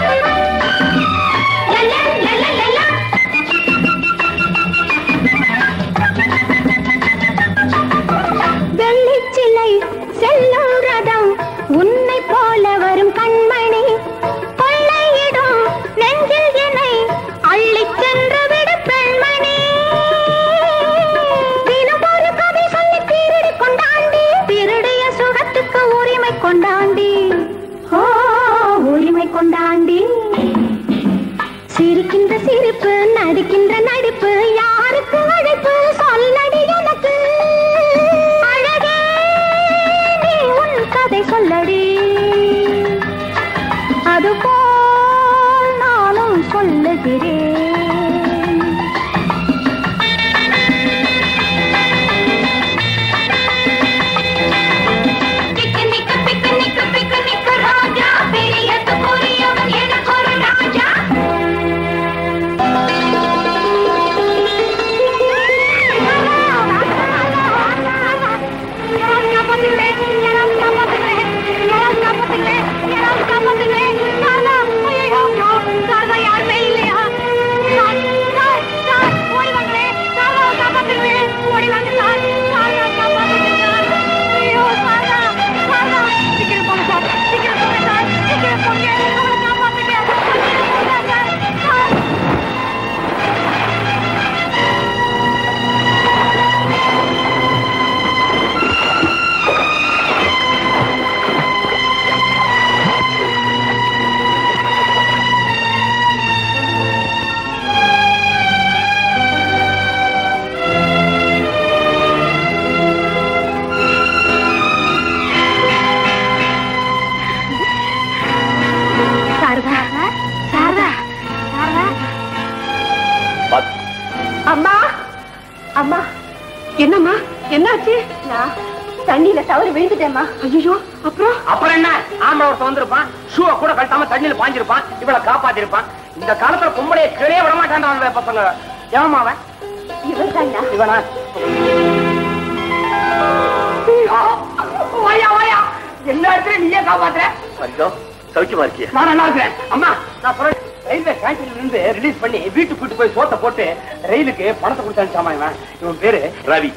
என்னம்மா என்னாச்சு நான் தண்ணியில தவறி விழுந்துட்டேம்மா ஐயோ அப்புறம் அப்புறம் என்ன ஆம்பளை ஒருத்தன் வந்திருப்பான் ஷூவை கூட கழட்டாம தண்ணியில பாஞ்சிருப்பான் இவளை காப்பாத்திருப்பான் இந்த காலத்துல பொம்பளைய கிளையே விட மாட்டான் பசங்க ஏமா அவன் இவர் தாண்டா இவனா வாயா வாயா எல்லா இடத்துலயும் நீயே காப்பாத்துற கொஞ்சம் சௌக்கியமா இருக்கியா நான் நல்லா இருக்கிறேன் அம்மா நான் சொல்றேன் ரயில்வே கேண்டீன்ல இருந்து ரிலீஸ் பண்ணி வீட்டுக்கு கூட்டு போய் சோத்தை போட்டு ரயிலுக்கு பணத்தை கொடுத்தாச்சாமா இவன் இவன் பேரு ரவி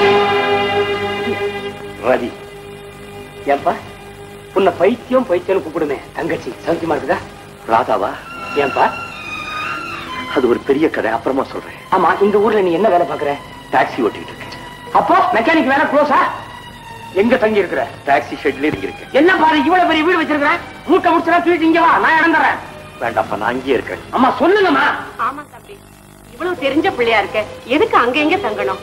ரவி ஏன்பா உன்னை பைத்தியம் பைத்தியம் கூப்பிடுமே தங்கச்சி சௌக்கியமா இருக்குதா ராதாவா ஏன்பா அது ஒரு பெரிய கதை அப்புறமா சொல்றேன் ஆமா இந்த ஊர்ல நீ என்ன வேலை பாக்குற டாக்ஸி ஓட்டிட்டு இருக்கேன் அப்போ மெக்கானிக் வேலை க்ளோஸா எங்க தங்கி இருக்கிற டாக்ஸி ஷெட்ல இருக்கேன் என்ன பாரு இவ்வளவு பெரிய வீடு வச்சிருக்கிறேன் மூட்டை முடிச்சா தூக்கிட்டு இங்க வா நான் இடம் தரேன் வேண்டாப்பா நான் அங்கேயே இருக்கேன் அம்மா சொல்லுங்கம்மா ஆமா தம்பி இவ்வளவு தெரிஞ்ச பிள்ளையா இருக்க எதுக்கு அங்க எங்க தங்கணும்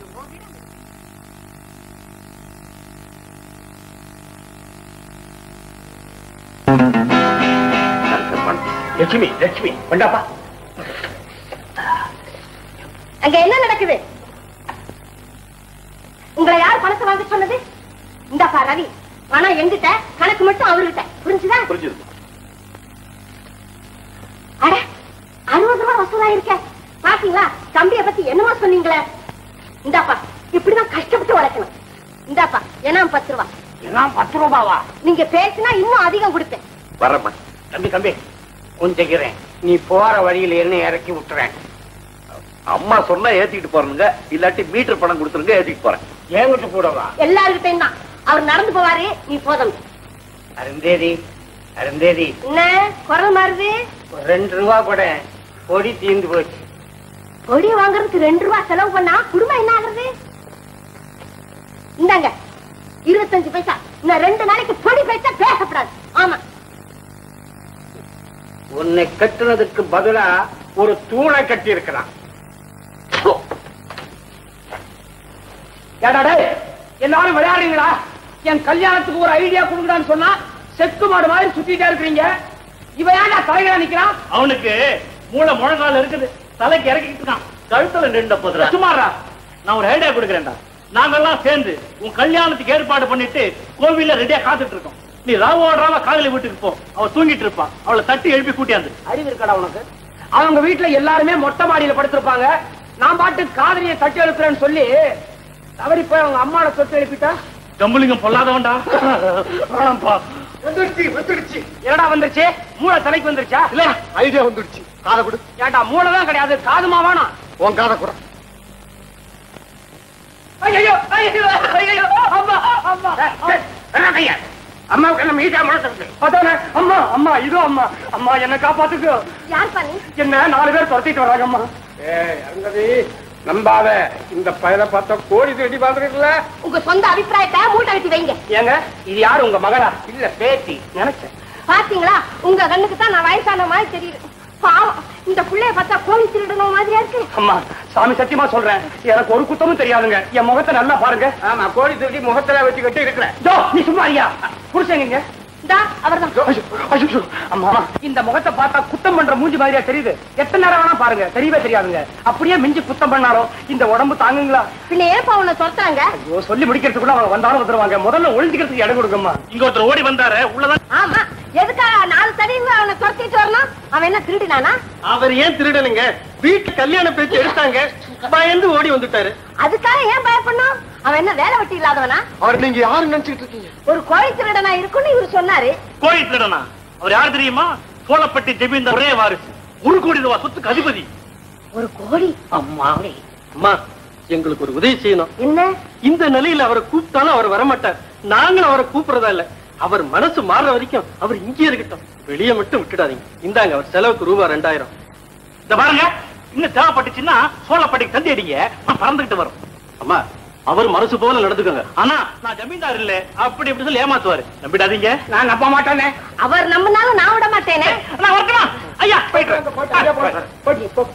லட்சுமி லட்சுமி கொண்டாப்பா அங்க என்ன நடக்குது உங்களை யார் பணத்தை வாங்க சொன்னது இந்தாப்பா ரவி பணம் எங்கிட்ட கணக்கு மட்டும் அவர்கிட்ட புரிஞ்சுதா புரிஞ்சுது அட அறுபது ரூபாய் வசூலா இருக்க பாத்தீங்களா தம்பிய பத்தி என்னமோ சொன்னீங்களே இந்தாப்பா இப்படிதான் கஷ்டப்பட்டு வளர்க்கணும் இந்தாப்பா என்ன பத்து ரூபா எல்லாம் பத்து ரூபாவா நீங்க பேசினா இன்னும் அதிகம் கொடுப்பேன் வரமா தம்பி தம்பி கொஞ்சிக்கிறேன் நீ போற வழியில என்ன இறக்கி விட்டுறேன் அம்மா சொன்னா ஏத்திட்டு போறேங்க இல்லாட்டி மீட்டர் பணம் கொடுத்துருங்க ஏத்திட்டு போறேன் ஏங்கிட்டு கூடவா எல்லாருக்கிட்டையும் தான் அவர் நடந்து போவாரு நீ போதும் அருந்தேதி அருந்தேதி என்ன குரல் மாறுது ஒரு ரெண்டு ரூபா கூட பொடி தீர்ந்து போச்சு கொடி வாங்குறதுக்கு ரெண்டு ரூபாய் செலவு பண்ணா குடும்பம் என்ன ஆகுறது இந்தாங்க இருபத்தஞ்சு பைசா இன்னும் ரெண்டு நாளைக்கு பொடி பைசா பேசப்படாது ஆமா உன்னை கட்டுனதுக்கு பதிலா ஒரு தூணை கட்டி இருக்கிறான் ஏடா டேய், எல்லாரும் விளையாடுறீங்களா என் கல்யாணத்துக்கு ஒரு ஐடியா கொடுங்கடான்னு சொன்னா செக்கு மாடு மாதிரி சுத்திட்டே இருக்கிறீங்க இவன் ஏன்டா தலைகளா நிக்கிறான் அவனுக்கு மூளை முழங்கால இருக்குது தலைக்கு இறக்கிட்டு இருக்கான் கழுத்துல நின்ற போதுரா சுமாரா நான் ஒரு ஐடியா கொடுக்குறேன்டா நாங்கெல்லாம் சேர்ந்து உன் கல்யாணத்துக்கு ஏற்பாடு பண்ணிட்டு கோவில்ல ரெடியா காத்துட்டு இருக்கோம் நீ ராவோடுறாவ காதலி வீட்டுக்கு போ அவ தூங்கிட்டு இருப்பா அவளை தட்டி எழுப்பி கூட்டியாந்து அறிவு இருக்கடா உனக்கு அவங்க வீட்டுல எல்லாருமே மொட்டை மாடியில படுத்திருப்பாங்க நான் பாட்டு காதலியை தட்டி எழுப்புறேன்னு சொல்லி தவறி போய் அவங்க அம்மாவோட சொத்து எழுப்பிட்டா கம்புலிங்கம் பொல்லாதவன்டா வேணாம்ப்பா வந்துருச்சு வந்துருச்சு என்னடா வந்துருச்சு மூளை தலைக்கு வந்துருச்சா இல்ல ஐடியா வந்துடுச்சு காதை கொடு ஏன்டா மூளை தான் கிடையாது காதுமா வேணாம் உன் காதை கூட ஐயோ ஐயோ ஐயோ அம்மா அம்மா அம்மாவுக்கு என்ன மீட்டா முழக்கிறது அதானே அம்மா அம்மா இதோ அம்மா அம்மா என்ன காப்பாத்துக்கு யார் பண்ணி என்ன நாலு பேர் துரத்திட்டு வராங்க அம்மா ஏய் அங்கதி நம்பாத இந்த பயலை பார்த்தா கோழி தேடி பாத்துருக்கல உங்க சொந்த அபிப்பிராயத்தை மூட்டை கட்டி வைங்க ஏங்க இது யாரு உங்க மகளா இல்ல பேத்தி நினைச்சேன் பாத்தீங்களா உங்க கண்ணுக்கு தான் நான் வயசான மாதிரி தெரியுது பாவம் இந்த புள்ளைய பார்த்தா கோழி திருடணும் மாதிரியா இருக்கு அம்மா சாமி சத்தியமா சொல்றேன் எனக்கு ஒரு குத்தமும் தெரியாதுங்க என் முகத்தை நல்லா பாருங்க ஆமா கோழி திருடி முகத்துல வச்சுக்கிட்டு இருக்கிறேன் ஜோ நீ சும்மா ஐயா புருஷங்க இந்தா அவர்தான் அம்மா இந்த முகத்தை பார்த்தா குத்தம் பண்ற மூஞ்சி மாதிரியா தெரியுது எத்தனை நேரம் வேணா பாருங்க தெரியவே தெரியாதுங்க அப்படியே மிஞ்சி குத்தம் பண்ணாலும் இந்த உடம்பு தாங்குங்களா பின்ன ஏப்பா உன்னை துரத்துறாங்க ஐயோ சொல்லி முடிக்கிறதுக்குள்ள அவங்க வந்தாலும் வந்துருவாங்க முதல்ல ஒழிஞ்சுக்கிறதுக்கு இடம் கொடுங்கம்மா இங்க ஒருத்தர் ஓடி வந்தாரு உள்ளதான் ஆமா எதுக்காக நாலு தடவை அவனை துரத்திட்டு வரணும் அவன் என்ன திருடினானா அவர் ஏன் திருடனுங்க வீட்டு கல்யாண பேச்சு எடுத்தாங்க பயந்து ஓடி வந்துட்டாரு அதுக்காக ஏன் பயப்படணும் அவன் என்ன வேலை வெட்டி இல்லாதவனா அவர் நீங்க யாரு நினைச்சிட்டு இருக்கீங்க ஒரு கோழி திருடனா இருக்குன்னு இவரு சொன்னாரு கோழி திருடனா அவர் யார் தெரியுமா சோழப்பட்டி ஜெமீன்தார் ஒரே வாரிசு ஒரு கோடி ரூபாய் சொத்துக்கு அதிபதி ஒரு கோழி அம்மா அம்மா எங்களுக்கு ஒரு உதவி செய்யணும் என்ன இந்த நிலையில அவரை கூப்பிட்டாலும் அவர் வரமாட்டார் நாங்களும் அவரை கூப்பிடுறதா இல்ல அவர் மனசு மாறுற வரைக்கும் அவர் இங்கே இருக்கட்டும் வெளியே மட்டும் விட்டுடாதீங்க இந்தாங்க அவர் செலவுக்கு ரூபாய் ரெண்டாயிரம் இந்த பாருங்க இன்னும் தேவைப்பட்டுச்சுன்னா சோழப்பட்டிக்கு தந்தி அடிங்க நான் பறந்துகிட்டு வரும் அம்மா அவர் மனசு போல நடந்துக்கோங்க ஆனா நான் ஜமீன்தார் இல்ல அப்படி இப்படி சொல்லி ஏமாத்துவாரு நம்பிடாதீங்க நான் நம்ப மாட்டானே அவர் நம்பினாலும் நான் விட மாட்டேனே நான் வரட்டுமா ஐயா போயிட்டு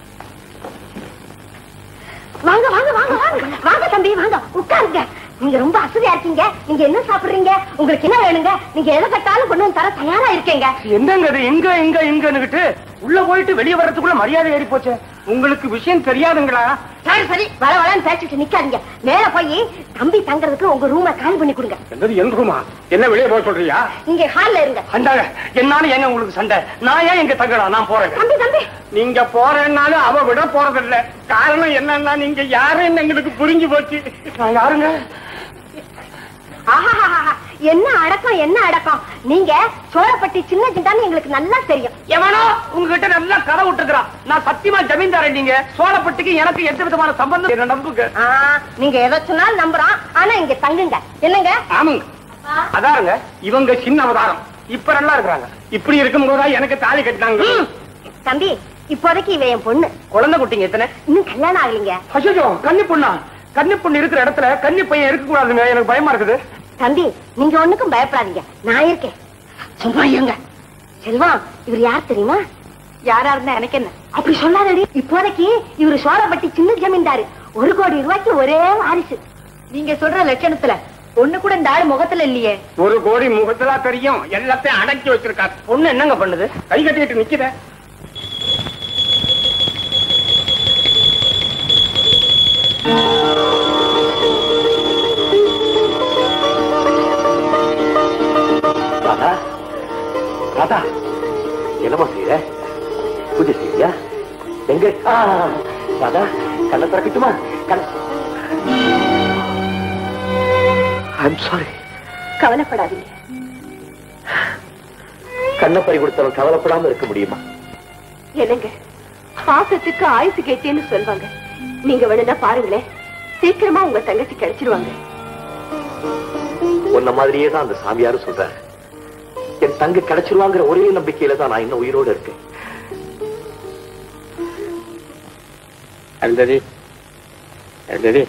வாங்க வாங்க வாங்க வாங்க வாங்க தம்பி வாங்க உட்காருங்க நீங்க ரொம்ப அசதியா இருக்கீங்க நீங்க என்ன சாப்பிடுறீங்க உங்களுக்கு என்ன வேணுங்க நீங்க எதை கட்டாலும் கொண்டு வந்து தர தயாரா இருக்கீங்க என்னங்க இது எங்க எங்க எங்கன்னுகிட்டு உள்ள போயிட்டு வெளியே வர்றதுக்குள்ள மரியாதை ஏறி போச்சு உங்களுக்கு விஷயம் தெரியாதுங்களா சரி சரி வள வளன்னு பேசிட்டு நிக்காதீங்க மேல போய் தம்பி தங்கறதுக்கு உங்க ரூமை காலி பண்ணி கொடுங்க என்னது என் ரூமா என்ன வெளியே போக சொல்றியா இங்க ஹால்ல இருங்க அண்டாங்க என்னால ஏங்க உங்களுக்கு சண்டை நான் ஏன் இங்க தங்கலாம் நான் போறேன் தம்பி தம்பி நீங்க போறேன்னாலும் அவ விட போறதில்ல காரணம் என்னன்னா நீங்க யாருன்னு எங்களுக்கு புரிஞ்சு போச்சு நான் யாருங்க ஆஹாஹாஹா. என்ன அடக்கம் என்ன அடக்கம் நீங்க சோழப்பட்டி சின்ன சிந்தான்னு எங்களுக்கு நல்லா தெரியும் எவனோ உங்ககிட்ட நல்லா கதை விட்டுக்கிறான் நான் சத்தியமா ஜமீன்தாரன் நீங்க சோழப்பட்டிக்கு எனக்கு எந்த விதமான சம்பந்தம் என்ன நம்புங்க ஆ, நீங்க எதை சொன்னாலும் நம்புறோம் ஆனா இங்க தங்குங்க என்னங்க ஆமாங்க அதாருங்க இவங்க சின்ன அவதாரம் இப்ப நல்லா இருக்கிறாங்க இப்படி இருக்கும் போதா எனக்கு தாலி கட்டினாங்க தம்பி இப்போதைக்கு இவ என் பொண்ணு குழந்தை குட்டிங்க எத்தனை இன்னும் கல்யாணம் ஆகலைங்க அச்சோ கன்னி பொண்ணா கன்னி பொண்ணு இருக்கிற இடத்துல கன்னி பையன் இருக்க கூடாதுங்க எனக்கு பயமா இருக்குது தம்பி நீங்க ஒண்ணுக்கும் பயப்படாதீங்க நான் இருக்கேன் சும்மா இருங்க செல்வம் இவர் யார் தெரியுமா யாரா இருந்தா எனக்கு என்ன அப்படி சொல்லாதடி இப்போதைக்கு இவரு சோழப்பட்டி சின்ன ஜமீன்தாரு ஒரு கோடி ரூபாய்க்கு ஒரே வாரிசு நீங்க சொல்ற லட்சணத்துல ஒண்ணு கூட இந்த ஆள் முகத்துல இல்லையே ஒரு கோடி முகத்தலா தெரியும் எல்லாத்தையும் அடக்கி வச்சிருக்கா பொண்ணு என்னங்க பண்ணுது கை கட்டிட்டு நிக்குத ராதா ராதா என்னமா செய்யற பூஜை செய்யா எங்க ஆ, ராதா கண்ணை திறக்கட்டுமா கண் ஐம் சாரி கவலைப்படாதீங்க கண்ணை பறி கொடுத்தவன் கவலைப்படாம இருக்க முடியுமா என்னங்க பாசத்துக்கு ஆயுசு கேட்டேன்னு சொல்வாங்க நீங்க வேணும்னா பாருங்களேன் சீக்கிரமா உங்க தங்கச்சி கிடைச்சிருவாங்க உன்ன மாதிரியே தான் அந்த சாமியாரும் சொல்றாரு என் தங்க கிடைச்சிருவாங்கிற ஒரே நம்பிக்கையில தான் நான் இன்னும் உயிரோடு இருக்கேன் அருந்ததி அருந்ததி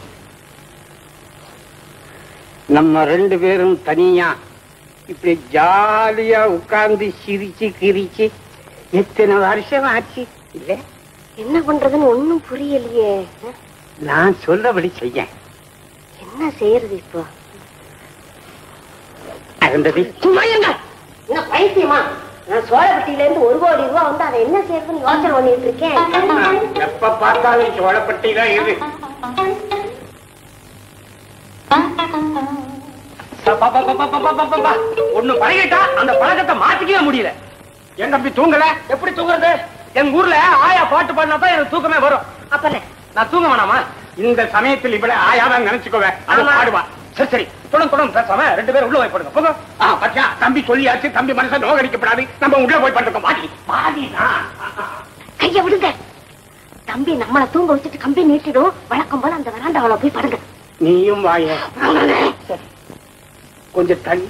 நம்ம ரெண்டு பேரும் தனியா இப்படி ஜாலியா உட்கார்ந்து சிரிச்சு கிரிச்சு எத்தனை வருஷம் ஆச்சு இல்ல என்ன பண்றதுன்னு ஒண்ணும் புரியலையே நான் சொல்லபடி செய்ய என்ன செய்யறது இப்போ அருந்ததி சும்மா இருங்க என்ன பைத்தியமா நான் சோழப்பட்டியில இருந்து ஒரு கோடி ரூபாய் வந்து அதை என்ன செய்யறதுன்னு யோசனை பண்ணிட்டு இருக்கேன் எப்ப பார்த்தாலும் சோழப்பட்டியில இரு ஒண்ணு பழகிட்டா அந்த பழக்கத்தை மாத்திக்கவே முடியல என் தம்பி தூங்கல எப்படி தூங்குறது எங்க ஊர்ல ஆயா பாட்டு பாடினா தான் எனக்கு தூக்கமே வரும் அப்பனே நான் தூங்க வேணாமா இந்த சமயத்தில் இவளை ஆயாதான் நினைச்சுக்கோவேன் அது பாடுவா சரி சரி தொடர்ந்து தொடர்ந்து பேசாம ரெண்டு பேரும் உள்ள போய் படுங்க போங்க ஆ பச்சா தம்பி சொல்லியாச்சு தம்பி மனசை நோகடிக்கப்படாது நம்ம உள்ள போய் படுத்துக்கோம் பாடி பாடிதான் கைய விடுங்க தம்பி நம்மள தூங்க வச்சுட்டு கம்பி நீட்டிடும் வழக்கம் போல அந்த வராண்டாவில போய் படுங்க நீயும் வாய சரி. கொஞ்சம் தண்ணி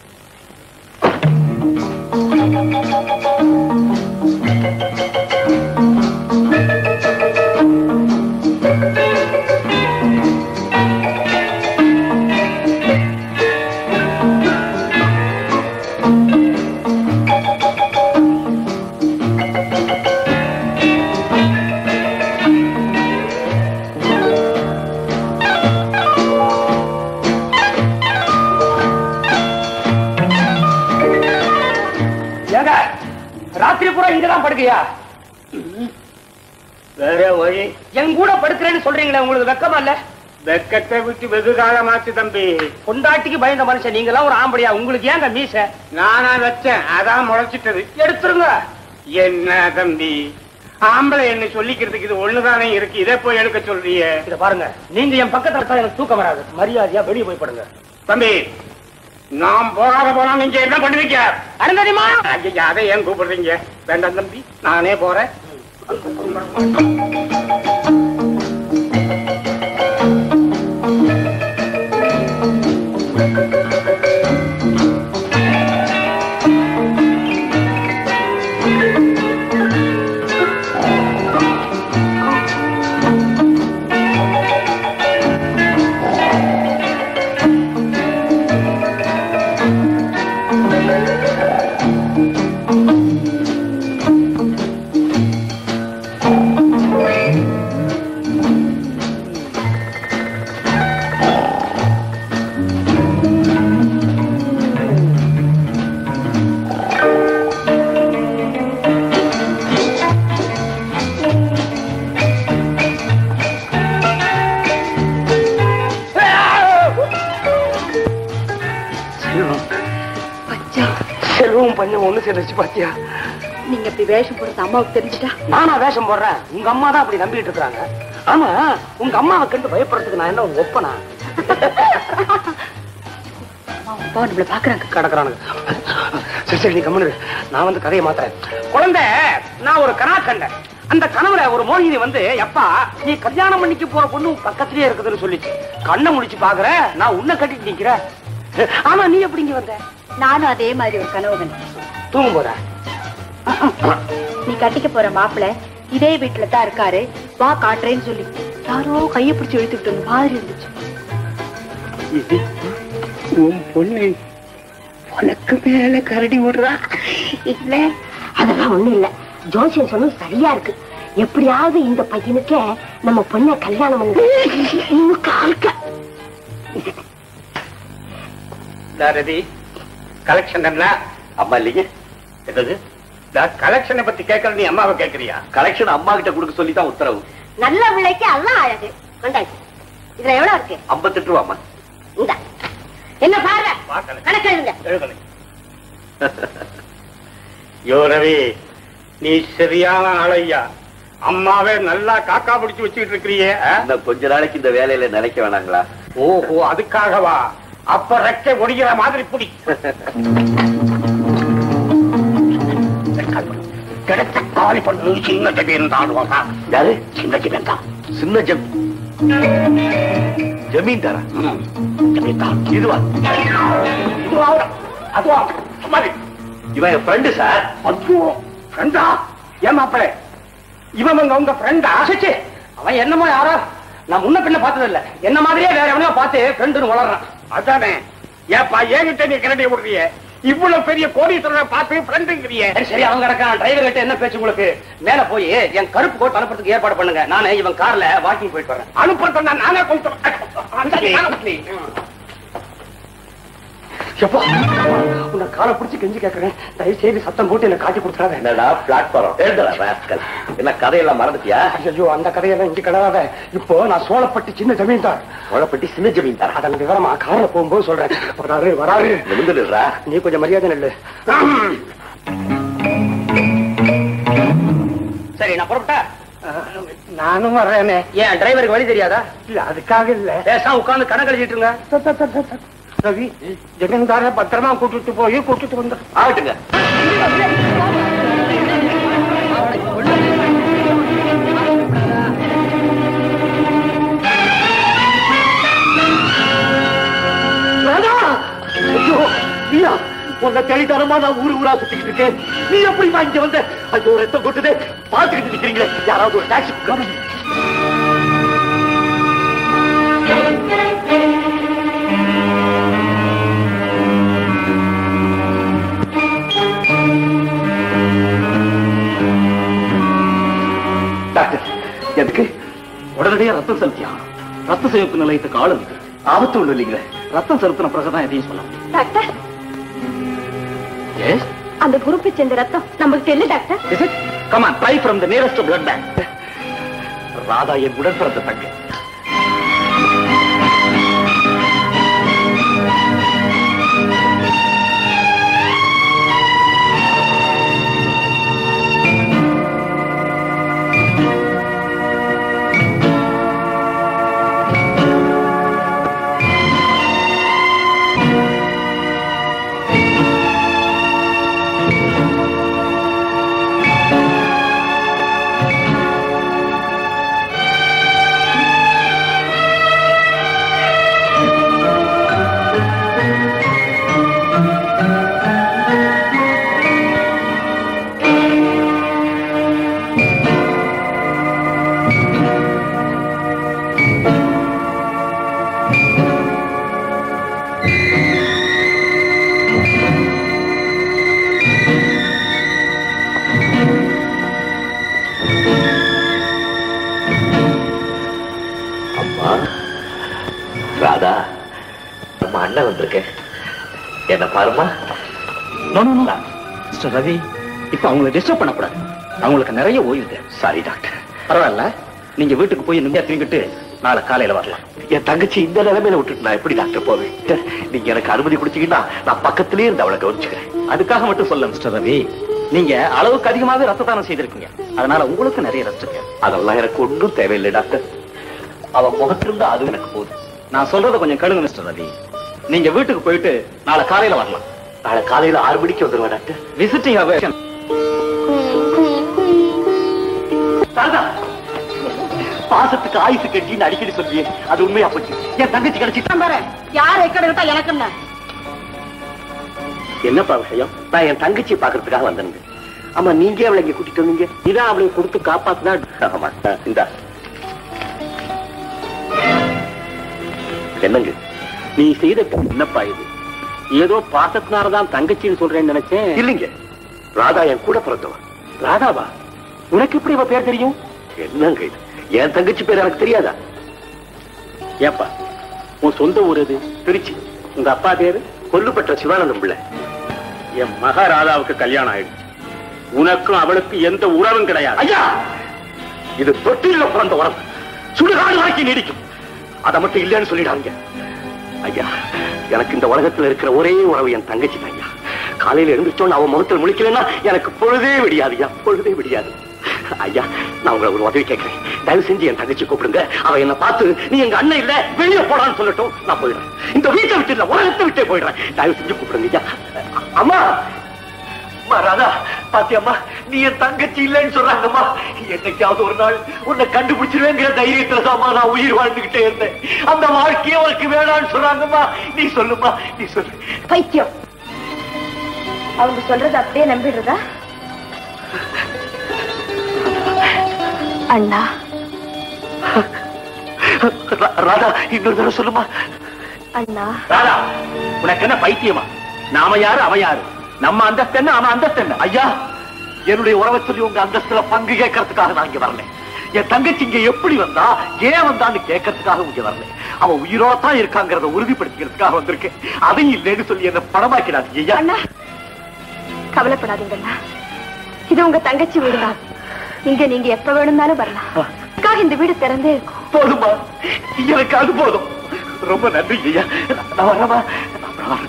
ஏங்க ராத்திரி பூரா இங்கதான் படுக்கையா வேற வழி என் கூட படுக்கிறேன்னு சொல்றீங்களே உங்களுக்கு வெக்கமா இல்ல வெக்கத்தை விட்டு வெகு காலமாச்சு தம்பி பொண்டாட்டிக்கு பயந்த மனுஷன் நீங்க எல்லாம் ஒரு ஆம்படியா உங்களுக்கு ஏங்க மீச நானா வச்சேன் அதான் முளைச்சிட்டது எடுத்துருங்க என்ன தம்பி ஆம்பளை என்ன சொல்லிக்கிறதுக்கு இது ஒண்ணுதானே இருக்கு இதை போய் எடுக்க சொல்றீங்க இத பாருங்க நீங்க என் பக்கத்துல இருக்கா எனக்கு தூக்கம் வராது மரியாதையா வெளியே போய் படுங்க தம்பி நான் போகாத போனா நீங்க என்ன பண்ணுவீங்க அருந்ததிமா ஐயா அதை ஏன் கூப்பிடுறீங்க வேண்டாம் தம்பி நானே போறேன் செல்வம் பண்ண ஒண்ணு சேர்ந்துச்சு பாத்தியா நீங்க இப்படி வேஷம் போடுறது அம்மாவுக்கு தெரிஞ்சுட்டா நானா வேஷம் போடுறேன் உங்க அம்மா தான் அப்படி நம்பிட்டு இருக்காங்க ஆமா உங்க அம்மாவை கண்டு பயப்படுறதுக்கு நான் என்ன உங்க ஒப்பனா அப்பா நம்மள பாக்குறாங்க கிடக்குறானுங்க சரி சரி நீ கம்முனு இரு. நான் வந்து கதையை மாத்துறேன் குழந்தை நான் ஒரு கனா கண்டேன் அந்த கனவுல ஒரு மோகினி வந்து எப்பா நீ கல்யாணம் பண்ணிக்க போற பொண்ணு உன் பக்கத்திலேயே இருக்குதுன்னு சொல்லிச்சு கண்ணை முடிச்சு பாக்குற நான் உன்னை கட்டிட்டு நிக்கிறேன் ஆமா நீ எப்படி இங்க வந்த நானும் அதே மாதிரி ஒரு கனவு கண்டேன் தூங்கும் போற நீ கட்டிக்க போற மாப்பிள இதே வீட்டுல தான் இருக்காரு வா காட்டுறேன்னு சொல்லி யாரோ கைய பிடிச்சு இழுத்துக்கிட்டு வந்த மாதிரி இருந்துச்சு உன் பொண்ணு உனக்கு மேல கரடி விடுறா இல்ல அதெல்லாம் ஒண்ணும் இல்ல ஜோசியம் சொன்னது சரியா இருக்கு எப்படியாவது இந்த பையனுக்கே நம்ம பொண்ணை கல்யாணம் பண்ணி இன்னும் கால்க ரதி கலெக்ஷன் என்ன அம்மா இல்லைங்க என்னது கலெக்ஷனை பத்தி கேட்கற நீ அம்மாவை கேக்குறியா கலெக்ஷன் அம்மா கிட்ட கொடுக்க சொல்லி தான் உத்தரவு நல்ல விலைக்கு எல்லாம் அழகு கொண்டாச்சு இதுல எவ்வளவு இருக்கு ஐம்பத்தெட்டு ரூபாமா இந்த என்ன பாருங்க கணக்கு எழுதுங்க எழுதலை யோ ரவி நீ சரியான ஆளையா அம்மாவே நல்லா காக்கா பிடிச்சு வச்சுக்கிட்டு இருக்கிறியே ஆ? இன்னும் கொஞ்ச நாளைக்கு இந்த வேலையில நினைக்க வேணாங்களா ஓஹோ அதுக்காகவா அப்ப ரெக்கை ஒடிகிற மாதிரி புடி கிடைத்த காலி பண்ணு சின்ன ஜமீன் தான் யாரு சின்ன ஜமீன் தான் சின்ன ஜம் ஜமீன்தாரா ஜமீன் தான் இதுவா இதுவா அதுவா சுமாரி இவன் என் ஃப்ரெண்டு சார் ஐயோ ஃப்ரெண்டா ஏன் மாப்பிள இவன் உங்க உங்க ஃப்ரெண்டா சே அவன் என்னமோ யாரோ நான் முன்ன பின்ன பார்த்தது இல்ல என்ன மாதிரியே வேற எவனையோ பார்த்து ஃப்ரெண்டுன்னு வளர்றான் அதானே ஏப்பா ஏகிட்ட நீ கிரண்டி விடுறிய இவ்வளவு பெரிய கோடீஸ்வரனை பார்த்து ஃப்ரெண்டுங்கிறிய சரி அவன் கிடக்கான் டிரைவர் கிட்ட என்ன பேச்சு உங்களுக்கு மேல போய் என் கருப்பு கோட் அனுப்புறதுக்கு ஏற்பாடு பண்ணுங்க நானே இவன் கார்ல வாக்கிங் போயிட்டு வரேன் அனுப்புறத நானே கொண்டு எப்பா உன்னை காலை பிடிச்சி கெஞ்சி கேட்கறேன் தயவு செய்து சத்தம் போட்டு என்ன காட்டி கொடுத்துறாத என்னடா பிளாட்ஃபார்ம் எழுதல ராஸ்கல் என்ன கதையெல்லாம் மறந்துட்டியா ஐயோ அந்த கதையெல்லாம் இங்க கிடாத இப்போ நான் சோழப்பட்டி சின்ன ஜமீன்தார் உழப்பட்டி சின்ன ஜமீன்தாரா அதன் விவரமா கார்ல போகும்போது சொல்றேன் வராரு வராரு விழுந்துடுறா நீ கொஞ்சம் மரியாதை நெல்லு சரி நான் புறப்பட்டா நானும் வர்றேனே ஏன் டிரைவருக்கு வழி தெரியாதா இல்ல அதுக்காக இல்ல பேசா உட்கார்ந்து கணக்கு எழுதிட்டு இருங்க ரவி ஜமீன்தார பத்திரமா கூட்டிட்டு போய் கூட்டிட்டு வந்து ஆகட்டுங்க ஐயோ, நீயா? உன்னை தேடித்தனமா நான் ஊரு ஊரா சுத்திக்கிட்டு இருக்கேன் நீ எப்படி இங்க வந்த ஐயோ ரத்தம் கொட்டுதே பாத்துக்கிட்டு நிக்கிறீங்களே யாராவது ஒரு டாக்ஸி டாக்டர் எதுக்கு உடனடியா ரத்தம் செலுத்தியா ரத்த சிவப்பு நிலையத்துக்கு ஆள் இருக்கு ஆபத்து ஒண்ணு இல்லைங்களே ரத்தம் செலுத்தின பிறகுதான் எதையும் சொல்ல முடியும் டாக்டர் அந்த குரூப்பை சேர்ந்த ரத்தம் நமக்கு தெரியல doctor come on try from the nearest blood bank Radha என் உடன் பிறந்த தங்கை அம்மா ராதா நம்ம அண்ணன் வந்திருக்கேன் என்ன பாருமா மிஸ்டர் ரவி இப்ப அவங்களை டிஸ்டர்ப் பண்ணக்கூடாது அவங்களுக்கு நிறைய ஓய்வு தேவை சாரி டாக்டர் பரவாயில்ல நீங்க வீட்டுக்கு போய் நிம்மதியா தூங்கிட்டு நாளை காலையில வரலாம் என் தங்கச்சி இந்த நிலைமையில விட்டுட்டு நான் எப்படி டாக்டர் போவேன் நீங்க எனக்கு அனுமதி கொடுத்தீங்கன்னா நான் பக்கத்திலேயே இருந்து அவளை கவனிச்சுக்கிறேன் அதுக்காக மட்டும் சொல்ல மிஸ்டர் ரவி நீங்க அளவுக்கு அதிகமாவே ரத்த தானம் செய்திருக்கீங்க அதனால உங்களுக்கு நிறைய ரெஸ்ட் இருக்கு அதெல்லாம் எனக்கு ஒன்றும் தேவையில்லை டாக்டர் அவன் முகத்திலிருந்து அது எனக்கு போதும் நான் சொல்றத கொஞ்சம் கேளுங்க மிஸ்டர் ரவி நீங்க வீட்டுக்கு போயிட்டு நாளை காலையில வரலாம் நாளை காலையில ஆறு மணிக்கு வந்துருவேன் டாக்டர் விசிட்டிங் சாரதா, பாசத்துக்கு ஆயுசு கட்டின்னு அடிக்கடி சொல்லியே அது உண்மையா போச்சு என் தங்கச்சி கிடைச்சிட்டா பாரு யார் எக்கட விட்டா எனக்கு என்ன என்னப்பா விஷயம் நான் என் தங்கச்சியை பாக்குறதுக்காக வந்தேங்க ஆமா நீங்க அவளை இங்க கூட்டிட்டு வந்தீங்க இதான் அவளை கொடுத்து காப்பாத்துனா ஆமா இந்தா என்னங்க நீ செய்த என்னப்பா இது ஏதோ பாசத்தினாலதான் தங்கச்சின்னு சொல்றேன்னு நினைச்சேன் இல்லைங்க ராதா என் கூட பிறந்தவன் ராதாவா உனக்கு எப்படி இவ பேர் தெரியும் என்னங்க இது என் தங்கச்சி பேர் எனக்கு தெரியாதா ஏப்பா உன் சொந்த ஊர் எது திருச்சி உங்க அப்பா பேரு கொல்லுப்பட்ட சிவானந்தம் பிள்ளை என் மகா ராதாவுக்கு கல்யாணம் ஆயிடுச்சு உனக்கும் அவளுக்கு எந்த உறவும் கிடையாது ஐயா இது தொட்டில பிறந்த உறவு சுடுகாடு வரைக்கும் நீடிக்கும் அதை மட்டும் இல்லைன்னு சொல்லிடாதீங்க ஐயா எனக்கு இந்த உலகத்துல இருக்கிற ஒரே உறவு என் தங்கச்சி தான் ஐயா காலையில எழுந்திரிச்சோன்னு அவன் முகத்தில் முழிக்கலன்னா எனக்கு பொழுதே விடியாது ஐயா பொழுதே விடியாது ஐயா நான் உங்களை ஒரு உதவி கேட்கிறேன் தயவு செஞ்சு என் தங்கச்சி கூப்பிடுங்க அவ என்ன பார்த்து நீ எங்க அண்ணன் இல்ல வெளியே போடான்னு சொல்லட்டும் நான் போயிடுறேன் இந்த வீட்டை விட்டு இல்ல உலகத்தை விட்டே போயிடுறேன் தயவு செஞ்சு கூப்பிடுங்க ஐயா அம்மா அம்மா ராதா பாத்தியம்மா நீ என் தங்கச்சி இல்லைன்னு சொல்றாங்கம்மா என்னைக்காவது ஒரு நாள் உன்னை கண்டுபிடிச்சிருவேங்கிற தைரியத்துல தாம்மா நான் உயிர் வாழ்ந்துகிட்டே இருந்தேன் அந்த வாழ்க்கையே உனக்கு வேணாம்னு சொல்றாங்கம்மா நீ சொல்லுமா நீ சொல்லு பைத்தியம் அவங்க சொல்றது அப்படியே நம்பிடுறதா அண்ணா ரா- ராதா இன்னொரு தடவை சொல்லுமா அண்ணா ராதா உனக்கு என்ன பைத்தியமா நாம யாரு அவ யாரு நம்ம அந்தஸ்து என்ன அவன் அந்தஸ்து என்ன ஐயா என்னுடைய உறவை சொல்லி உங்க அந்தஸ்துல பங்கு கேட்கறதுக்காக நான் இங்க வரல என் தங்கச்சி இங்க எப்படி வந்தா ஏன் வந்தான்னு கேட்கறதுக்காக இங்க வரல அவ உயிரோட தான் இருக்காங்கிறத உறுதிப்படுத்திக்கிறதுக்காக வந்திருக்கேன் அதையும் இல்லைன்னு சொல்லி என்ன படமாக்கிறாங்க ஐயா அண்ணா கவலைப்படாதீங்க அண்ணா இது உங்க தங்கச்சி வீடுதான் இங்க நீங்க எப்ப வேணும்னாலும் வரலாம் அதுக்காக இந்த வீடு திறந்தே இருக்கும் போதுமா எனக்கு அது போதும் ரொம்ப நன்றி ஐயா நான் வரமா நான் வரேன்.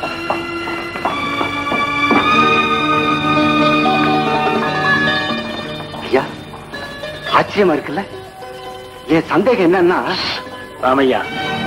ஐயா ஆச்சரியமா இருக்குல்ல என் சந்தேகம் என்னன்னா ராமையா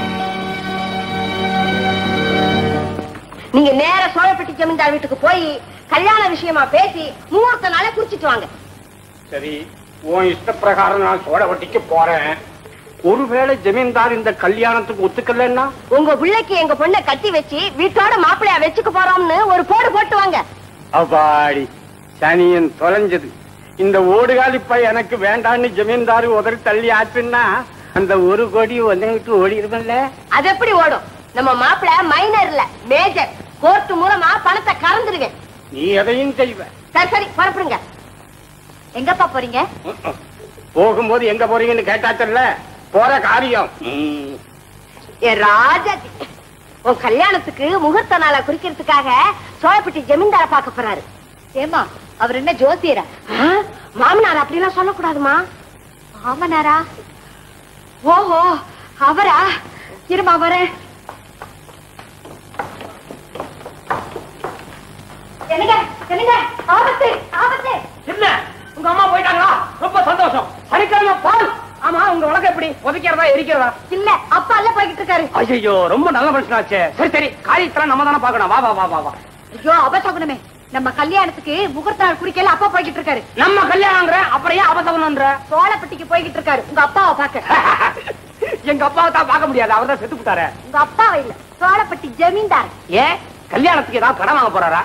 நீங்க நேர சோழப்பட்டி ஜமீன்தார் வீட்டுக்கு போய் கல்யாண விஷயமா பேசி முகூர்த்த நாளே குறிச்சிட்டு வாங்க சரி உன் இஷ்ட பிரகாரம் நான் சோழவட்டிக்கு போறேன் ஒருவேளை ஜமீன்தார் இந்த கல்யாணத்துக்கு ஒத்துக்கலன்னா உங்க பிள்ளைக்கு எங்க பொண்ணை கட்டி வச்சு வீட்டோட மாப்பிள்ளையா வச்சுக்க போறோம்னு ஒரு போடு போட்டு வாங்க அப்பாடி சனியன் தொலைஞ்சது இந்த ஓடுகாலி பை எனக்கு வேண்டான்னு ஜமீன்தார் உதறி தள்ளி ஆச்சுன்னா அந்த ஒரு கோடி வந்துகிட்டு ஓடிடுவல்ல அது எப்படி ஓடும் நம்ம மாப்பிள்ளை மைனர் இல்ல மேஜர் கோர்ட் மூலமா பணத்தை கறந்துருவேன் நீ எதையும் செய்வ சரி சரி புறப்படுங்க எங்கப்பா போறீங்க போகும்போது எங்க போறீங்கன்னு கேட்டாச்சல்ல போற காரியம் ஏ ராஜாஜி உன் கல்யாணத்துக்கு முகூர்த்த நாளை குறிக்கிறதுக்காக சோழப்பட்டி ஜமீன்தார பார்க்க போறாரு ஏமா அவர் என்ன ஜோசியரா ஆ, மாமனார் அப்படிலாம் சொல்லக்கூடாதுமா மாமனாரா ஓஹோ அவரா இருமா வரேன் என்னங்க என்னங்க ஆபத்து ஆபத்து இல்ல உங்க அம்மா போயிட்டாங்களா ரொம்ப சந்தோஷம் சனிக்கிழமை பால் ஆமா உங்க உலகம் எப்படி புதைக்கிறதா எரிக்கிறதா இல்ல அப்பா அல்ல போய்கிட்டு இருக்காரு ஐயோ ரொம்ப நல்ல மனுஷனாச்சே சரி சரி காரியத்தெல்லாம் நம்ம தானே பாக்கணும் வா வா வா வா வா ஐயோ அபசகுனமே நம்ம கல்யாணத்துக்கு முகூர்த்த நாள் குறிக்கல அப்பா போய்கிட்டு இருக்காரு நம்ம கல்யாணம்ன்ற அப்புறம் ஏன் அவசகம்ன்ற சோழப்பட்டிக்கு போய்கிட்டு இருக்காரு உங்க அப்பாவை பார்க்க எங்க அப்பாவை தான் பார்க்க முடியாது அவர் தான் செத்து விட்டாரு உங்க அப்பாவை இல்ல சோழப்பட்டி ஜமீன்தார் ஏன் கல்யாணத்துக்கு ஏதாவது கடன் வாங்க போறாரா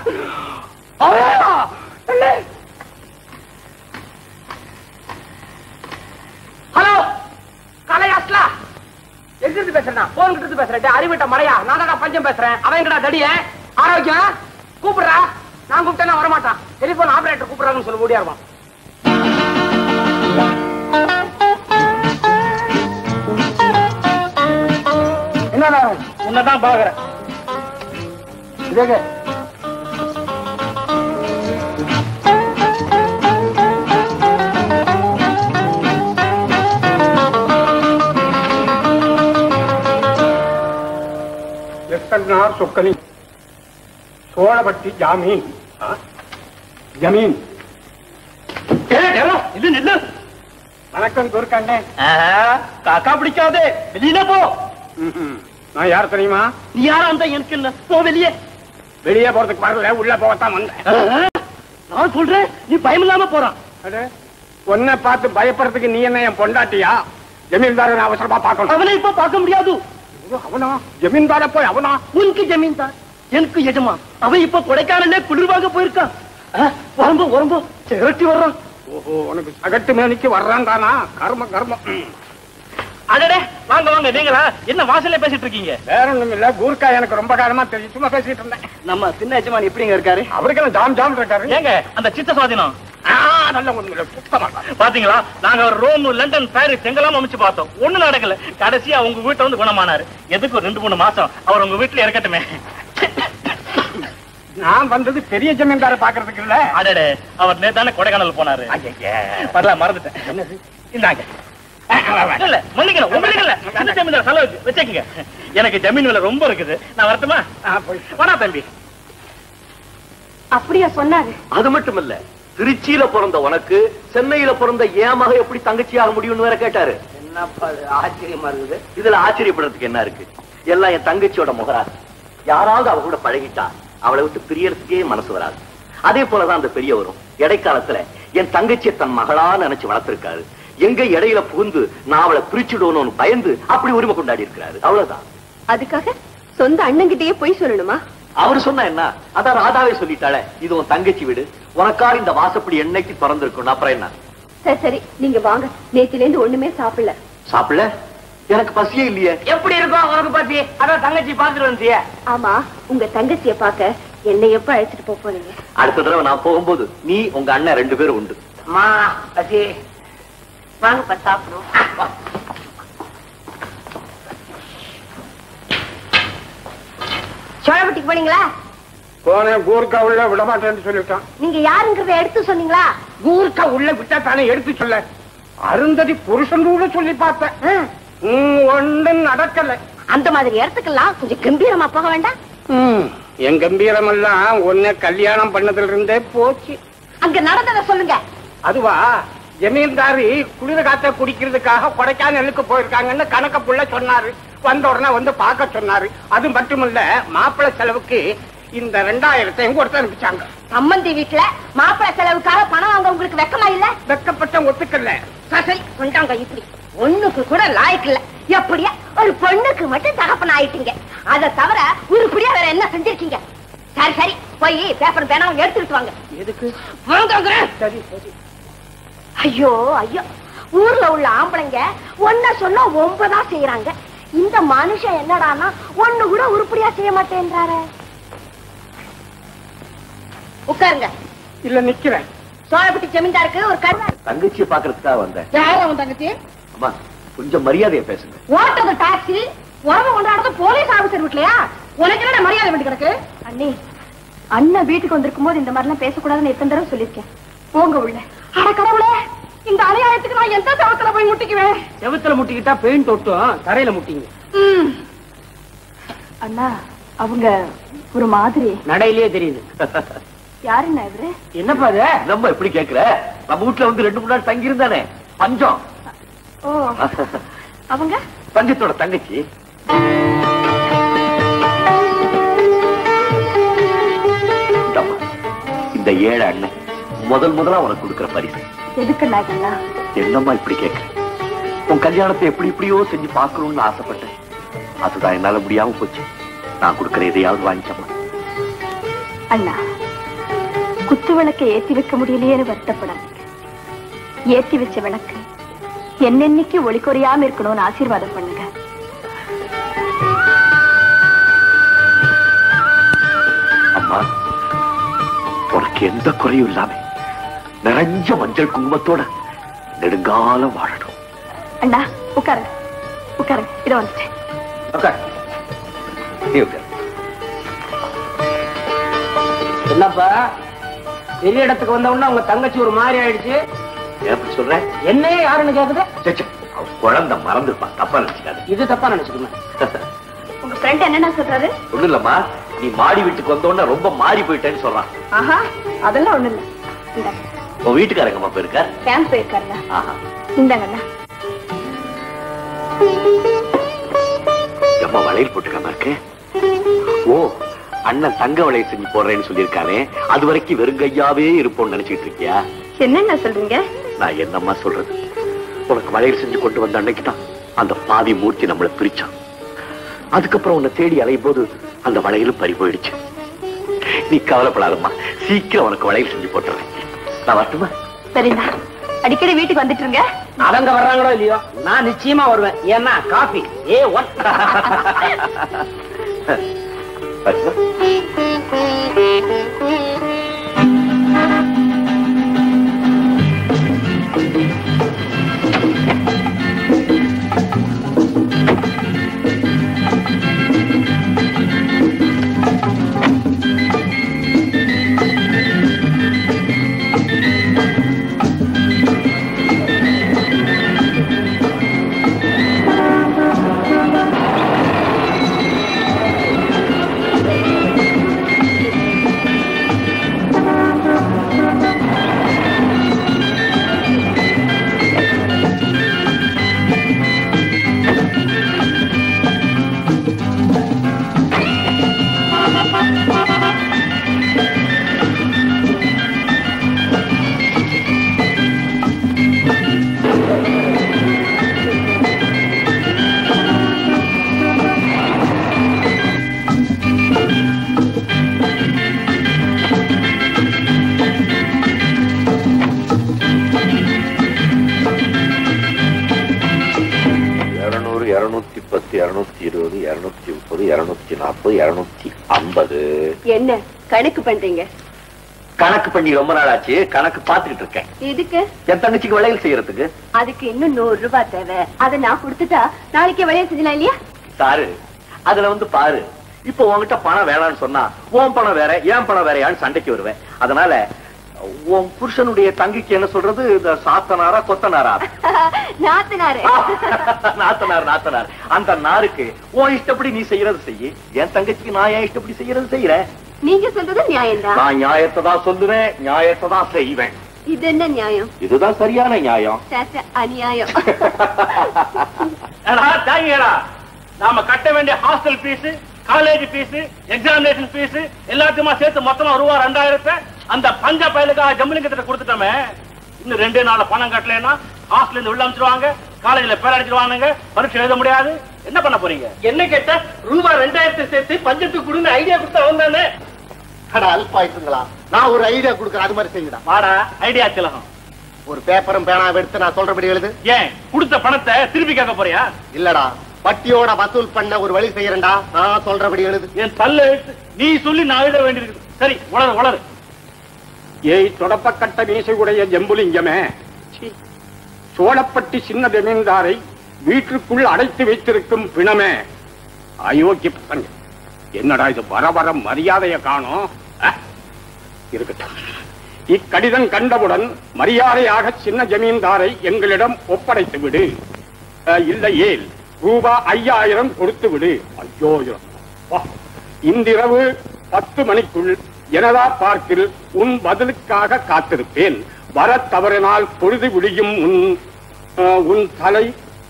ஹலோ கலையாஸ்லா எங்க இருந்து பேசுறேன் போன் கிட்ட இருந்து பேசுறேன் அறிவிட்ட மலையா நான் தான் பஞ்சம் பேசுறேன் அவன் எங்கடா தடிய ஆரோக்கியம் கூப்பிடுறா நான் கூப்பிட்டேன்னா வரமாட்டான் டெலிபோன் ஆபரேட்டர் கூப்பிடுறாங்கன்னு சொல்ல முடியாருமா என்ன உன்னதான் பாக்குறேன் இதே எத்தனார் சொக்கலி சோழபட்டி ஜாமீன் ஆ? ஜமீன் இது நில்லு வணக்கம் துர்க்கண்ணே காக்கா பிடிக்காதே வெளியில போ ம்ஹும். நான் யார் தெரியுமா நீ யாரா இருந்தா எனக்கு இல்ல போ வெளியே வெளியே போறதுக்கு வரல உள்ள போகத்தான் வந்தேன் நான் சொல்றேன் நீ பயம் இல்லாம போறான் அடே, உன்னை பார்த்து பயப்படுறதுக்கு நீ என்ன என் பொண்டாட்டியா ஜமீன்தார அவசரமா பார்க்கணும் அவனை இப்ப பார்க்க முடியாது ஐயோ, அவனா ஜமீன்தார போய் அவனா உனக்கு ஜமீன்தார் எனக்கு எஜமா அவன் இப்ப கொடைக்கானல்ல குளிர்வாக போயிருக்கான் ஆ, வரும்போ வரும்போ சிரட்டி வர்றான் ஓஹோ உனக்கு சகட்டு மேனிக்கு வர்றான் தானா கர்ம கர்மம் ம். அடடே வாங்க வாங்க நீங்களா என்ன வாசல்ல பேசிட்டு இருக்கீங்க வேற ஒண்ணும் இல்ல கூர்க்கா எனக்கு ரொம்ப காலமா தெரியும் சும்மா பேசிட்டு இருந்தேன் நம்ம சின்ன எஜமான் எப்படிங்க இருக்காரு அவருக்கு ஜாம் ஜாம் இருக்காரு ஏங்க அந்த சித்த சுவாதினம் ஆ, நல்ல ஒண்ணு இல்ல சுத்தமா பாத்தீங்களா நாங்க ரோம் லண்டன் பாரிஸ் எங்கெல்லாம் அமைச்சு பார்த்தோம் ஒண்ணு நடக்கல கடைசியா உங்க வீட்டை வந்து குணமானாரு எதுக்கு ஒரு ரெண்டு மூணு மாசம் அவர் உங்க வீட்டுல இருக்கட்டுமே நான் வந்தது பெரிய ஜமீன்தார பாக்குறதுக்கு இல்ல அடடே அவர் நேத்தானே கொடைக்கானல் போனாரு வரல மறந்துட்டேன் என்னது இந்தாங்க இல்ல மன்னிக்கணும் உங்களுக்கு இல்ல சின்ன ஜமீன்தார் செலவுக்கு வச்சுக்கங்க எனக்கு ஜமீன் விலை ரொம்ப இருக்குது நான் வரட்டுமா வாடா தம்பி அப்படியா சொன்னாரு அது மட்டும் இல்ல திருச்சியில பிறந்த உனக்கு சென்னையில பிறந்த என் மக எப்படி தங்கச்சியாக முடியும்னு வேற கேட்டாரு என்னப்பா இது ஆச்சரியமா இருக்குது இதுல ஆச்சரியப்படுறதுக்கு என்ன இருக்கு எல்லாம் என் தங்கச்சியோட முகராது யாராவது அவ கூட பழகிட்டா அவளை விட்டு பிரியறதுக்கே மனசு வராது அதே போலதான் அந்த பெரியவரும் இடைக்காலத்துல என் தங்கச்சியை தன் மகளா நினைச்சு வளர்த்திருக்காரு எங்க இடையில புகுந்து நான் அவளை பிரிச்சுடணும்னு பயந்து அப்படி உரிமை கொண்டாடி இருக்கிறாரு அவ்வளவுதான் அதுக்காக சொந்த அண்ணங்கிட்டயே போய் சொல்லணுமா அவரு சொன்னா என்ன அதான் ராதாவே சொல்லிட்டாளே இது உன் தங்கச்சி வீடு உனக்காக இந்த வாசப்படி என்னைக்கு திறந்திருக்கும் அப்புறம் என்ன சரி சரி நீங்க வாங்க நேத்தில இருந்து ஒண்ணுமே சாப்பிடல சாப்பிடல எனக்கு பசியே இல்லையே எப்படி இருக்கும் உனக்கு பத்தி அதான் தங்கச்சி பாத்துட்டு வந்துட்டியே ஆமா உங்க தங்கச்சிய பார்க்க என்னை எப்ப அழைச்சிட்டு போக போறீங்க அடுத்த தடவை நான் போகும்போது நீ உங்க அண்ணன் ரெண்டு பேரும் உண்டு அம்மா பசி வாங்கப்பா சாப்பிடுவோம் சோழப்பட்டிக்கு போனீங்களா போனேன் கூர்க்கா உள்ள விட மாட்டேன்னு சொல்லிட்டான் நீங்க யாருங்கிறத எடுத்து சொன்னீங்களா கூர்க்கா உள்ள விட்டா தானே எடுத்து சொல்ல அருந்ததி புருஷன் கூட சொல்லி பார்த்தேன் ம், ம், ஒண்ணும் நடக்கல அந்த மாதிரி இடத்துக்கெல்லாம் கொஞ்சம் கம்பீரமா போக வேண்டாம் ம், என் கம்பீரம் எல்லாம் உன்னை கல்யாணம் பண்ணதுல இருந்தே போச்சு அங்க நடந்ததை சொல்லுங்க அதுவா ஜமீன்தாரி குளிர காத்த குடிக்கிறதுக்காக கொடைக்கானலுக்கு போயிருக்காங்கன்னு கணக்க புள்ள சொன்னாரு வந்த உடனே வந்து பார்க்க சொன்னாரு அது மட்டுமில்ல மாப்பிள்ளை செலவுக்கு இந்த ரெண்டாயிரத்தையும் கொடுத்து அனுப்பிச்சாங்க சம்மந்தி வீட்டுல மாப்பிள்ளை செலவுக்காக பணம் வாங்க உங்களுக்கு வெக்கமா இல்ல வெக்கப்பட்ட ஒத்துக்கல சரி, சரி கொண்டாங்க இப்படி ஒண்ணுக்கு கூட லாய்க்கு இல்ல எப்படியா ஒரு பொண்ணுக்கு மட்டும் தகப்பன் ஆயிட்டீங்க அதை தவிர உருப்படியா வேற என்ன செஞ்சிருக்கீங்க சரி சரி போய் பேப்பர் பேனாவும் எடுத்துட்டு வாங்க எதுக்கு வாங்க சரி சரி ஐயோ ஐயோ ஊர்ல உள்ள ஆம்பளைங்க ஒன்ன சொன்னா ஒன்பதா செய்யறாங்க இந்த மனுஷன் என்னடான்னா ஒண்ணு கூட உருப்படியா செய்ய மாட்டேன்றாரு உட்காருங்க இல்ல நிக்கிறேன் சோழப்பட்டி ஜமீன்தாருக்கு ஒரு கருவா தங்கச்சியை பாக்குறதுக்காக வந்தேன் யார் அவன் தங்கச்சி அம்மா கொஞ்சம் மரியாதையை பேசுங்க ஓட்டுறது டாக்ஸி உறவு கொண்டாடுறது போலீஸ் ஆபீசர் வீட்லயா உனக்கு என்ன மரியாதை வேண்டி கிடக்கு அண்ணி அண்ணன் வீட்டுக்கு வந்திருக்கும் போது இந்த மாதிரிலாம் பேசக்கூடாதுன்னு எத்தனை தடவை சொல்லியிருக்கேன் போங்க உள்ள அட கடவுளே இந்த அநியாயத்துக்கு நான் எந்த சவத்துல போய் முட்டிக்குவேன் செவத்துல முட்டிக்கிட்டா பெயிண்ட் ஒட்டும் தரையில முட்டிங்க ம். அண்ணா அவங்க ஒரு மாதிரி நடையிலேயே தெரியுது யாருண்ணா இவரு என்னப்பா இது நம்ம எப்படி கேக்குற நம்ம வீட்டுல வந்து ரெண்டு மூணு நாள் தங்கி இருந்தானே பஞ்சம் ஓ அவங்க பஞ்சத்தோட தங்கச்சி இந்தாம்மா, இந்த ஏழை அண்ணன் முதல் முதலா உனக்கு கொடுக்கிற பரிசு எதுக்கு நாகண்ணா என்னம்மா இப்படி கேட்க உன் கல்யாணத்தை எப்படி இப்படியோ செஞ்சு பார்க்கணும்னு ஆசைப்பட்டேன் அதுதான் என்னால முடியாம போச்சு நான் கொடுக்கிற எதையாவது வாங்கிக்கம்மா அண்ணா குத்து விளக்கை ஏத்தி வைக்க முடியலையேன்னு வருத்தப்படாதீங்க ஏத்தி வச்ச விளக்கு என்னென்னைக்கு ஒளி குறையாம இருக்கணும்னு ஆசீர்வாதம் பண்ணுங்க அம்மா உனக்கு எந்த குறையும் இல்லாம நிறைஞ்ச மஞ்சள் குங்குமத்தோட நெடுங்காலம் வாழணும் அண்ணா உட்காருங்க உட்காருங்க இதை வந்துட்டேன் உட்கார். நீ உட்கார். என்னப்பா பெரிய இடத்துக்கு வந்த உடனே உங்க தங்கச்சி ஒரு மாதிரி ஆயிடுச்சு ஏன் அப்படி சொல்றேன் என்னையே யாருன்னு கேக்குது சே, சே, அவ குழந்தை மறந்துருப்பா தப்பா நினைச்சுக்காது இது தப்பா நினைச்சுக்கணும் உங்க ஃப்ரெண்ட் என்னென்ன சொல்றாரு ஒண்ணு இல்லம்மா நீ மாடி வீட்டுக்கு வந்தோடனே ரொம்ப மாறி போயிட்டேன்னு சொல்றான் ஆஹா அதெல்லாம் ஒண்ணு இல்ல இந்தாங்க உன் வீட்டுக்காரங்கம்மா போயிருக்க கேம்ப் போயிருக்காருல ஆஹா இந்தாங்கண்ணா அம்மா வளையல் போட்டுக்காம இருக்கு ஓ அண்ணன் தங்க வளையல் செஞ்சு போடுறேன்னு சொல்லியிருக்கானே அது வரைக்கும் வெறுங்கையாவே இருப்போம்னு நினைச்சிட்டு இருக்கியா என்னென்ன சொல்றீங்க நான் என்னம்மா சொல்றது உனக்கு வளையல் செஞ்சு கொண்டு வந்த அன்னைக்கு தான் அந்த பாதி மூர்த்தி நம்மளை பிரிச்சான் அதுக்கப்புறம் உன்னை தேடி அலையும் போது அந்த வளையலும் பறி போயிடுச்சு நீ கவலைப்படாதம்மா சீக்கிரம் உனக்கு வளையல் செஞ்சு போட்டுறேன் நான் வரட்டுமா சரிண்ணா அடிக்கடி வீட்டுக்கு வந்துட்டு இருங்க அவங்க வர்றாங்களோ இல்லையோ நான் நிச்சயமா வருவேன் ஏன்னா காபி ஏ ஒன் வரட்டுமா? இருநூறு இருநூத்தி பத்து இருநூத்தி இருபது இருநூத்தி முப்பது இருநூத்தி நாற்பது இருநூத்தி ஐம்பது என்ன கணக்கு பண்றீங்க கணக்கு பண்ணி ரொம்ப நாள் ஆச்சு கணக்கு பாத்துக்கிட்டு இருக்கேன் இதுக்கு என் தங்கச்சிக்கு வளையல் செய்யறதுக்கு அதுக்கு இன்னும் நூறு ரூபாய் தேவை அதை நான் கொடுத்துட்டா நாளைக்கே வெளியே செஞ்சலாம் இல்லையா சாரு அதுல வந்து பாரு இப்போ உன்கிட்ட பணம் வேணாம்னு சொன்னா உன் பணம் வேற என் பணம் வேறையான்னு சண்டைக்கு வருவேன் அதனால உன் புருஷனுடைய தங்கிக்கு என்ன சொல்றது இந்த சாத்தனாரா கொத்தனாரா நாத்தனாரு நாத்தனார் நாத்தனார் அந்த நாருக்கு உன் இஷ்டப்படி நீ செய்யறது செய்யி என் தங்கச்சிக்கு நான் என் இஷ்டப்படி செய்யறது செய்யறேன் நீங்க சொல்றது நியாயம்தான் நான் நியாயத்தை தான் சொல்லுவேன் நியாயத்தை தான் செய்வேன் இது என்ன நியாயம் இதுதான் சரியான நியாயம் சேச்ச, அநியாயம் ஏடா, தாங்கிடா. நாம கட்ட வேண்டிய hostel fees college fees examination fees எல்லாத்தையுமா சேர்த்து மொத்தமா ரூபா ரெண்டாயிரத்தை அந்த பஞ்ச பயலுக்காக ஜம்பலிங்கத்திட்ட கொடுத்துட்டோமே இன்னும் ரெண்டே நாள்ல பணம் கட்டலைன்னா ஹாஸ்டல் இருந்து உள்ள அனுப்பிச்சிருவாங்க காலேஜ்ல பேர் அடிச்சிருவானுங்க பரீட்சை எழுத முடியாது என்ன பண்ண போறீங்க என்ன கேட்டா ரூபாய் ரெண்டாயிரத்தை சேர்த்து பஞ்சத்துக்கு கொடுன்னு ஐடியா கொடுத்து அவன் தானே அட அல்பாயுசுங்களா நான் ஒரு ஐடியா கொடுக்குறேன் அது மாதிரி செய்யுடா வாடா ஐடியா திலகம் ஒரு பேப்பரும் பேனாவை எடுத்து நான் சொல்றபடி எழுது ஏன் கொடுத்த பணத்தை திருப்பி கேட்க போறியா இல்லடா வட்டியோட வசூல் பண்ண ஒரு வழி செய்யறேன்டா நான் சொல்றபடி எழுது என் தள்ள எழுத்து நீ சொல்லி நான் எழுத வேண்டியிருக்கு சரி உளறு உளறு ஏய் தொடப்பக்கட்ட மீசையுடைய ஜம்புலிங்கமே சீ. சோழப்பட்டி சின்ன ஜமீன்தாரை வீட்டுக்குள் அடைத்து வைத்திருக்கும் பிணமே அயோக்கிய பசங்க என்னடா இது வர வர மரியாதைய காணோம் அஹ், இருக்கட்டும் இக்கடிதம் கண்டவுடன் மரியாதையாக சின்ன ஜமீன்தாரை எங்களிடம் ஒப்படைத்து விடு அஹ், இல்லையேல் ரூபா ஐயாயிரம் கொடுத்து விடு ஐயோ வா. இன்றிரவு பத்து மணிக்குள் ஜனதா பார்க்கில் உன் பதிலுக்காக காத்திருப்பேன் வர தவறினால் பொழுது விடியும் உன் அஹ், உன் தலை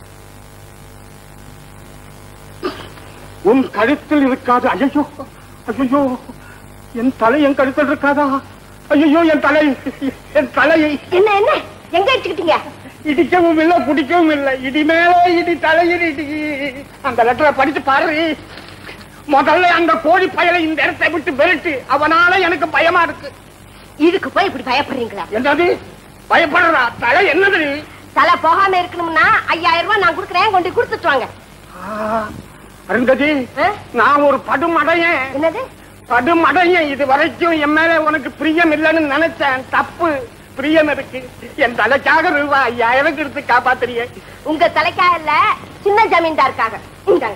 உன் கழுத்தில் இருக்காது ஐயோ ஐயோ என் தலை என் கழுத்தில் இருக்காதா ஐயோ என் தலை என் தலையை என்ன என்ன எங்க வச்சுக்கிட்டீங்க இடிக்கவும் இல்லை குடிக்கவும் இல்லை இடி மேலே இடி தலையில் இடி அந்த லெட்டரை படிச்சு பாரு முதல்ல அந்த கோழி பயலை இந்த இடத்தை விட்டு விரட்டு அவனால எனக்கு பயமா இருக்கு இதுக்கு போய் இப்படி பயப்படுறீங்களா என்னது பயப்படுறா தலை என்னது தலை போகாம இருக்கணும்னா ஐயாயிரம் ரூபாய் நான் கொடுக்குறேன் கொண்டு கொடுத்துட்டு வாங்க அருந்ததி நான் ஒரு படுமடையன் என்னது படுமடையன் இது வரைக்கும் என் மேல உனக்கு பிரியம் இல்லைன்னு நினைச்சேன் தப்பு பிரியம் இருக்கு என் தலைக்காக ரூபாய் ஐயாயிரம் எடுத்து காப்பாத்துறிய உங்க தலைக்காக இல்ல சின்ன ஜமீன்தாருக்காக இந்தாங்க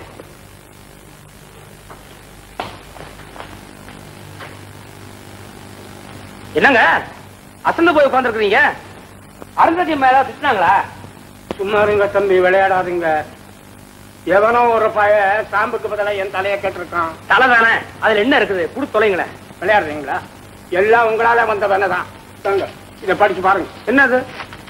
என்னங்க அசந்து போய் உட்காந்துருக்கீங்க அருந்ததி மேல திட்டினாங்களா சும்மா இருங்க தம்பி விளையாடாதீங்க எவனோ ஒரு பய சாம்புக்கு பதிலா என் தலையை கேட்டிருக்கான் தலை தானே அதுல என்ன இருக்குது குடு தொலைங்களேன் விளையாடுறீங்களா எல்லாம் உங்களால வந்த வேலைதான் தாங்க இதை படிச்சு பாருங்க என்னது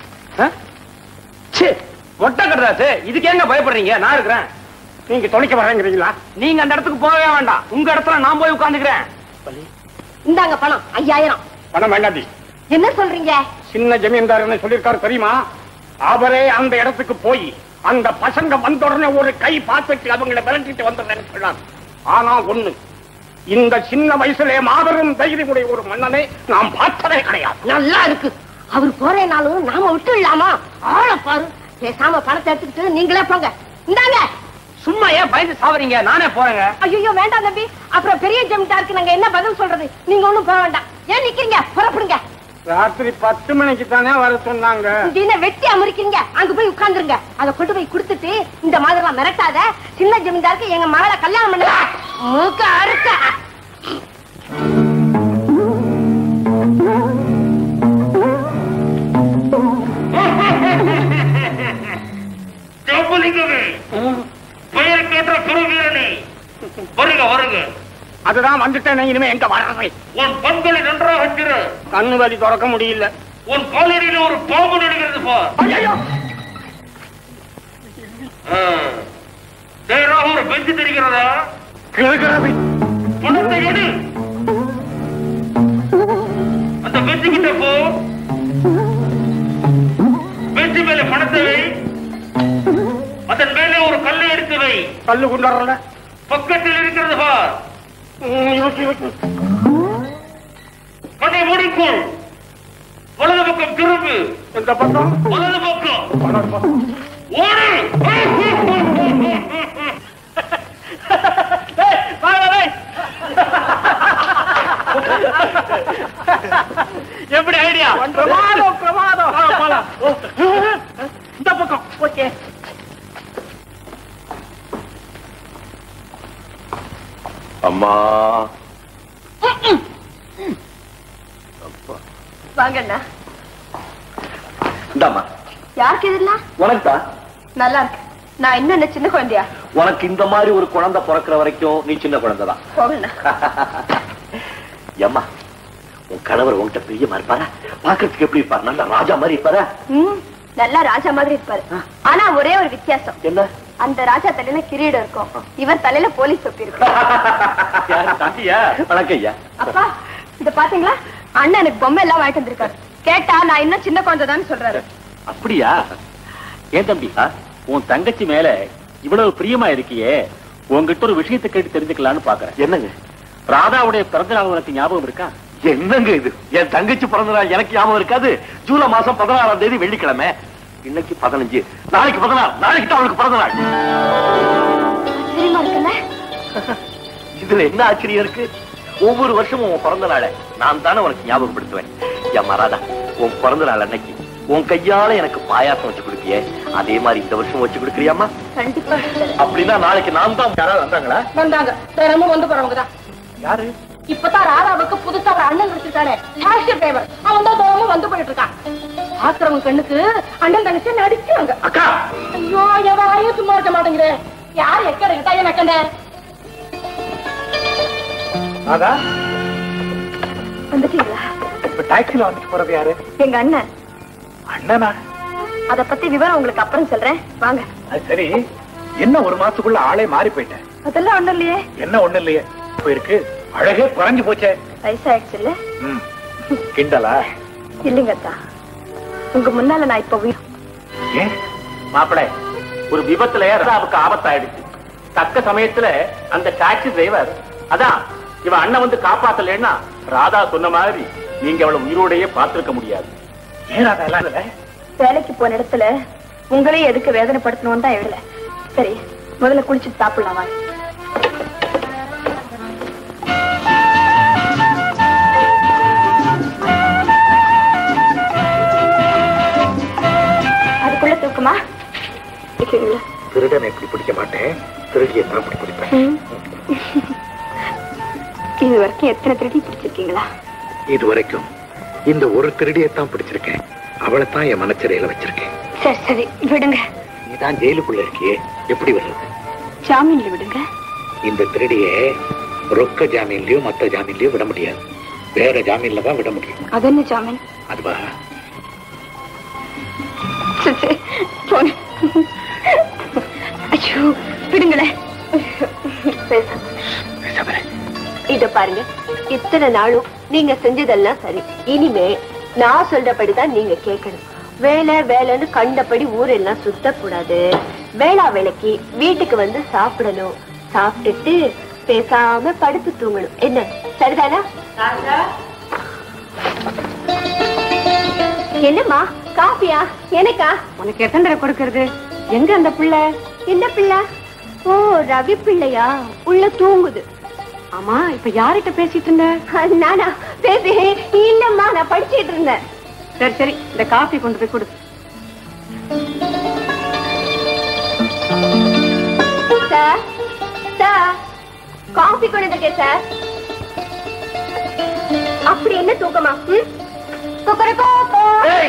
மொட்டை கட்டுறாச்சு இதுக்கு எங்க பயப்படுறீங்க நான் இருக்கிறேன் நீங்க தொலைக்க வரேங்கிறீங்களா நீங்க அந்த இடத்துக்கு போகவே வேண்டாம் உங்க இடத்துல நான் போய் உட்கார்ந்துக்கிறேன் இந்தாங்க பணம் ஐயாயிரம் பணம் வேண்டாடி என்ன சொல்றீங்க சின்ன ஜமீன்தார் சொல்லிருக்காரு தெரியுமா அவரே அந்த இடத்துக்கு போய் அந்த பசங்க வந்த உடனே ஒரு கை பார்த்துட்டு அவங்களை விரட்டிட்டு வந்துடுறேன்னு சொன்னார் ஆனா ஒண்ணு இந்த சின்ன வயசுல மாபெரும் தைரியமுடைய ஒரு மன்னனை நாம் பார்த்ததே கிடையாது நல்லா இருக்கு அவர் போறேனாலும் நாம விட்டு இல்லாமா ஆள பாரு பேசாம பணத்தை எடுத்துக்கிட்டு நீங்களே போங்க இந்தாங்க சும்மா ஏன் பயந்து சாவறீங்க நானே போறேங்க ஐயோ வேண்டாம் தம்பி அப்புறம் பெரிய ஜமீன்தாருக்கு நாங்க என்ன பதில் சொல்றது நீங்க ஒண்ணும் போக வேண்டாம் ஏன் நிக்கிறீங்க புறப்படுங்க ராத்திரி பத்து மணிக்கு தானே வர சொன்னாங்க இந்த வெட்டி அமுறிக்கிறீங்க அங்க போய் உட்கார்ந்துருங்க அதை கொண்டு போய் கொடுத்துட்டு இந்த மாதிரி எல்லாம் மிரட்டாத சின்ன ஜமீன்தாருக்கு எங்க மகளை கல்யாணம் பண்ணுங்க மூக்க அறுக்க ஜம்புலிங்கமே பெயர் கேட்ட பெருவீரனே வருக வருக அதுதான் வந்துட்டேன் இனிமே எங்க வர்றது உன் பண்களை நன்றாக திரு கண்ணு வலி திறக்க முடியல உன் காலடியில் ஒரு பாம்பு நடுகிறது பார் ஆ. நேராக ஒரு பெஞ்சு தெரிகிறதா கிழக்கிறது பணத்தை எடு அந்த பெஞ்சு கிட்ட போ பெஞ்சு மேல பணத்தை வை அதன் மேலே ஒரு கல்லை எடுத்து வை கல்லு கொண்டாடுறல பக்கத்தில் இருக்கிறது பார் கண்ணை மூடிக்கொள் வலது பக்கம் திரும்பு இந்த பக்கம் வலது பக்கம் ஓடு எப்படி ஐடியா பிரமாதம் பிரமாதம் இந்த பக்கம் ஓகே அம்மா வாங்கண்ணா இந்தாம்மா யாருக்கு இதெல்லாம் உனக்கு தான் நல்லா இருக்கு நான் இன்னும் என்ன சின்ன குழந்தையா உனக்கு இந்த மாதிரி ஒரு குழந்தை பிறக்கிற வரைக்கும் நீ சின்ன குழந்தை தான் போகண்ணா ஏம்மா உன் கணவர் உன்கிட்ட பிரியமா இருப்பாரா பாக்குறதுக்கு எப்படி இருப்பார் நல்ல ராஜா மாதிரி இருப்பாரா ம் நல்லா ராஜா மாதிரி இருப்பாரு ஆனா ஒரே ஒரு வித்தியாசம் என்ன அந்த ராஜா தலையில கிரீடம் இருக்கும் இவர் தலையில போலீஸ் தொப்பி இருக்கும் வணக்கம் ஐயா அப்பா இத பாத்தீங்களா அண்ணன் எனக்கு பொம்மை எல்லாம் வாங்கிட்டு வந்திருக்காரு கேட்டா நான் இன்னும் சின்ன குழந்தை சொல்றாரு அப்படியா ஏன் தம்பி உன் தங்கச்சி மேல இவ்வளவு பிரியமா இருக்கியே உன்கிட்ட ஒரு விஷயத்தை கேட்டு தெரிஞ்சுக்கலாம்னு பாக்குறேன் என்னங்க ராதாவுடைய பிறந்த நாள் உனக்கு ஞாபகம் இருக்கா என்னங்க இது என் தங்கச்சி பிறந்த நாள் எனக்கு ஞாபகம் இருக்காது ஜூலை மாசம் பதினாறாம் தேதி வெள்ளிக்கிழமை இன்னைக்கு பதினஞ்சு நாளைக்கு பதினாறு நாளைக்கு தான் அவளுக்கு பிறந்த நாள் ஆச்சரியமா இருக்குல்ல இதுல என்ன ஆச்சரியம் இருக்கு ஒவ்வொரு வருஷமும் உன் பிறந்த நாளை நான் தானே உனக்கு ஞாபகப்படுத்துவேன் என் மராதா உன் பிறந்த நாள் அன்னைக்கு உன் கையால எனக்கு பாயாசம் வச்சு கொடுப்பியே அதே மாதிரி இந்த வருஷம் வச்சு கொடுக்குறியாமா கண்டிப்பா அப்படின்னா நாளைக்கு நான் தான் யாராவது வந்தாங்களா வந்தாங்க தினமும் வந்து போறவங்க தான் யாரு இப்பதான் ராதாவுக்கு புதுசா ஒரு அண்ணன் கிடைச்சிருக்கானே டாக்ஸி டிரைவர் அவன் தான் தினமும் வந்து போயிட்டு இருக்கான் பாக்குறவங்க கண்ணுக்கு அண்ணன் தங்கச்சி நடிக்கிறாங்க அக்கா ஐயோ என் வாயும் சும்மா இருக்க மாட்டேங்கிறேன் யார் எக்கட கிட்டா என் நக்கண்ட அதா வந்துட்டீங்களா இப்ப டாக்ஸில வந்துட்டு போறது யாரு எங்க அண்ணன் அண்ணனா அத பத்தி விவரம் உங்களுக்கு அப்புறம் சொல்றேன் வாங்க அது சரி என்ன ஒரு மாசத்துக்குள்ள ஆளே மாறி போயிட்டேன் அதெல்லாம் ஒண்ணும் இல்லையே என்ன ஒண்ணு இல்லையே போயிருக்கு அழகே குறைஞ்சு போச்சே வயசாயிடுச்சு இல்ல ம். கிண்டலா இல்லைங்க அத்தா உங்க முன்னால நான் இப்ப உயிர் ஏன் மாப்பிள ஒரு விபத்துல ராதாவுக்கு ஆபத்தாயிடுச்சு தக்க சமயத்துல அந்த டாக்ஸி டிரைவர் அதான் இவ அண்ணன் வந்து காப்பாத்தலைன்னா ராதா சொன்ன மாதிரி நீங்க அவளை உயிரோடையே பார்த்திருக்க முடியாது ஏன் அதெல்லாம் இல்ல வேலைக்கு போன இடத்துல உங்களையும் எதுக்கு வேதனைப்படுத்தணும்னு தான் எழுதல சரி முதல்ல குளிச்சுட்டு சாப்பிடலாம் வாங்க அதுக்குள்ள தூக்குமா இல்ல. திருடனை இப்படி பிடிக்க மாட்டேன் திருடியை தான் இப்படி பிடிப்பேன் ம். இது வரைக்கும் எத்தனை திருடி பிடிச்சிருக்கீங்களா இது வரைக்கும் இந்த ஒரு திருடியை தான் பிடிச்சிருக்கேன் அவளை தான் என் மனச்சிறையில வச்சிருக்கேன் சரி சரி விடுங்க நீதான் ஜெயிலுக்குள்ள இருக்கியே எப்படி வர்றது ஜாமீன்ல விடுங்க இந்த திருடியை ரொக்க ஜாமீன்லயோ மத்த ஜாமீன்லயோ விட முடியாது வேற ஜாமீன்ல தான் விட முடியும் அது என்ன ஜாமீன் அதுவா சரி, சரி, போங்க ஐயோ விடுங்களேன் இத பாருங்க இத்தனை நாளும் நீங்க செஞ்சதெல்லாம் சரி இனிமே நான் சொல்றபடிதான் நீங்க கேட்கணும் வேலை வேலைன்னு கண்டபடி ஊரெல்லாம் சுத்தக்கூடாது வேளா வேலைக்கு வீட்டுக்கு வந்து சாப்பிடணும் சாப்பிட்டுட்டு பேசாம படுத்து தூங்கணும் என்ன சரிதானா என்னம்மா காப்பியா எனக்கா உனக்கு எத்தனை தடவை கொடுக்கறது எங்க அந்த பிள்ளை என்ன பிள்ளை ஓ ரவி பிள்ளையா உள்ள தூங்குது ஆமா இப்ப யார்கிட்ட பேசிட்டு இருந்த நானா பேபி இல்லம்மா நான் படிச்சிட்டு இருந்தேன் சரி சரி இந்த காஃபி கொண்டு போய் கொடு சார் சார் காஃபி கொண்டு வந்திருக்கேன் சார் அப்படி என்ன தூக்கமா ம்? கொக்கரக்கோ, கோ.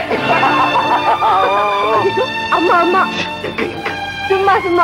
அம்மா அம்மா சும்மா சும்மா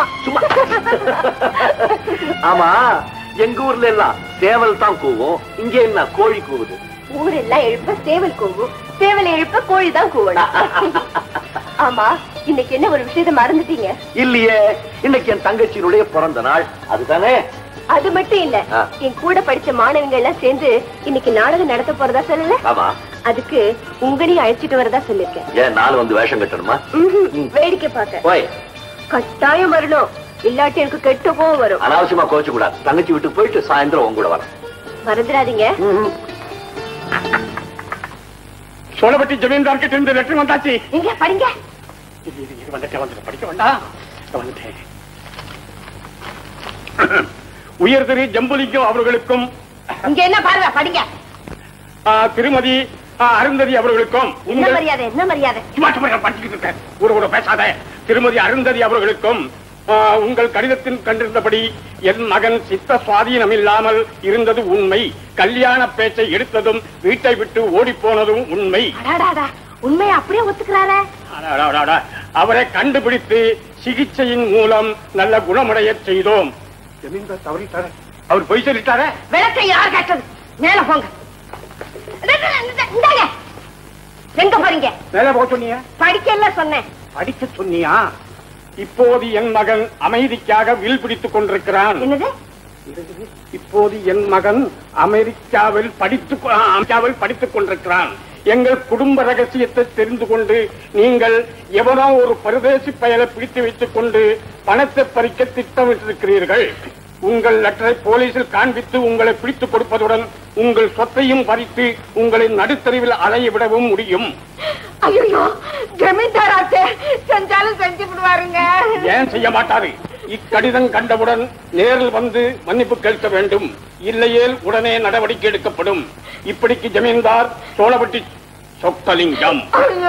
ஆமா எங்க ஊர்ல எல்லாம் சேவல் தான் கூவும் இங்க என்ன கோழி கூவுது ஊரெல்லாம் எழுப்ப சேவல் கூவும் சேவல் எழுப்ப கோழி தான் கூவணும் ஆமா இன்னைக்கு என்ன ஒரு விஷயத்த மறந்துட்டீங்க இல்லையே இன்னைக்கு என் தங்கச்சியினுடைய பிறந்த நாள் அதுதானே அது மட்டும் இல்ல ஆ. என் கூட படிச்ச மாணவங்க எல்லாம் சேர்ந்து இன்னைக்கு நாடகம் நடத்த போறதா சொல்லல ஆமா அதுக்கு உங்களையும் அழைச்சிட்டு வரதா சொல்லிருக்கேன் ஏன் நாலு வந்து வேஷம் கட்டணுமா ம்ஹும். வேடிக்கை பார்க்க போய் கட்டாயம் வரணும் இல்லாட்டி எனக்கு கெட்ட கோவம் வரும் அனாவசியமா கோச்சு கூடாது தங்கச்சி வீட்டுக்கு போயிட்டு சாயந்தரம் உங்க கூட வரேன் மறந்துடாதீங்க சோழப்பட்டி ஜமீன்தார் கிட்ட இருந்து லெட்டர் வந்தாச்சு எங்க படிங்க இது, இது, இது வந்துட்டேன் வந்துட்டேன் படிக்க வேண்டாம் இதோ வந்துட்டேன் உயர் திரு ஜம்புலிங்கம் அவர்களுக்கும் இங்க என்ன பாருங்க படிங்க ஆ, திருமதி ஆ, அருந்ததி அவர்களுக்கும் என்ன உங்கள் மரியாதை என்ன மரியாதை சும்மா சும்மா நான் படிச்சுக்கிட்டு இருக்கேன் கூட கூட பேசாத திருமதி அருந்ததி அவர்களுக்கும் ஆ, உங்கள் கடிதத்தில் கண்டிருந்தபடி என் மகன் சித்த சுவாதீனம் இல்லாமல் இருந்தது உண்மை கல்யாண பேச்சை எடுத்ததும் வீட்டை விட்டு ஓடி போனதும் உண்மை அடாடாடா உண்மையை அப்படியே ஒத்துக்கிறாரே அடாடாடாடா. அவரை கண்டுபிடித்து சிகிச்சையின் மூலம் நல்ல குணமடைய செய்தோம் ஜமீன்தார் தவறிட்டார அவர் பொய் சொல்லிட்டாரே விளக்கை யார் கேட்டது மேல போங்க இந்தாங்க. எங்க போறீங்க மேல போக சொன்னீங்க படிக்கல சொன்னேன் படிக்க சொன்னியா இப்போது என் மகன் அமைதிக்காக வில் பிடித்துக் கொண்டிருக்கிறான் என்னது இப்போது என் மகன் அமெரிக்காவில் படித்து அமெரிக்காவில் படித்துக் கொண்டிருக்கிறான் எங்கள் குடும்ப ரகசியத்தை தெரிந்து கொண்டு நீங்கள் எவனோ ஒரு பரதேசி பயலை பிடித்து வைத்துக் கொண்டு பணத்தை பறிக்க திட்டமிட்டிருக்கிறீர்கள் உங்கள் லெட்டரை போலீசில் காண்பித்து உங்களை பிடித்துக் கொடுப்பதுடன் உங்கள் சொத்தையும் பறித்து உங்களை நடுத்தருவில் அலைய விடவும் முடியும் ஐயோ ஜமீன்தாராச்சே செஞ்சாலும் செஞ்சு விடுவாருங்க ஏன் செய்ய மாட்டாரு இக்கடிதம் கண்டவுடன் நேரில் வந்து மன்னிப்பு கேட்க வேண்டும் இல்லையேல் உடனே நடவடிக்கை எடுக்கப்படும் இப்படிக்கு ஜமீன்தார் சோழப்பட்டி சொக்கலிங்கம்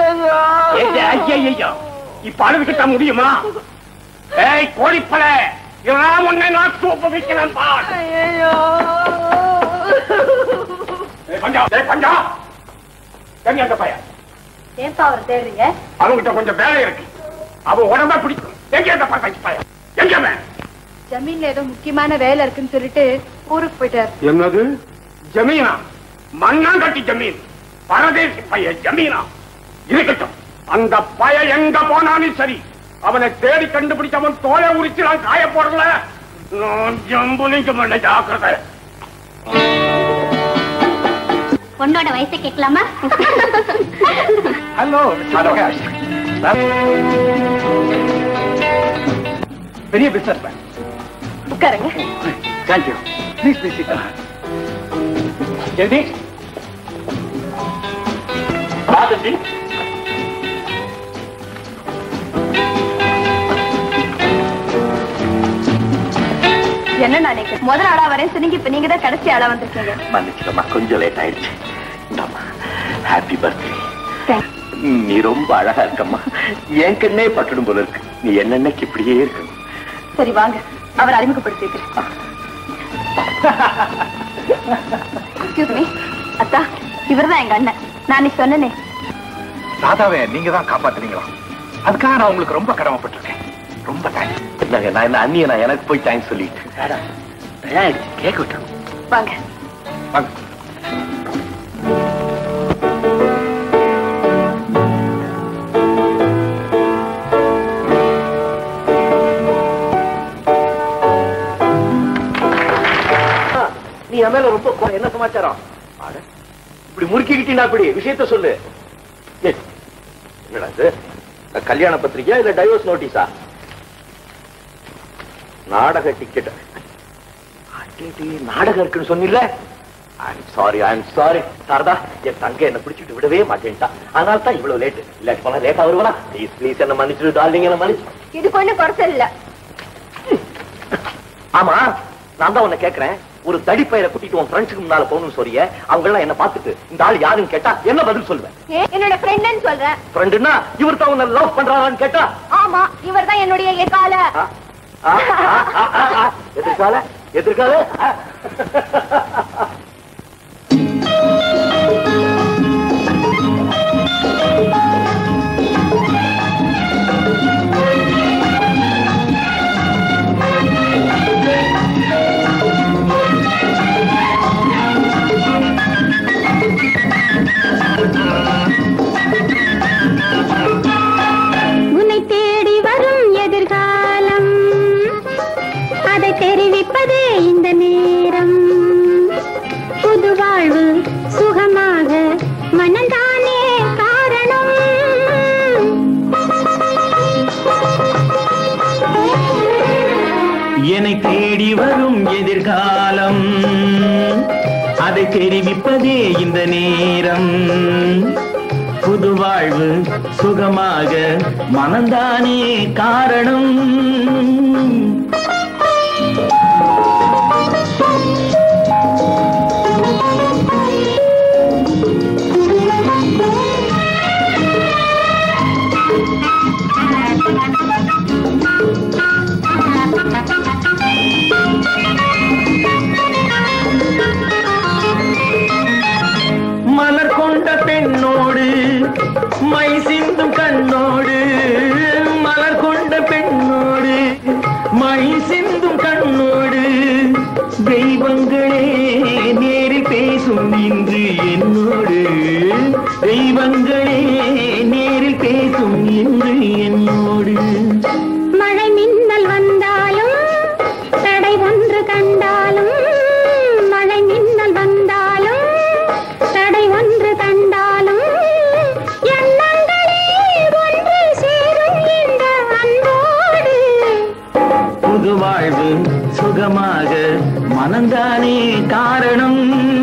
ஐயா இப்ப அழுதுகிட்ட முடியுமா ஏய் கோழிப்பல இதெல்லாம் உன்னை நான் தூப்ப வைக்கிறேன் பார் ஏய், பஞ்சா ஏய், பஞ்சா எங்க அந்த பையன் ஏன்பா அவர் தேடுறீங்க அவங்கிட்ட கொஞ்சம் வேலை இருக்கு அவ உடம்ப பிடிக்கும் எங்க அந்த பையன் பையன் எங்க அவன்? ஜமீன்ல ஏதோ முக்கியமான வேலை இருக்குன்னு சொல்லிட்டு ஊருக்கு போயிட்டாரு என்னது ஜமீனா மண்ணாங்கட்டி ஜமீன் பரதேசி பைய ஜமீனா இருக்கட்டும் அந்த பய எங்க போனாலும் சரி அவனை தேடி கண்டுபிடிச்சு அவன் தோலை உரிச்சு நான் காய போடல நான் ஜம்புலிங்க மண்ணை ஜாக்கிரதை பொண்ணோட வயசை கேட்கலாமா ஹலோ பெரிய பிசினஸ் மேன் உட்காருங்க தேங்க்யூ ப்ளீஸ் ப்ளீஸ் ஜெயதி ராஜதி என்ன நாளைக்கு முதல் ஆளா வரேன் சொன்னீங்க இப்ப நீங்க தான் கடைசி ஆளா வந்திருக்கீங்க மன்னிச்சிடமா கொஞ்சம் லேட் ஆயிடுச்சு இந்தாம்மா ஹாப்பி பர்த்டே நீ ரொம்ப அழகா இருக்கம்மா என் கண்ணே பட்டுடும் போல இருக்கு நீ என்னன்னைக்கு இப்படியே இருக்கணும் சரி வாங்க அவர் அறிமுகப்படுத்தி வைக்கிறேன் எக்ஸ்கியூஸ் மீ அத்தா இவர்தான் எங்க அண்ணன் நான் நீ சொன்னனே ராதாவை நீங்க தான் காப்பாத்துனீங்களா அதுக்காக நான் உங்களுக்கு ரொம்ப கடமைப்பட்டிருக்கேன் ரொம்ப தேங்க்ஸ் இல்லங்க நான் என்ன அண்ணிய நான் எனக்கு போய் தேங்க்ஸ் சொல்லிட்டு கேக் விட்டேன் வாங்க வாங்க நீ என் மேல ரொம்ப கோ- என்ன சமாச்சாரம் அட, இப்படி முறுக்கிக்கிட்டீங்கன்னா அப்படி விஷயத்த சொல்லு ஏய், என்னடா இது நான் கல்யாண பத்திரிக்கையா இல்ல டைவர்ஸ் நோட்டீஸா நாடக டிக்கெட் நாடகம் இருக்குன்னு சொன்னில்ல I'm sorry I'm sorry Sarada என் தங்க என்ன பிடிச்சிட்டு விடவே மாட்டேன்ட்டா அதனால தான் இவ்வளவு லேட் இல்ல போனா லேட்டா வருவனா ப்ளீஸ் ப்ளீஸ் என்ன மன்னிச்சிடு டார்லிங் என்ன மன்னிச்சு இதுக்கு ஒண்ணு குறைச்சல் இல்ல ஆமா நான் தான் உன்னை கேக்குறேன் ஒரு தடிப்பயிரை கூட்டிட்டு உன் ஃப்ரெண்ட்ஸுக்கு முன்னால போகணும்னு சொல்றிய அவங்க எல்லாம் என்ன பார்த்துட்டு இந்த ஆள் யாருன்னு கேட்டா என்ன பதில் சொல்லுவேன் ஏ, என்னோட ஃப்ரெண்டுன்னு சொல்றேன் ஃப்ரெண்டுன்னா இவர் தான் உன்னை லவ் பண்றாரான்னு கேட்டா ஆமா இவர் தான் என்னுடைய எக்கால ஆ, ஆ, ஆ, ஆ, ஆ. எதிர்கால எதிர்கால ஆ. உன்னை தேடி வரும் எதிர்காலம் அதை தெரிவிப்பதே இந்த நேரம் புது வாழ்வு சுகமாக மனந்தானே காரணம் என்னை தேடி வரும் எதிர்காலம் அதை தெரிவிப்பதே இந்த நேரம் புது வாழ்வு சுகமாக மனந்தானே காரணம் மலர் கொண்ட பெண்ணோடு மை சிந்தும் கண்ணோடு மலர் கொண்ட பெண்ணோடு மை சிந்தும் கண்ணோடு தெய்வங்களே நேரில் பேசும் இன்று என்னோடு தெய்வங்களே நேரில் பேசும் இன்று என்னோடு மழை மின்னல் வந்தாலும் தடை ஒன்று கண்டாலும் மழை மின்னல் வந்தாலும் தடை ஒன்று கண்டாலும் எண்ணங்களே ஒன்று சேரும் இந்த அன்போடு புது வாழ்வு சுகமாக மனந்தானே காரணம்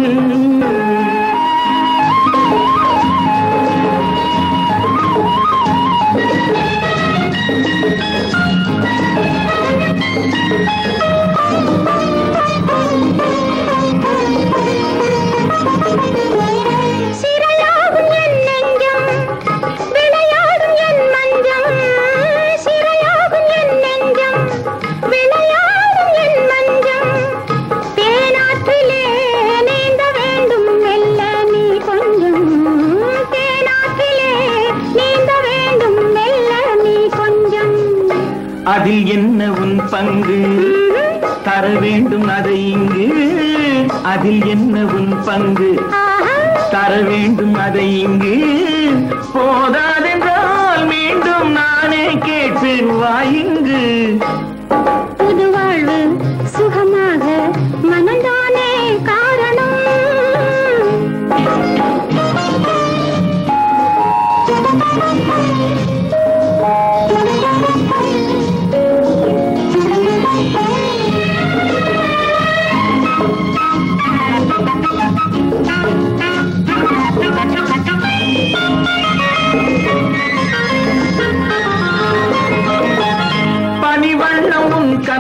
சிறையாகும் என் நெஞ்சம் விளையாடும் என் மஞ்சம் சிறையாகும் என் நெஞ்சம் விளையாடும் என் மஞ்சம் தேனாற்றிலே நீந்த வேண்டும் மெல்ல நீ கொஞ்சம் தேனாற்றிலே நீந்த வேண்டும் மெல்ல நீ கொஞ்சம் அதில் என்ன உன் பங்கு தர வேண்டும் அதை இங்கு அதில் என்ன உன் பங்கு தர வேண்டும் அதை இங்கு போதாதென்றால் மீண்டும் நானே கேட்பேன் வாயிங்கு புது வாழ்வு சுகமாக மனந்தானே காரணம் பனிவண்ணம் உன்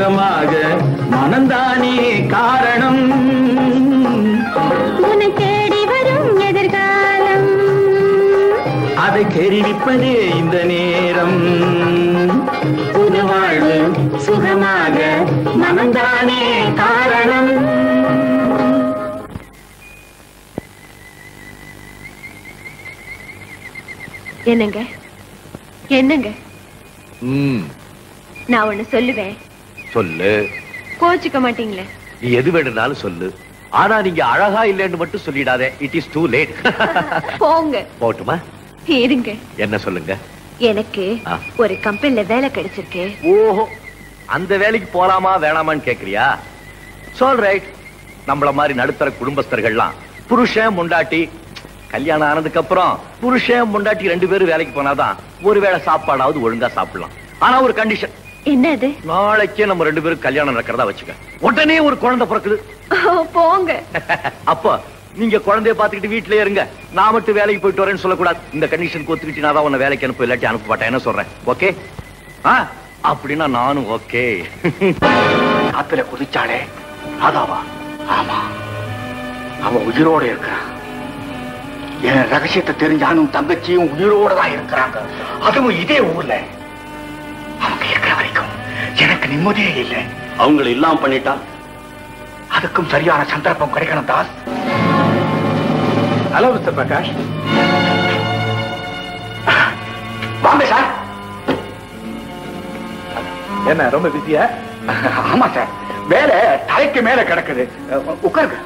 சுகமாக மனந்தானே காரணம் உன்னை தேடி வரும் எதிர்காலம் அதை தெரிவிப்பதே இந்த நேரம் புது வாழ்வு சுகமாக மனந்தானே காரணம் என்னங்க என்னங்க ம் நான் ஒண்ணு சொல்லுவேன் சொல்லு கோச்சுக்க மாட்டீங்களே நீ எது வேணும்னாலும் சொல்லு ஆனா நீங்க அழகா இல்லைன்னு மட்டும் சொல்லிடாதே இட் இஸ் டூ லேட் போங்க போட்டுமா இருங்க என்ன சொல்லுங்க எனக்கு ஆ. ஒரு கம்பெனில வேலை கிடைச்சிருக்கு ஓஹோ அந்த வேலைக்கு போலாமா வேணாமான்னு கேக்குறியா சொல் ரைட் நம்மள மாதிரி நடுத்தர குடும்பஸ்தர்கள்லாம் புருஷன் முண்டாட்டி கல்யாணம் ஆனதுக்கு அப்புறம் புருஷன் முண்டாட்டி ரெண்டு பேரும் வேலைக்கு போனாதான் ஒருவேளை சாப்பாடாவது ஒழுங்கா சாப்பிடலாம் ஆனா ஒரு கண்டிஷன் என்ன அது நாளைக்கே நம்ம ரெண்டு பேரும் கல்யாணம் நடக்கிறதா வச்சுக்க உடனே ஒரு குழந்தை பிறக்குது போங்க அப்போ நீங்க குழந்தைய பாத்துக்கிட்டு வீட்லயே இருங்க நான் மட்டும் வேலைக்கு போயிட்டு வரேன்னு சொல்லக்கூடாது இந்த கண்டிஷனுக்கு ஒத்துக்கிட்டு நான் தான் உன்னை வேலைக்கு அனுப்ப இல்லாட்டி அனுப்ப மாட்டேன் என்ன சொல்றேன் ஓகே ஆ அப்படின்னா நானும் ஓகே ஆத்துல குதிச்சாளே அதாவா ஆமா அவ உயிரோட இருக்கிறான் என் ரகசியத்தை தெரிஞ்சானும் தங்கச்சியும் உயிரோட தான் இருக்கிறாங்க அதுவும் இதே ஊர்ல அவங்க இருக்கிற வரைக்கும் எனக்கு நிம்மதியே இல்லை அவங்களை இல்லாம பண்ணிட்டா அதுக்கும் சரியான சந்தர்ப்பம் கிடைக்கணும் தாஸ் ஹலோ மிஸ்டர் பிரகாஷ் வாங்க சார் என்ன ரொம்ப பிஸியா ஆமா சார் வேலை தலைக்கு மேல கிடக்குது அஹ், உட்காருங்க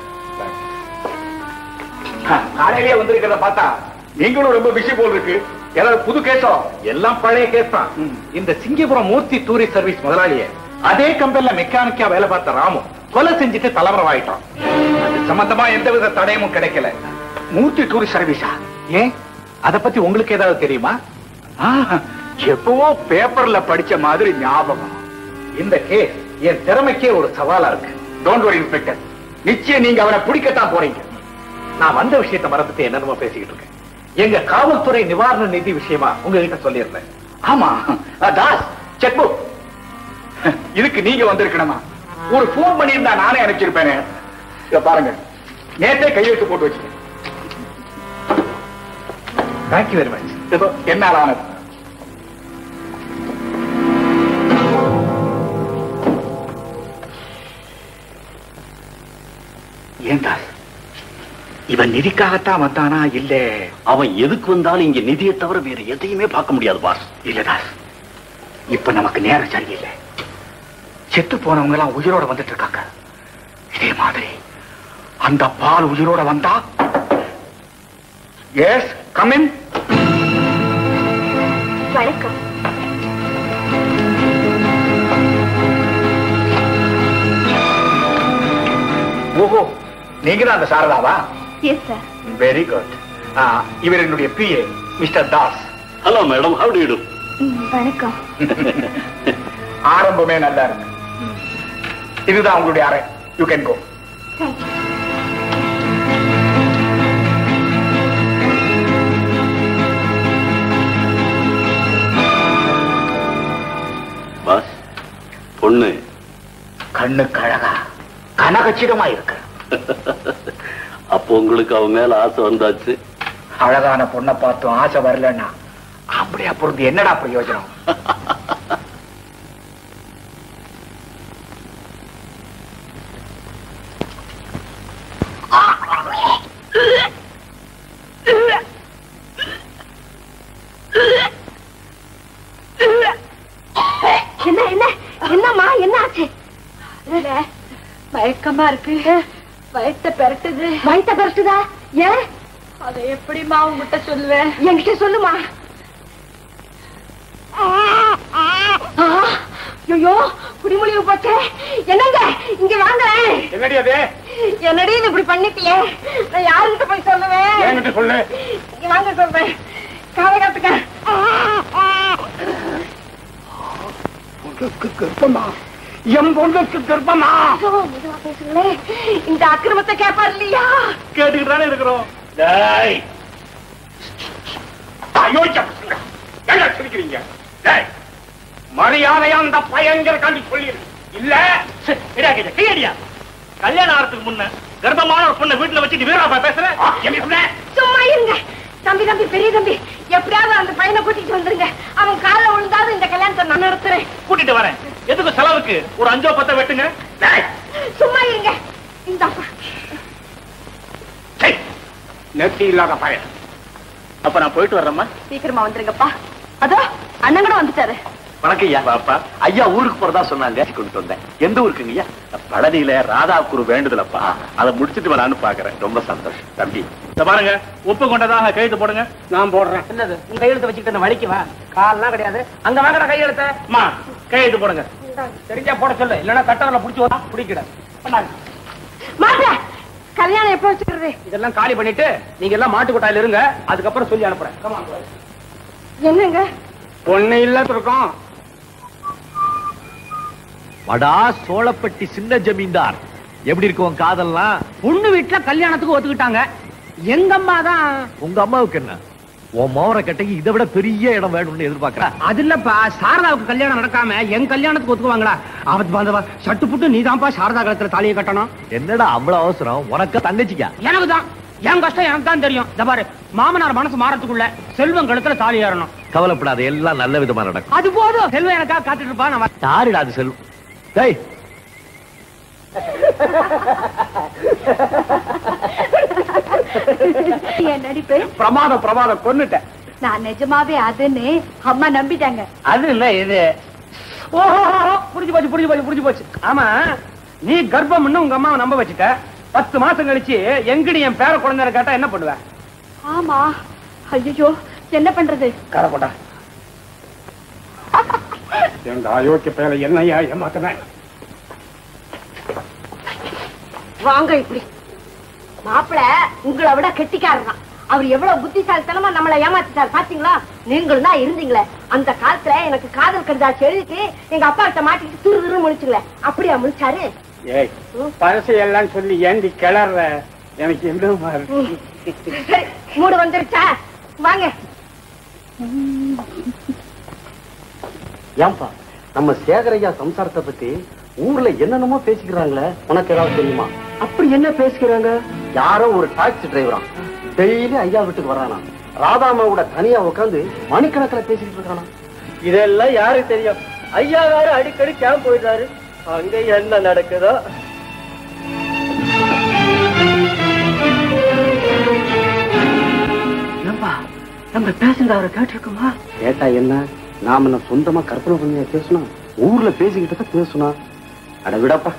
அஹ், காலையிலேயே வந்திருக்கிறத பார்த்தா நீங்களும் ரொம்ப பிஸி போல் இருக்கு ஏதாவது புது கேஸோ எல்லாம் பழைய கேஸ் தான் இந்த சிங்கபுரம் மூர்த்தி டூரிஸ்ட் சர்வீஸ் முதலாளிய அதே கம்பெனில மெக்கானிக்கா வேலை பார்த்த ராமு கொலை செஞ்சுட்டு தலைவரம் ஆயிட்டோம் அது சம்பந்தமா எந்தவித தடயமும் கிடைக்கல மூர்த்தி டூரிஸ்ட் சர்வீஸா ஏன் அத பத்தி உங்களுக்கு ஏதாவது தெரியுமா ஆ, எப்பவோ பேப்பர்ல படிச்ச மாதிரி ஞாபகம் இந்த கேஸ் என் திறமைக்கே ஒரு சவாலா இருக்கு டோன்ட் வரி இன்ஸ்பெக்டர் நிச்சயம் நீங்க அவனை பிடிக்கத்தான் போறீங்க நான் வந்த விஷயத்தை மறந்துட்டு என்னென்னமோ பேசிக்கிட்டு இருக்கேன் எங்க காவல்துறை நிவாரண நிதி விஷயமா உங்ககிட்ட சொல்லியிருந்தேன் ஆமா அஹ், தாஸ் செக் புக் இதுக்கு நீங்க வந்திருக்கணுமா ஒரு போன் பண்ணியிருந்தா நானே அனுப்பிச்சிருப்பேனே இத பாருங்க நேத்தே கையெழுத்து போட்டு வச்சுக்கேன் தேங்க்யூ வெரி மச் இதோ என்னால் ஆனது ஏன் தாஸ் இவன் நிதிக்காகத்தான் வந்தானா இல்ல அவன் எதுக்கு வந்தாலும் இங்க நிதியை தவிர வேற எதையுமே பார்க்க முடியாது பாஸ் இல்ல தாஸ் இப்ப நமக்கு நேரம் சரியில்லை செத்து போனவங்க எல்லாம் உயிரோட வந்துட்டு இருக்காங்க இதே மாதிரி அந்த பால் உயிரோட வந்தா எஸ் கமின் வணக்கம் ஓஹோ நீங்க தான் அந்த சாரதாவா எஸ் சார் வெரி குட் இவர் என்னுடைய PA mister Das hello madam how do do வணக்கம் ஆரம்பமே நல்லா இருக்கு இதுதான் உங்களுடைய அறை யூ கேன் கோ பாஸ் பொண்ணு கண்ணுக்கு அழகா கனகச்சிதமா இருக்கு அப்போ உங்களுக்கு அவன் மேல ஆசை வந்தாச்சு அழகான பொண்ணை பார்த்தும் ஆசை வரலன்னா அப்படியா பொருந்து என்னடா பிரயோஜனம் என்ன என்ன என்னம்மா என்ன ஆச்சு மயக்கமா இருக்கு வயித்த பெரட்டுது வயித்த பரட்டுதா ஏன் அதை எப்படிமா உங்ககிட்ட சொல்லுவேன் என்கிட்ட சொல்லுமா ஐயோ குடிமொழிவு போச்சே என்னங்க இங்க வாங்க என்னடி அது என்னடி இது இப்படி பண்ணிட்டியே நான் யாருகிட்ட போய் சொல்லுவேன் என்கிட்ட சொல்லு இங்க வாங்க சொல்றேன் காலகாத்துக்க பொண்ணுக்கு கர்ப்பமா என் பொண்ணுக்கு கர்ப்பமா மெதுவா பேசுங்களே இந்த அக்கிரமத்தை கேட்பார் இல்லையா கேட்டுக்கிட்டு தானே இருக்கிறோம் டேய் அயோக்கிய பசங்க என்ன சிரிக்கிறீங்க டேய் மரியாதையா அந்த பையங்கிற காண்டி சொல்லி இல்ல இடியா கையா கையடியா கல்யாணம் ஆறதுக்கு முன்ன கர்ப்பமான ஒரு பொண்ணை வீட்டுல வச்சுட்டு வீரப்பா பேசுற என்ன சொல்ற சும்மா இருங்க தம்பி தம்பி பெரிய தம்பி எப்படியாவது அந்த பையனை கூட்டிட்டு வந்துருங்க அவன் காலில் விழுந்தாலும் இந்த கல்யாணத்தை நான் நடத்துறேன் கூட்டிட்டு வரேன் எதுக்கு செலவுக்கு ஒரு அஞ்சோ பத்தோ வெட்டுங்க டேய், சும்மா இருங்க இந்த நெத்தி இல்லாத பையன் அப்ப நான் போயிட்டு வர்றேம்மா சீக்கிரமா வந்துருங்கப்பா அதோ அண்ணன் கூட வந்துட்டாரு வணக்கம் ஐயா பாப்பா ஐயா ஊருக்கு போறதா சொன்னாங்க கொண்டு வந்தேன் எந்த ஊருக்குங்க ஐயா பழனியில ராதாவுக்கு ஒரு வேண்டுதலப்பா அதை முடிச்சிட்டு வரான்னு பாக்குறேன் ரொம்ப சந்தோஷம் தம்பி இந்த பாருங்க உப்பு கொண்டதாக கையெழுத்து போடுங்க நான் போடுறேன் என்னது உங்க கையெழுத்து வச்சுக்கிட்டு அந்த வலிக்கு வா கால்லாம் கிடையாது அங்க வாங்கடா கையெழுத்த அம்மா கையெழுத்து போடுங்க தெரிஞ்சா போட சொல்லு இல்லன்னா கட்டவரை புடிச்சு வரா பிடிக்கல மாப்பிள கல்யாணம் எப்போ வச்சுக்கிறது இதெல்லாம் காலி பண்ணிட்டு நீங்க எல்லாம் மாட்டு கொட்டாயில இருங்க அதுக்கப்புறம் சொல்லி அனுப்புறேன் Come on. என்னங்க பொண்ணு இல்ல இருக்கோம் வடா சோளப்பட்டி சின்ன ஜமீன்தார் எப்படி இருக்கு உன் காதல்லாம் பொண்ணு வீட்டுல கல்யாணத்துக்கு ஒத்துக்கிட்டாங்க எங்க அம்மா தான் உங்க அம்மாவுக்கு என்ன உன் மோர கட்டைக்கு இதை விட பெரிய இடம் வேணும்னு எதிர்பார்க்கறா அது இல்லப்பா சாரதாவுக்கு கல்யாணம் நடக்காம என் கல்யாணத்துக்கு ஒத்துக்குவாங்களா அவத் பாந்தவா சட்டு புட்டு நீதான்ப்பா சாரதா கழுத்துல தாலியை கட்டணும் என்னடா அவ்வளவு அவசரம் உனக்கு தங்கச்சிக்கா எனக்கு தான் என் கஷ்டம் எனக்கு தான் தெரியும் இந்த பாரு மாமனார் மனசு மாறத்துக்குள்ள செல்வம் கழுத்துல தாலி ஏறணும் கவலைப்படாத எல்லாம் நல்ல விதமா நடக்கும் அது போதும் செல்வம் எனக்காக காத்துட்டு இருப்பா நான் வரேன். யாருடா அது செல்வம் டேய் என் நடிப்பு பிரமாதம் பிரமாதம் கொன்னுட்டேன் நான் நிஜமாவே அதுன்னு அம்மா நம்பிட்டாங்க அது இல்ல இது ஓஹோ புரிஞ்சு போச்சு புரிஞ்சு போச்சு புரிஞ்சு போச்சு ஆமா நீ கர்ப்பம்னு உங்க அம்மாவை நம்ப வச்சுட்ட பத்து மாசம் கழிச்சு எங்கடி என் பேர குழந்தை கேட்டா என்ன பண்ணுவ ஆமா ஐயோ என்ன பண்றது கரப்படா எங்க அயோக்கிய பேர என்னையா ஏமாத்தின வாங்க இப்படி மாப்பிள உங்களை விட கெட்டிக்காரர் தான் அவர் எவ்வளவு புத்திசாலித்தனமா நம்மளை ஏமாத்திட்டார் பாத்தீங்களா நீங்களும் தான் இருந்தீங்களே அந்த காலத்துல எனக்கு காதல் கடிதாச்சு எழுதிட்டு எங்க அப்பா கிட்ட மாட்டிக்கிட்டு துரு துரு முடிச்சுங்களே அப்படியா முடிச்சாரு ஏய் பரசையெல்லாம் சொல்லி ஏண்டி கிளற எனக்கு என்ன சரி மூடு வந்துருச்சா வாங்க ஏன்பா நம்ம சேகரையா சம்சாரத்தை பத்தி ஊர்ல என்னென்னமோ பேசிக்கிறாங்களே உனக்கு ஏதாவது தெரியுமா அப்படி என்ன பேசிக்கிறாங்க யாரோ ஒரு டாக்ஸி டிரைவரா டெய்லி ஐயா வீட்டுக்கு வரானா ராதாமாவோட தனியா உட்காந்து மணிக்கணக்கில் பேசிக்கிட்டு இருக்கானா இதெல்லாம் யாருக்கு தெரியும் ஐயா வேற அடிக்கடி கேம்ப் போயிடுறாரு அங்க என்ன நடக்குதோ ஏன்பா நம்ம பேசுறது அவரை கேட்டிருக்குமா கேட்டா என்ன நாம என்ன சொந்தமா கற்பனை பண்ணியா பேசணும் ஊர்ல பேசிக்கிட்டு தான் பேசணும் அட விடப்பா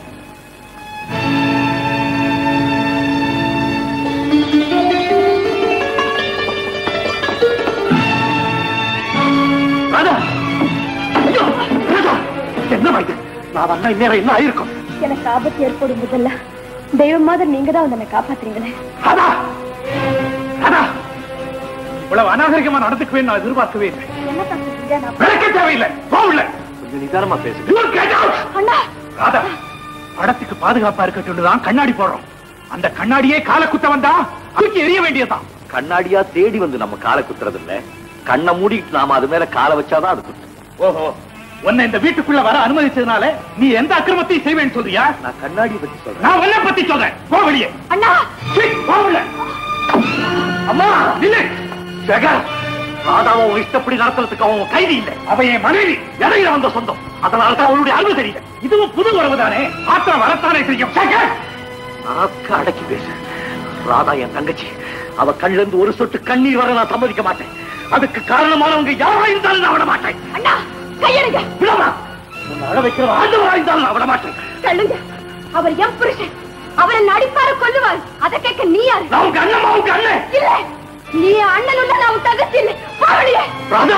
ராதா ஐயோ ராதா என்ன வாய்க்கு நான் வந்தா இந்நேரம் என்ன ஆயிருக்கும் எனக்கு ஆபத்து ஏற்படும் போதெல்லாம் தெய்வம் மாதிரி நீங்க தான் வந்து என்னை காப்பாத்துறீங்களே ராதா ராதா இவ்வளவு அநாகரிகமா நடந்துக்குவேன் நான் எதிர்பார்க்கவே இல்லை என்ன பண்ணுறீங்க நான் விளக்க தேவையில்லை போகல கொஞ்சம் நிதானமா பேசு You get out! அண்ணா ராதா படத்துக்கு பாதுகாப்பா இருக்கட்டும் தான் கண்ணாடி போடுறோம் அந்த கண்ணாடியே கால குத்த வந்தா அதுக்கு எரிய வேண்டியதுதான் கண்ணாடியா தேடி வந்து நம்ம காலை குத்துறது இல்ல கண்ணை மூடிட்டு நாம அது மேல காலை வச்சாதான் அது குத்தும் ஓஹோ உன்னை இந்த வீட்டுக்குள்ள வர அனுமதிச்சதுனால நீ எந்த அக்கிரமத்தையும் செய்வேன்னு சொல்றியா நான் கண்ணாடியை பத்தி சொல்றேன் நான் உன்னை பத்தி சொல்றேன் போ வெளியே அண்ணா சீ, போ உள்ள. அம்மா இல்லை ஜெகர் ராதாவை உன் இஷ்டப்படி நடத்துறதுக்கு அவன் கைதி இல்லை அவன் என் மனைவி இடையில வந்த சொந்தம் அதனால தான் அவளுடைய அருமை தெரியல இதுவும் புது உறவு தானே ஆத்திரம் வரத்தானே செய்யும் ஜெகர் நாக்க அடக்கி பேசு ராதா என் தங்கச்சி அவ கண்ணுல இருந்து ஒரு சொட்டு கண்ணீர் வர நான் சம்மதிக்க மாட்டேன் அதுக்கு காரணமானவங்க யாரா இருந்தாலும் நான் விட மாட்டேன் அண்ணா கையெடுங்க விடமா உன்னை அழ வைக்கிற ஆண்டவரா இருந்தாலும் நான் விட மாட்டேன் தள்ளுங்க அவர் என் புருஷன் அவரை நடிப்பாரு கொல்லுவார் அதை கேட்க நீ யாரு நான் உங்க அண்ணமா உங்க அண்ணன் இல்ல நீ அண்ணன் உள்ள நான் உன் தங்கச்சி இல்லை பாவலியே ராதா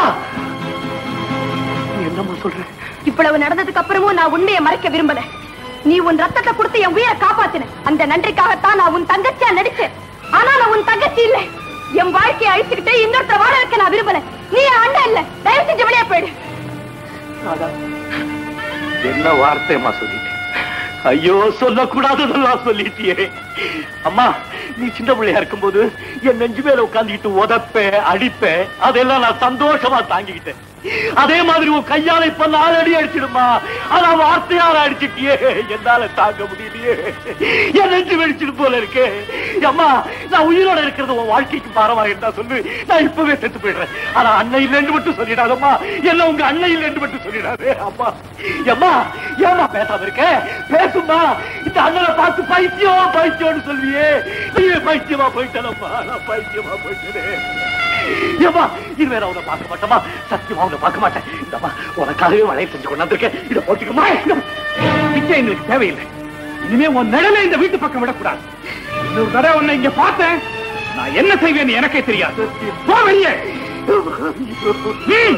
நீ என்னம்மா சொல்ற இவ்வளவு நடந்ததுக்கு அப்புறமும் நான் உண்மையை மறைக்க விரும்பல நீ உன் ரத்தத்தை கொடுத்து என் உயிரை காப்பாத்தின அந்த நன்றிக்காகத்தான் நான் உன் தங்கச்சியா நடிச்சேன் ஆனா நான் உன் தங்கச்சி இல்ல என் வாழ்க்கையை அழிச்சுக்கிட்டு இன்னொருத்த வாழ வைக்க நான் விரும்பல நீ என் அண்ணன் இல்ல தயவு செஞ்சு வெளியே போயிடு என்ன வார்த்தையம்மா சொல்லிட்டேன் ஐயோ சொல்லக்கூடாததெல்லாம் சொல்லிட்டியே அம்மா நீ சின்ன பிள்ளையா இருக்கும்போது என் நெஞ்சு மேல உட்கார்ந்துக்கிட்டு உதப்ப அடிப்ப அதெல்லாம் நான் சந்தோஷமா தாங்கிக்கிட்டேன் அதே மாதிரி உன் கையால இப்ப நாலு அடி அடிச்சிடுமா ஆனா வார்த்தையால அடிச்சிட்டியே என்னால தாங்க முடியலையே என் நெஞ்சு வெடிச்சிட்டு போல இருக்கு அம்மா நான் உயிரோட இருக்கிறது உன் வாழ்க்கைக்கு பாரமா இருந்தா சொல்லு நான் இப்பவே செத்து போயிடுறேன் ஆனா அண்ணன் இல்லைன்னு மட்டும் சொல்லிடாதம்மா என்ன உங்க அண்ணன் இல்லைன்னு மட்டும் சொல்லிடாதே அம்மா அம்மா ஏமா பேசாம இருக்க பேசுமா இந்த அண்ணனை பார்த்து பைத்தியம் பைத்தியம்னு சொல்வியே நீ பைத்தியமா போயிட்டேனம்மா நான் பைத்தியமா போயிட்டேனே ஏம்மா இனிமே நான் உன்னை பார்க்க மாட்டேமா சத்தியமா உன்னை பார்க்க மாட்டேன் இந்தம்மா உனக்காகவே வளைய செஞ்சு கொண்டாந்துருக்கேன் இதை போட்டுக்கமா பிச்சை எங்களுக்கு தேவையில்லை இனிமே உன் நிழலை இந்த வீட்டு பக்கம் விடக்கூடாது இன்னொரு தடவை உன்னை இங்க பார்த்தேன் நான் என்ன செய்வேன்னு எனக்கே தெரியாது போ வெளியே ம்.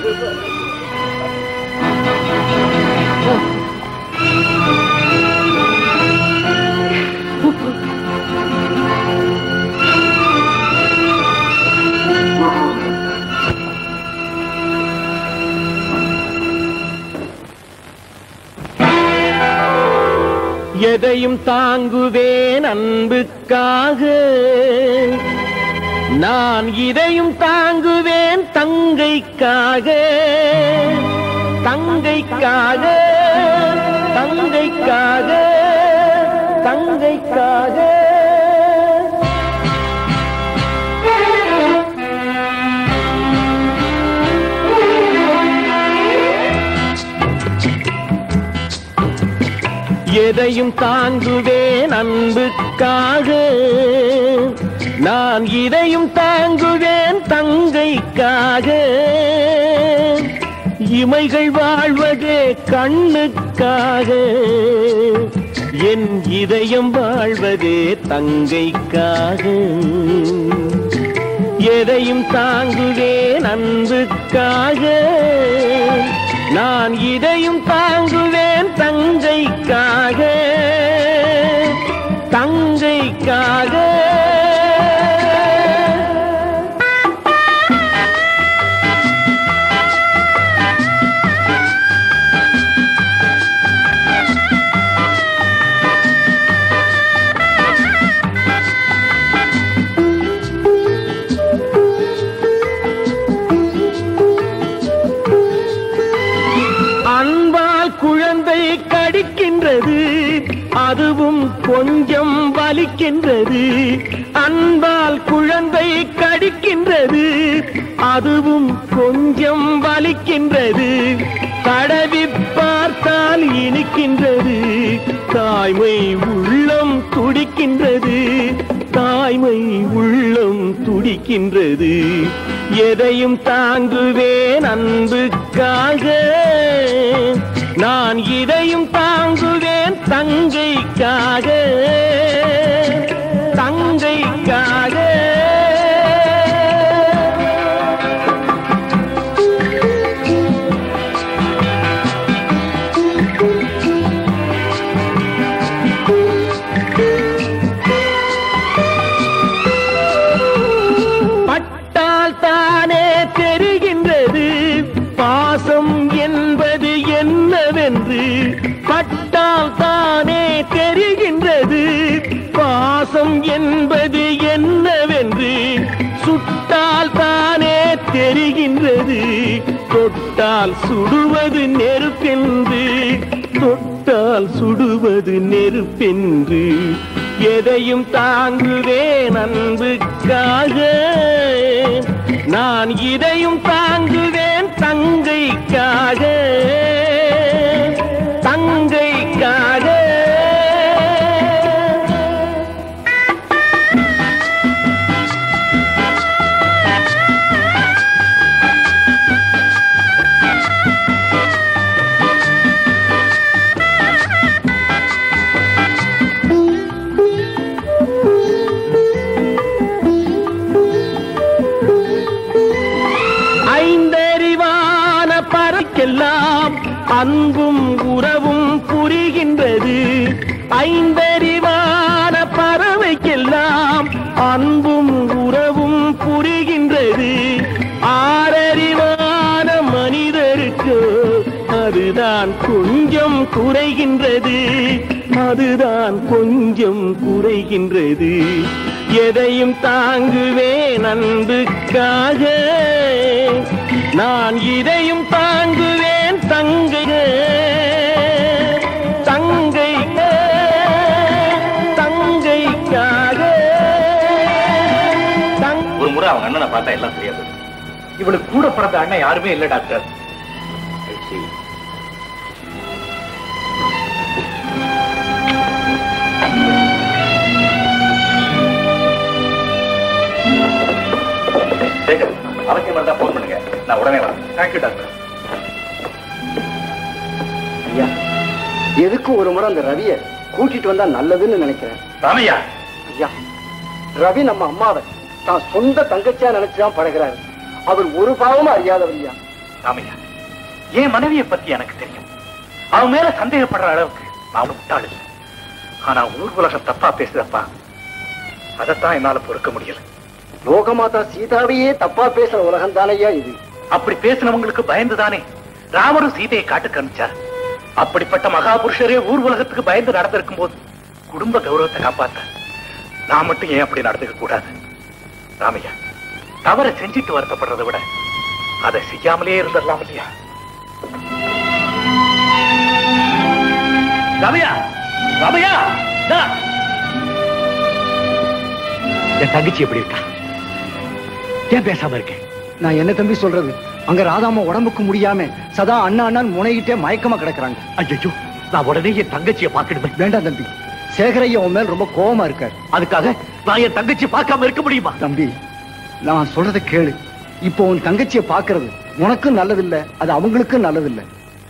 எதையும் தாங்குவேன் அன்புக்காக நான் இதையும் தாங்குவேன் தங்கைக்காக தங்கைக்காக தங்கைக்காக தங்கைக்காக எதையும் தாங்குவேன் அன்புக்காக நான் இதையும் தாங்குவேன் தங்கைக்காக இமைகள் வாழ்வதே கண்ணுக்காக என் இதயம் வாழ்வதே தங்கைக்காக எதையும் தாங்குவேன் அன்புக்காக நான் இதையும் தாங்குவேன் தங்கைக்காக தங்கைக்காக அன்பால் குழந்தை கடிக்கின்றது அதுவும் கொஞ்சம் வலிக்கின்றது அன்பால் குழந்தை கடிக்கின்றது அதுவும் கொஞ்சம் வலிக்கின்றது தடவி பார்த்தால் இனிக்கின்றது தாய்மை உள்ளம் துடிக்கின்றது தாய்மை உள்ளம் துடிக்கின்றது எதையும் தாங்குவேன் அன்புக்காக நான் இதையும் தாங்குவேன் தங்கைக்காக தங்கைக்காக பட்டால் தானே தெரிகின்றது பாசம் என்பது என்னவென்று பட்டால் தானே தெரிகின்றது பாசம் என்பது என்னவென்று சுட்டால் தானே தெரிகின்றது தொட்டால் சுடுவது நெருப்பென்று தொட்டால் சுடுவது நெருப்பென்று எதையும் தாங்குவேன் அன்புக்காக நான் இதையும் தாங்குவேன் தங்கைக்காக தங்கைக்காக ஐந்தறிவான பறக்கெல்லாம் அன்பும் உறவும் புரிகின்றது ஐந்தறிவான பறவைக்கெல்லாம் அன்பும் உறவும் புரிகின்றது ஆறறிவான மனிதருக்கு அதுதான் கொஞ்சம் குறைகின்றது அதுதான் கொஞ்சம் குறைகின்றது எதையும் தாங்குவேன் அன்புக்காக நான் இதையும் தாங்குவேன் தங்கை தங்கை தங்கைக்காக ஒரு முறை அவங்க அண்ணனை பார்த்தா எல்லாம் தெரியாது இவளுக்கு கூட பிறந்த அண்ணன் யாருமே இல்ல டாக்டர் சேகர் அவசியம் இருந்தா போன் பண்ணுங்க நான் உடனே வரேன் தேங்க்யூ டாக்டர் ஐயா எதுக்கும் ஒரு முறை அந்த ரவிய கூட்டிட்டு வந்தா நல்லதுன்னு நினைக்கிறேன் ராமையா ஐயா ரவி நம்ம அம்மாவை தான் சொந்த தங்கச்சியா நினைச்சுதான் பழகிறாரு அவர் ஒரு பாவமும் அறியாதவர் ஐயா ராமையா என் மனைவியை பத்தி எனக்கு தெரியும் அவன் மேல சந்தேகப்படுற அளவுக்கு நான் முட்டாள் இல்லை ஆனா ஊர் உலகம் தப்பா பேசுதப்பா அதைத்தான் என்னால பொறுக்க முடியல லோகமாதா சீதாவையே தப்பா பேசுற உலகம் தானையா இது அப்படி பேசினவங்களுக்கு பயந்துதானே ராமரும் சீதையை காட்டுக்கு அனுப்பிச்சார் அப்படிப்பட்ட மகாபுருஷரே ஊர் உலகத்துக்கு பயந்து நடந்திருக்கும் போது குடும்ப கௌரவத்தை காப்பாத்த நான் மட்டும் ஏன் அப்படி நடந்துக்க கூடாது ராமையா தவற செஞ்சிட்டு வருத்தப்படுறதை விட அதை செய்யாமலே இருந்துடலாம் இல்லையா ரமையா ரமையா இந்தா. என் தங்கச்சி எப்படி இருக்கா ஏன் பேசாம இருக்கேன் நான் என்ன தம்பி சொல்றது அங்க ராதாமா உடம்புக்கு முடியாம சதா அண்ணா அண்ணான் முனைகிட்டே மயக்கமா கிடக்குறாங்க ஐயோ நான் உடனே என் தங்கச்சியை பார்க்கணுமே வேண்டாம் தம்பி சேகரையா உன் மேல் ரொம்ப கோவமா இருக்காரு அதுக்காக நான் என் தங்கச்சி பார்க்காம இருக்க முடியுமா தம்பி நான் சொல்றதை கேளு இப்போ உன் தங்கச்சியை பாக்குறது உனக்கும் நல்லதில்ல அது அவங்களுக்கும் நல்லதில்ல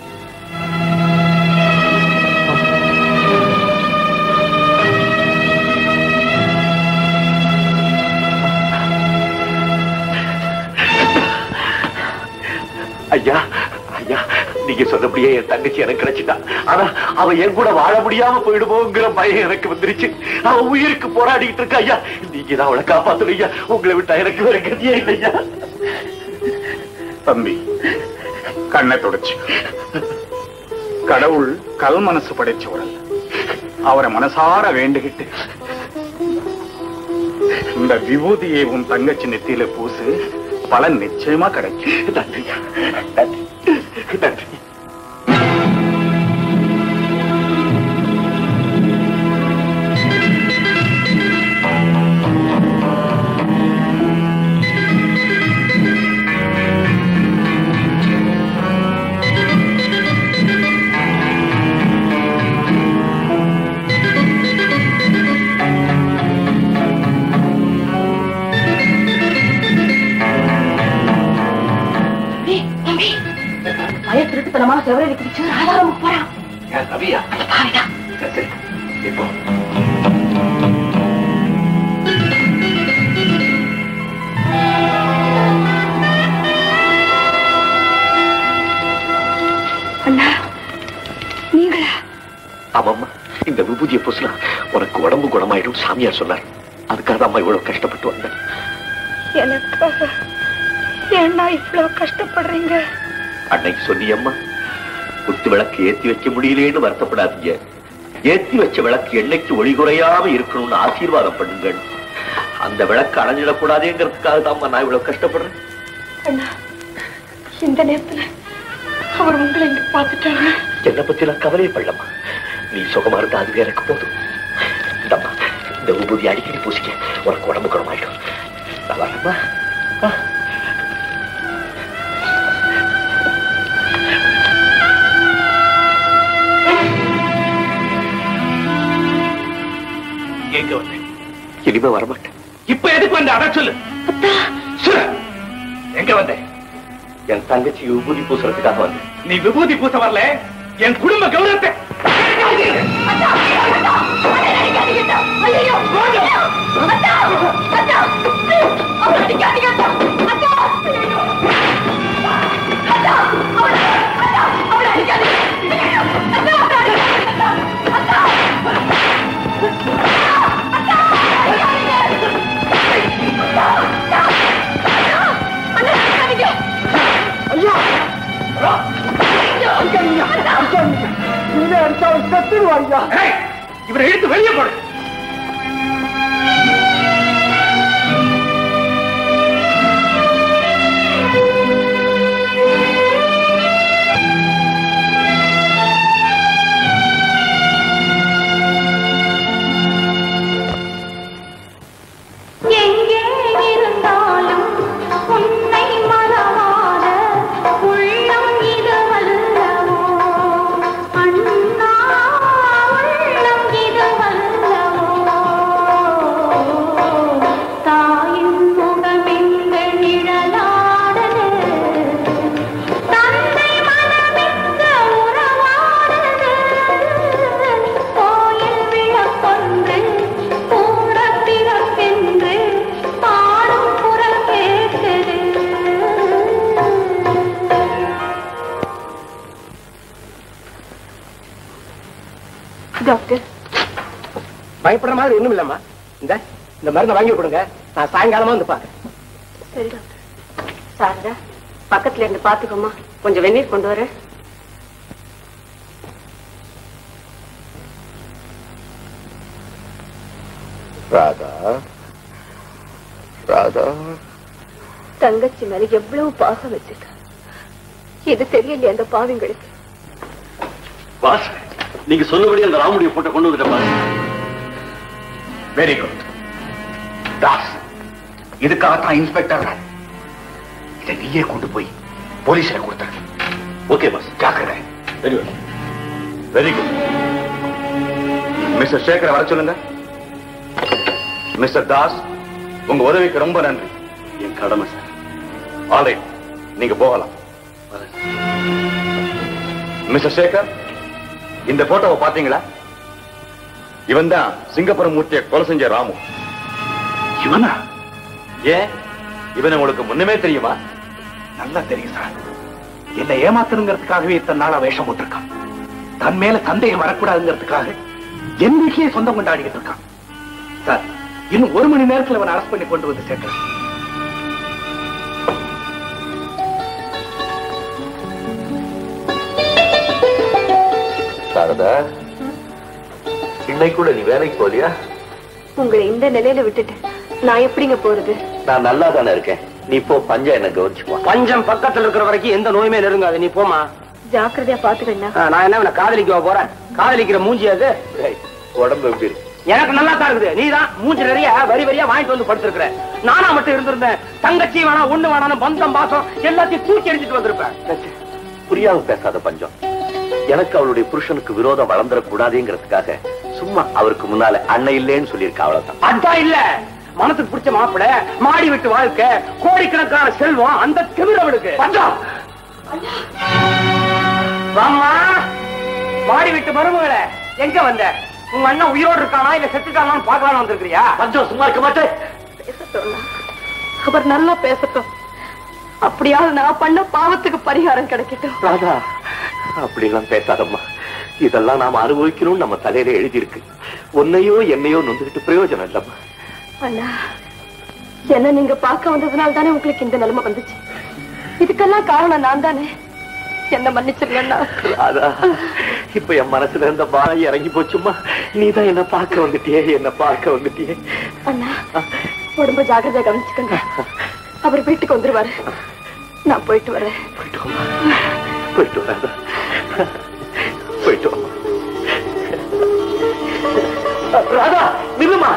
ஐயா ஐயா நீங்க சொன்னபடியே என் தங்கச்சி எனக்கு கிடைச்சிட்டா ஆனா அவ என் கூட வாழ முடியாம போயிடுமோங்கிற பயம் எனக்கு வந்துருச்சு அவ உயிருக்கு போராடிட்டு இருக்கா ஐயா நீங்க தான் அவளை காப்பாத்தணும் ஐயா உங்களை விட்டா எனக்கு வேற கதியே இல்லை ஐயா தம்பி கண்ணை தொடச்சு கடவுள் கல் மனசு படைச்சவர் அல்ல அவரை மனசார வேண்டுகிட்டு இந்த விபூதியை உன் தங்கச்சி நெத்தியில பூசு பலன் நிச்சயமா கிடைக்கும் நன்றி நன்றி நன்றி பய திருட்டுத்தனமா செவரேறி குடிச்சு ராதாரம் போறான் ஏன் ரவியா சரி இப்போ அண்ணா நீங்களா ஆமாம்மா இந்த விபூதியை பூசினா உனக்கு உடம்பு குணமாயிடும் சாமியார் சொன்னார் அதுக்காக அம்மா இவ்வளவு கஷ்டப்பட்டு வந்தேன் எனக்காக ஏன்னா இவ்வளவு கஷ்டப்படுறீங்க அன்னைக்கு சொன்னியம்மா குத்து விளக்கு ஏத்தி வைக்க முடியலேன்னு வருத்தப்படாதீங்க ஏத்தி வச்ச விளக்கு என்னைக்கு ஒளி குறையாம இருக்கணும்னு ஆசீர்வாதம் பண்ணுங்கள் அந்த விளக்கு அணைஞ்சிடக்கூடாதேங்கிறதுக்காக தான் நான் இவ்வளவு கஷ்டப்படுறேன் அண்ணா இந்த நேரத்துல அவர் உங்களை இங்க பார்த்துட்டாரு என்னை பத்தி நான் கவலைப்படலம்மா நீ சுகமா இருந்தா அதுவே எனக்கு போதும் இந்தம்மா இந்த விபூதி அடிக்கடி பூசிக்க உனக்கு உடம்பு குணமாயிடும் நான் வரேம்மா ஆ. எங்க வந்தேன் இனிமே வரமாட்டேன் இப்ப எதுக்கு வந்த அட சொல்லு சொல்லு. எங்க வந்தேன் என் தங்கச்சி விபூதி பூசுறதுக்காக வந்தேன் நீ விபூதி பூச வரல என் குடும்ப கௌரவத்தை ஏய், இவரை இழுத்து வெளியே போடு டாக்டர் பயப்படுற மாதிரி ஒண்ணும் இல்லம்மா இந்த இந்த மருந்தை வாங்கி கொடுங்க நான் சாயங்காலமா வந்து பாக்கிறேன் சரி டாக்டர் சாரதா பக்கத்துல இருந்து பாத்துக்கோமா கொஞ்சம் வெந்நீர் கொண்டு வர ராதா ராதா தங்கச்சி மேல எவ்வளவு பாசம் வச்சிருக்க இது தெரியலையே அந்த பாவிங்களுக்கு பாஸ் நீங்க சொன்னபடி அந்த ராமுடைய போட்டோ கொண்டு வந்துட்டேன் பாஸ் வெரி குட் தாஸ் இதுக்காகத்தான் இன்ஸ்பெக்டர் நான். இதை நீயே கொண்டு போய் போலீஸ்ல கொடுத்துரு ஓகே பாஸ் ஜாக்கிரதை very good very good mister சேகரை வர சொல்லுங்க மிஸ்டர் தாஸ் உங்க உதவிக்கு ரொம்ப நன்றி என் கடமை சார் ஆல்ரைட் நீங்க போகலாம் மிஸ்டர் சேகர் இந்த போட்டோவை பாத்தீங்களா இவன் தான் சிங்கப்புரம் மூர்த்தியை கொலை செஞ்ச ராமு இவனா ஏன் இவன் உங்களுக்கு முன்னமே தெரியுமா நல்லா தெரியும் சார் என்னை ஏமாத்தணுங்கிறதுக்காகவே இத்தனை நாளா வேஷம் போட்டிருக்கான் தன் மேல சந்தேகம் வரக்கூடாதுங்கிறதுக்காக என் வீட்லயே சொந்தம் கொண்டாடிக்கிட்டு இருக்கான் சார் இன்னும் ஒரு மணி நேரத்துல அவன் அரெஸ்ட் பண்ணி கொண்டு வந்து சேர்க்கிறேன் சாரதா இன்னைக்கு கூட நீ வேலைக்கு போலியா உங்களை இந்த நிலையில விட்டுட்டு நான் எப்படிங்க போறது நான் நல்லா தானே இருக்கேன் நீ போ பஞ்சம் என்ன கவனிச்சுக்குவா பஞ்சம் பக்கத்துல இருக்கிற வரைக்கும் எந்த நோயுமே நெருங்காது நீ போமா ஜாக்கிரதையா பாத்துக்கண்ணா ஆ, நான் என்ன இவனை காதலிக்க போறேன் காதலிக்கிற மூஞ்சி அது உடம்பு எப்படி இருக்கு எனக்கு நல்லா தான் இருக்குது நீ தான் மூஞ்சி நிறைய வரி வரியா வாங்கிட்டு வந்து படுத்திருக்கிற நானா மட்டும் இருந்திருந்தேன் தங்கச்சி வேணா ஒண்ணு வேணாம் பந்தம் பாசம் எல்லாத்தையும் தூக்கி எரிஞ்சிட்டு வந்திருப்பேன் புரியாம பேசாத பஞ்சம் எனக்கு அவளுடைய புருஷனுக்கு விரோதம் வளர்ந்துடக்கூடாதுங்கிறதுக்காக சும்மா அவருக்கு முன்னால அண்ணன் இல்லேன்னு சொல்லியிருக்கா அவ்வளவுதான் அதான் இல்ல மனசுக்கு பிடிச்ச மாப்பிள மாடி விட்டு வாழ்க்கை கோடிக்கணக்கான செல்வம் அந்த திமிர அவளுக்கு பஞ்சம் வாம்மா மாடி விட்டு மருமகளே எங்க வந்த உங்க அண்ணன் உயிரோடு இருக்கானா இல்ல செத்துட்டானான்னு பாக்கலாம்னு வந்திருக்கிறியா பஞ்சம் சும்மா இருக்க மாட்டேன் பேசட்டும் அவர் நல்லா பேசட்டும் அப்படியாவது நான் பண்ண பாவத்துக்கு பரிகாரம் கிடைக்கட்டும் ராதா அப்படிலாம் பேசாதம்மா இதெல்லாம் நாம அனுபவிக்கணும்னு நம்ம தலையில எழுதியிருக்கு உன்னையோ என்னையோ நொந்துகிட்டு பிரயோஜனம் இல்லம்மா அண்ணா என்ன நீங்க பார்க்க வந்ததுனால தானே உங்களுக்கு இந்த நிலைமை வந்துச்சு இதுக்கெல்லாம் காரணம் நான் தானே என்ன மன்னிச்சிருங்க அண்ணா ராதா இப்ப என் மனசுல இருந்த பாரம் இறங்கி போச்சுமா நீதான் என்ன பார்க்க வந்துட்டியே என்ன பார்க்க வந்துட்டியே அண்ணா உடம்ப ஜாக்கிரதையா கவனிச்சுக்கங்க அவர் வீட்டுக்கு வந்துருவாரு நான் போயிட்டு வரேன் போயிட்டு வராதா போயிட்டு வா ராதா நில்லுமா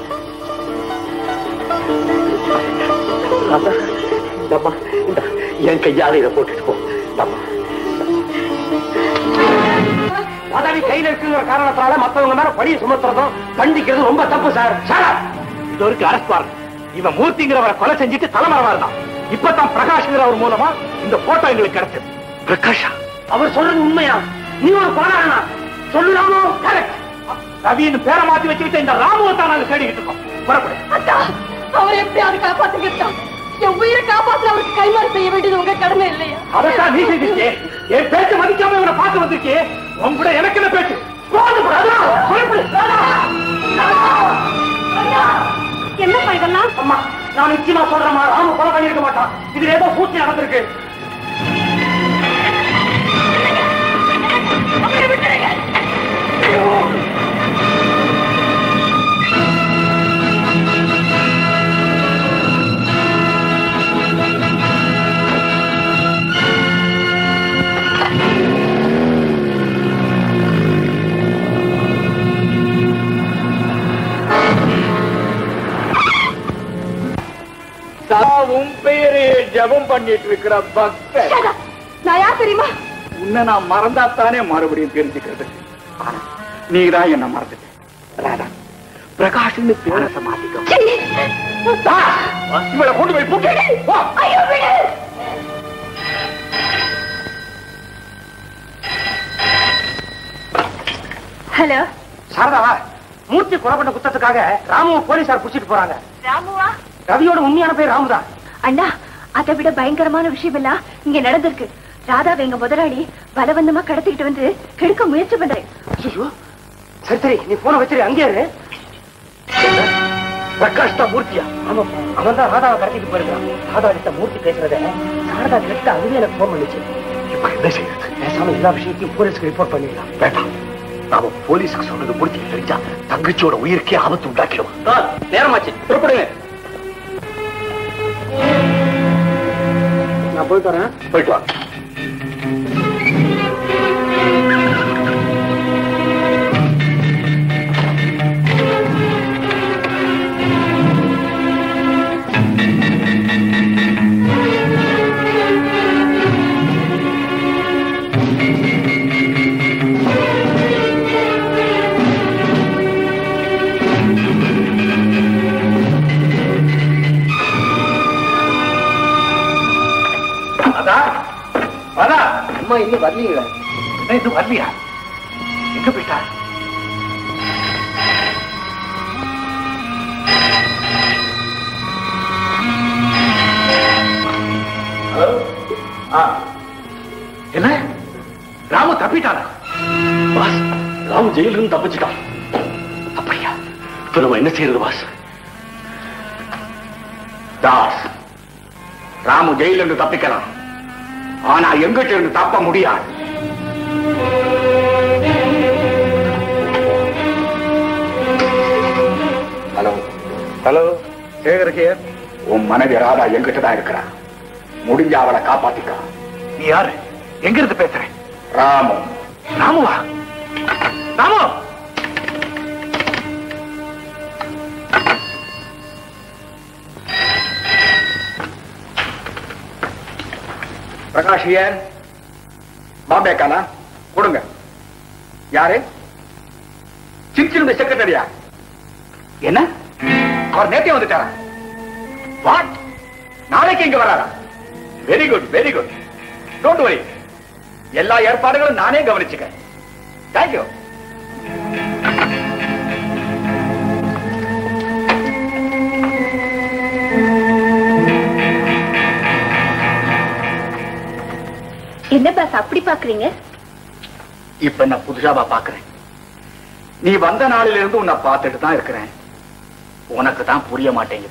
ராதா இந்தம்மா இந்த என் கையால இதை போட்டுட்டு போ இந்தம்மா பதவி கையில இருக்குங்கிற காரணத்தால மத்தவங்க மேல பழிய சுமத்துறதும் கண்டிக்கிறது ரொம்ப தப்பு சார் சார் இது வரைக்கும் அரெஸ்ட் பாருங்க இவன் மூர்த்திங்கிறவரை கொலை செஞ்சுட்டு தலைமறைவா இருந்தான் இப்பதான் பிரகாஷ்ங்கிறவர் மூலமா இந்த போட்டோ எங்களுக்கு கிடைச்சது பிரகாஷா அவர் சொல்றது உண்மையா நீ ஒரு கொலகாரனா சொல்லலாமோ கரெக்ட் ரவின்னு பேரை மாத்தி வச்சுக்கிட்டு இந்த ராமுவை தான் நாங்க தேடிக்கிட்டு இருக்கோம் புறப்படு அண்ணா அவர் எப்படியாவது காப்பாத்துக்கிட்டா என் உயிரை காப்பாத்துல அவருக்கு கைமாறு செய்ய வேண்டியது உங்க கடமை இல்லையா அதைத்தான் நீ செஞ்சிருக்கே என் பேச்சு மதிக்காம இவனை பார்க்க வந்திருக்கே உன் கூட எனக்கு என்ன பேச்சு போதும், ராதா, புறப்படு, ராதா. என்னப்பா இதெல்லாம் அம்மா நான் நிச்சயமா சொல்றேன் ராம கொலை பண்ணிருக்க மாட்டான் இதுல ஏதோ பூச்சி நடந்திருக்கு உன் பெயரே ஜபம் பண்ணிட்டு இருக்கிற பக்தர் நான் யார் தெரியுமா உன்னை நான் மறந்தாத்தானே மறுபடியும் தெரிஞ்சுக்கிறது ஆனா நீதான் என்ன மறந்துட்ட ராதா பிரகாஷ்னு பேரச மாத்திக்கோ தா, இவளை கொண்டு போய் பூட்டி போ. ஐயோ விடு ஹலோ சாரதாவா மூர்த்தி கொலை பண்ண குத்தத்துக்காக ராமுவ போலீசார் புடிச்சிட்டு போறாங்க ராமுவா ரவியோட உண்மையான பேர் ராமுதான் அண்ணா அதை விட பயங்கரமான விஷயம் எல்லாம் இங்க நடந்திருக்கு ராதாவை எங்க முதலாளி பலவந்தமா கடத்திக்கிட்டு வந்து கெடுக்க முயற்சி பண்றேன் ஐயோ சரி சரி நீ போன வச்சிரு அங்கே இரு பிரகாஷ் தான் மூர்த்தியா ஆமாப்பா அவன் தான் ராதாவை கடத்திட்டு போயிருக்கான் ராதா கிட்ட மூர்த்தி பேசுறத சாரதா கிட்ட அதுவே எனக்கு போன் பண்ணிச்சு இப்ப என்ன செய்யறது பேசாம எல்லா விஷயத்தையும் போலீஸ்க்கு ரிப்போர்ட் பண்ணிடலாம் வேண்டாம் நாம போலீஸுக்கு சொன்னது மூர்த்திக்கு தெரிஞ்சா தங்கச்சியோட உயிருக்கே ஆபத்து உண்டாக்கிடுவான் சார் நேரமாச்சு புறப்படுங்க நான் போயிட்டு வரேன் போயிட்டு வா அதான் அதான் அம்மா இன்னும் வரலீங்களா என்ன இன்னும் வரலையா எங்க போயிட்டா ஹலோ ஆ என்ன ராமு தப்பிட்டானா பாஸ் ராமு ஜெயிலிருந்து இருந்து தப்பிச்சுட்டான் அப்படியா இப்ப நம்ம என்ன செய்யறது பாஸ் தாஸ் ராமு ஜெயில இருந்து தப்பிக்கலாம் ஆனா எங்கிட்ட இருந்து தப்ப முடியாது ஹலோ ஹலோ சேகரகேர் உன் மனைவி ராதா எங்கிட்ட தான் இருக்கிறா முடிஞ்ச அவளை காப்பாத்திக்கா நீ யாரு எங்க இருந்து பேசுற ராமு ராமுவா ராமு பிரகாஷ் ஐயர் பாம்பே காலா கொடுங்க யாரு சின்சிலுடைய செக்ரட்டரியா என்ன அவர் நேத்தே வந்துட்டாரா வாட் நாளைக்கு இங்க வராரா very good very good don't worry எல்லா ஏற்பாடுகளும் நானே கவனிச்சுக்க தேங்க்யூ என்ன பாஸ் அப்படி பாக்குறீங்க இப்ப நான் புதுசாவா பாக்குறேன் நீ வந்த நாளில இருந்து உன்னை பார்த்துட்டு தான் இருக்கிறேன் உனக்கு தான் புரிய மாட்டேங்குது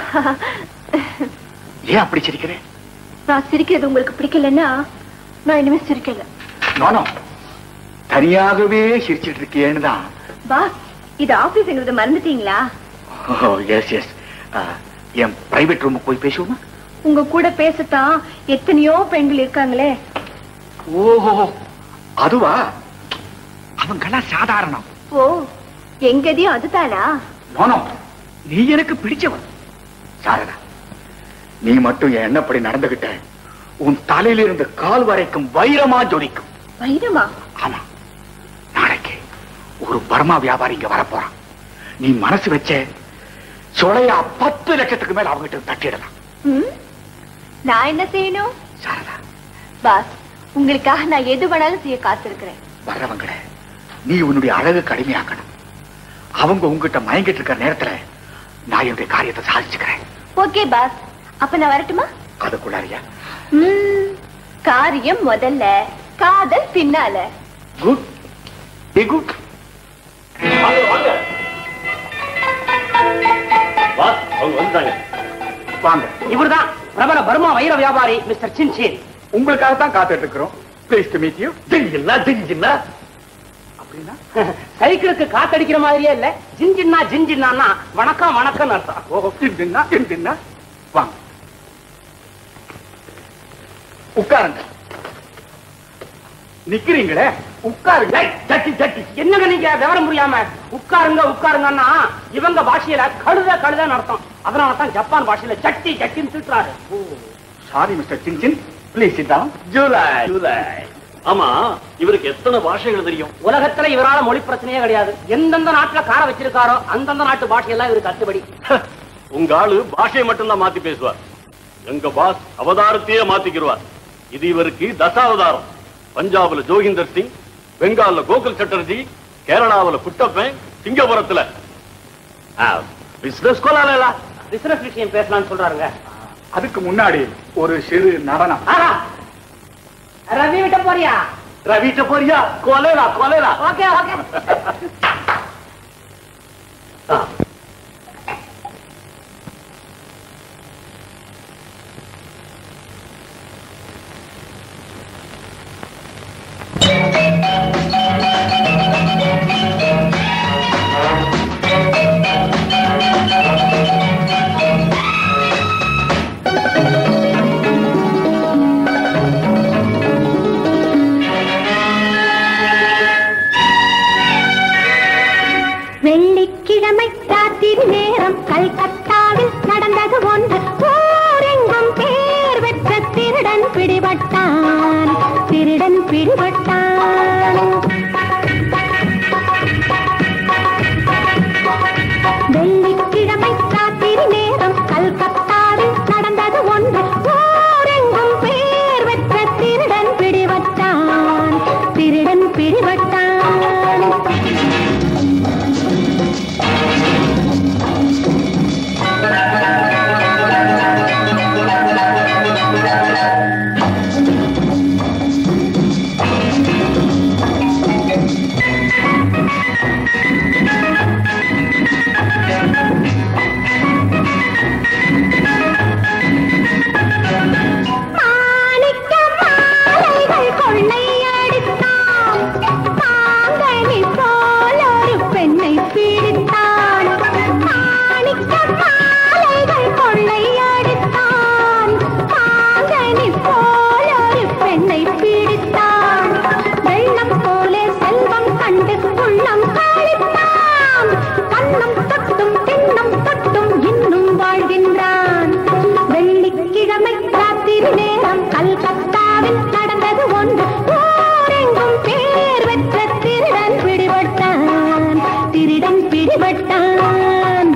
ஏன் அப்படி சிரிக்கிறேன் நான் சிரிக்கிறது உங்களுக்கு பிடிக்கலன்னா நான் இனிமே சிரிக்கல நானோ தனியாகவே சிரிச்சிட்டு இருக்கியேன்னு தான் பாஸ் இது ஆபீஸ்ங்கிறத மறந்துட்டீங்களா எஸ் எஸ் என் பிரைவேட் ரூமுக்கு போய் பேசுவோமா உங்க கூட பேசத்தான் எத்தனையோ பெண்கள் இருக்காங்களே ஓஹோ அதுவா அவங்கெல்லாம் சாதாரணம் ஓ எங்கதையும் அதுதானா நானோ நீ எனக்கு பிடிச்சவன் சாரதா நீ மட்டும் என் எண்ணப்படி நடந்துகிட்ட உன் தலையில இருந்து கால் வரைக்கும் வைரமா ஜொலிக்கும் வைரமா ஆமா நாளைக்கு ஒரு பர்மா வியாபாரி இங்க வரப்போறான் நீ மனசு வச்ச சொலையா பத்து லட்சத்துக்கு மேல அவங்கிட்ட தட்டிடலாம் ம்? நான் என்ன செய்யணும் சாரதா பாஸ் உங்களுக்காக நான் எது வேணாலும் செய்ய காத்திருக்கிறேன் வர்றவங்கள நீ உன்னுடைய அழகு கடுமையாக்கணும் அவங்க உங்ககிட்ட மயங்கிட்டு இருக்கிற நேரத்துல நான் என்னுடைய காரியத்தை சாதிச்சுக்கிறேன் ஓகே பாஸ் அப்ப நான் வரட்டுமா அதுக்குள்ளாரியா ம், காரியம் முதல்ல காதல் பின்னால குட் பி குட் வாங்க வாங்க பாஸ் அவங்க வந்துட்டாங்க வாங்க இவர்தான் பிரபல பர்மா வைர வியாபாரி மிஸ்டர் சின்சேரி உங்களுக்காக தான் காத்துட்டு இருக்கிறோம் ப்ளீஸ் டு மீட் யூ திங்கின்னா திங்கின்னா அப்படின்னா சைக்கிளுக்கு காத்தடிக்கிற மாதிரியே இல்ல ஜின்ஜின்னா ஜின்ஜின்னா வணக்கம் வணக்கம் அர்த்தம் ஓஹோ தின்னா தின்னா வாங்க உட்காருங்க நிக்கிறீங்களே உட்காருங்க சட்டி சட்டி என்னங்க நீங்க விவரம் புரியாம உட்காருங்க உட்காருங்கன்னா இவங்க பாஷையில கழுத கழுதன்னு அர்த்தம் அதனால தான் ஜப்பான் பாஷையில சட்டி சட்டின்னு திட்டுறாரு சாரி மிஸ்டர் சின்சின் ப்ளீஸ் இதான் ஜூலை ஜூலை ஆமா இவருக்கு எத்தனை பாஷைகள் தெரியும் உலகத்துல இவரால மொழி பிரச்சனையே கிடையாது எந்தெந்த நாட்டுல கார வச்சிருக்காரோ அந்தந்த நாட்டு பாஷையெல்லாம் இவருக்கு கட்டுப்படி உங்க ஆளு பாஷையை மட்டும்தான் மாத்தி பேசுவார் எங்க பாஸ் அவதாரத்தையே மாத்திக்கிடுவார் இது இவருக்கு தசாவதாரம் பஞ்சாப்ல ஜோகிந்தர் சிங் பெங்கால்ல கோகுல் சட்டர்ஜி கேரளாவுல குட்டப்பன் சிங்கபுரத்துல பிசினஸ் கோலால பிசினஸ் விஷயம் பேசலாம்னு சொல்றாருங்க அதுக்கு முன்னாடி ஒரு சிறு நடனம் ஆஹா. ரவி விட்ட போறியா ரவிட்ட போறியா கொலேரா கொலேரா ஓகே ஓகே வெள்ளிக்கிழமை ராத்திரி நேரம் கல்கத்தாவில் நடந்தது ஒன்று ஊரெங்கும் பேர் பெற்ற திருடன் பிடிபட்டான் திருடன் பிடிபட்டான் வெள்ளிக்கிழமை ராத்திரி நேரம் கல்கத்தாவில் நடந்தது ஒன்று ஊரெங்கும் பேர் பெற்ற திருடன் பிடிபட்டான் திருடன் பிடிபட்டான் மாணிக்க மாலைகள் கொள்ளையடித்தான் மாங்கனி போல் ஒரு பெண்ணை பிடித்தான் மாணிக்க மாலைகள் கொள்ளையடித்தான் மாங்கனி போல் ஒரு பெண்ணை பிடித்தான் வெள்ளம் போலே செல்வம் கண்டு உள்ளம் காளித்தான் கண்ணம் தொட்டும் திண்ணம் தொட்டும் இன்னும் வாழ்கின்றான் வெள்ளிக்கிழமை ராத்திரி நேரம் கல்கத்தாவில் நடந்தது ஒன்று ஊரெங்கும் பேர் பெற்ற திருடன் பிடிபட்டான் திருடன் பிடிபட்டான்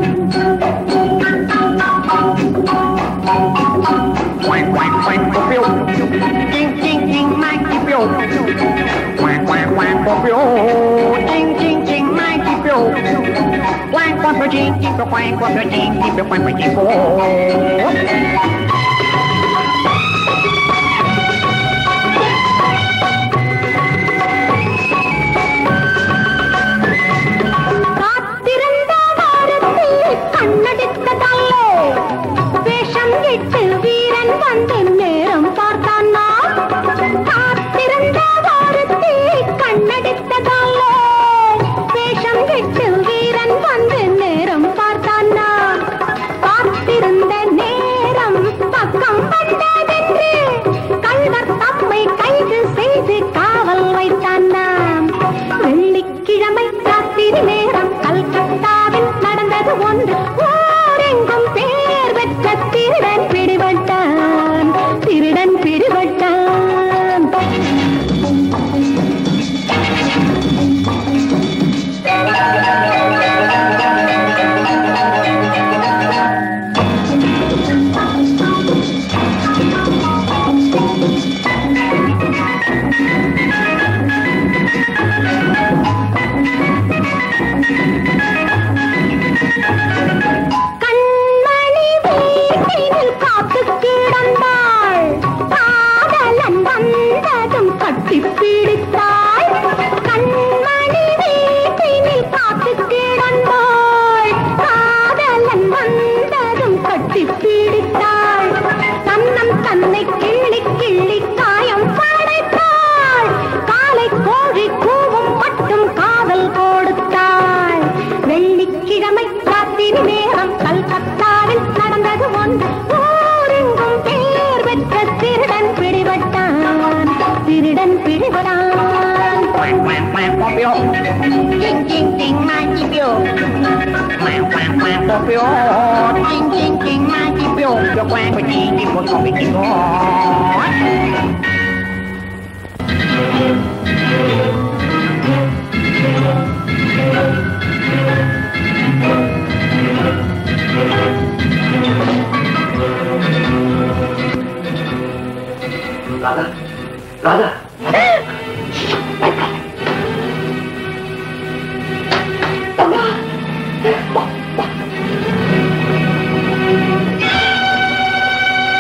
Ching ching ching Mikey Pio. Quack quack quack Popio. Ching ching ching Mikey Pio. Quack quack ching ching quack quack ching ching quack quack ching காத்திருந்த வாரத்தை கண்ணடித்ததல்லே வேஷம் இட்டு வீரன் வந்து நேரம் பார்த்தான் நான் காத்திருந்த வாரத்தை கண்ணடித்ததல்லே வேஷம் இட்டு வீரன் வந்து நேரம் பார்த்தான் நான் காத்திருந்த நேரம் பக்கம் வந்ததென்று கள்வர் தம்மை கைது செய்து காவல் வைத்தான் நாம் வெள்ளிக்கிழமை ராத்திரி நேரம் கல்கத்தாவில் நடந்தது ஒன்று ஊரெங்கும் பேர் பெற்ற திருடன் பிடிபட்டான் திருடன் பிடிபட்டான் கண்மணி வீட்டினில் காத்து கிடந்தாள் காதலன் வந்ததும் கட்டி பிடித்தாள் கண்மணி வீட்டினில் காத்து கிடந்தாள் காதலன் வந்ததும் கட்டி பிடித்தாள் தன்னம் தன்னை கிள்ளி கிள்ளி காயம் படைத்தாள் காலை கோழி கூவும் மட்டும் காதல் கொடுத்தாள் வெள்ளிக்கிழமை ராத்திரி நேரம் கல்கத்தாவில் நடந்தது ஒன்று ஊரெங்கும் பேர் பெற்ற திருடன் பிடிபட்டான் திருடன் பிடிபடான் Quack quack quack Popio. Ching ching ching Mikey Pio. Quack quack quack Popio. Ching ching ching Mikey Pio. Quack quack ching ching quack quack ching Radha Radha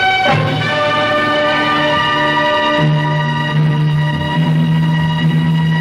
ஆ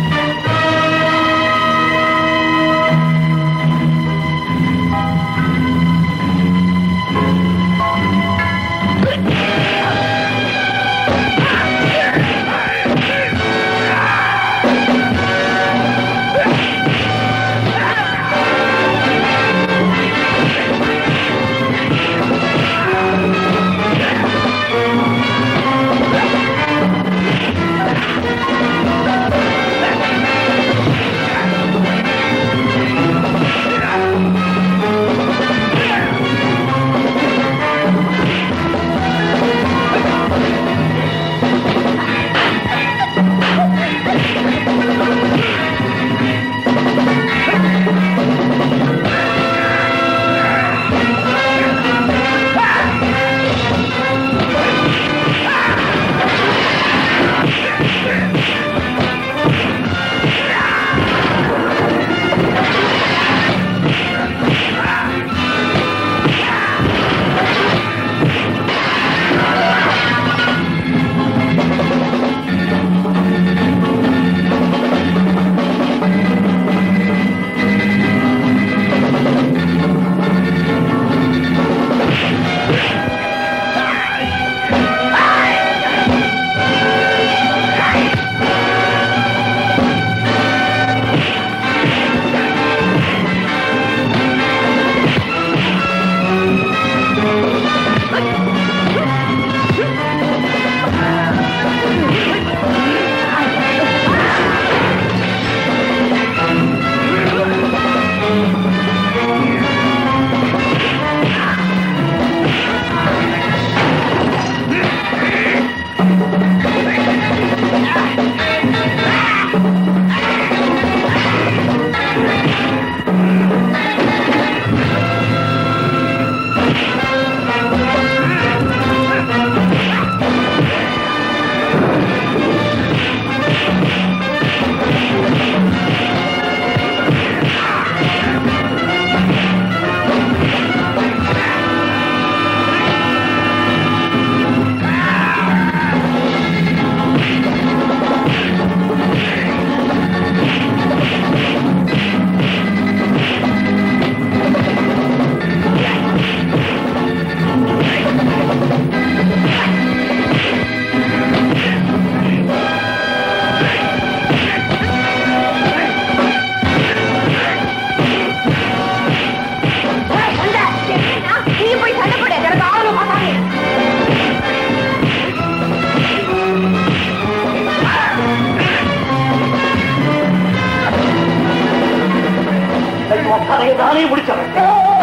ஐயோ, கதையை நானே முடிச்சவன்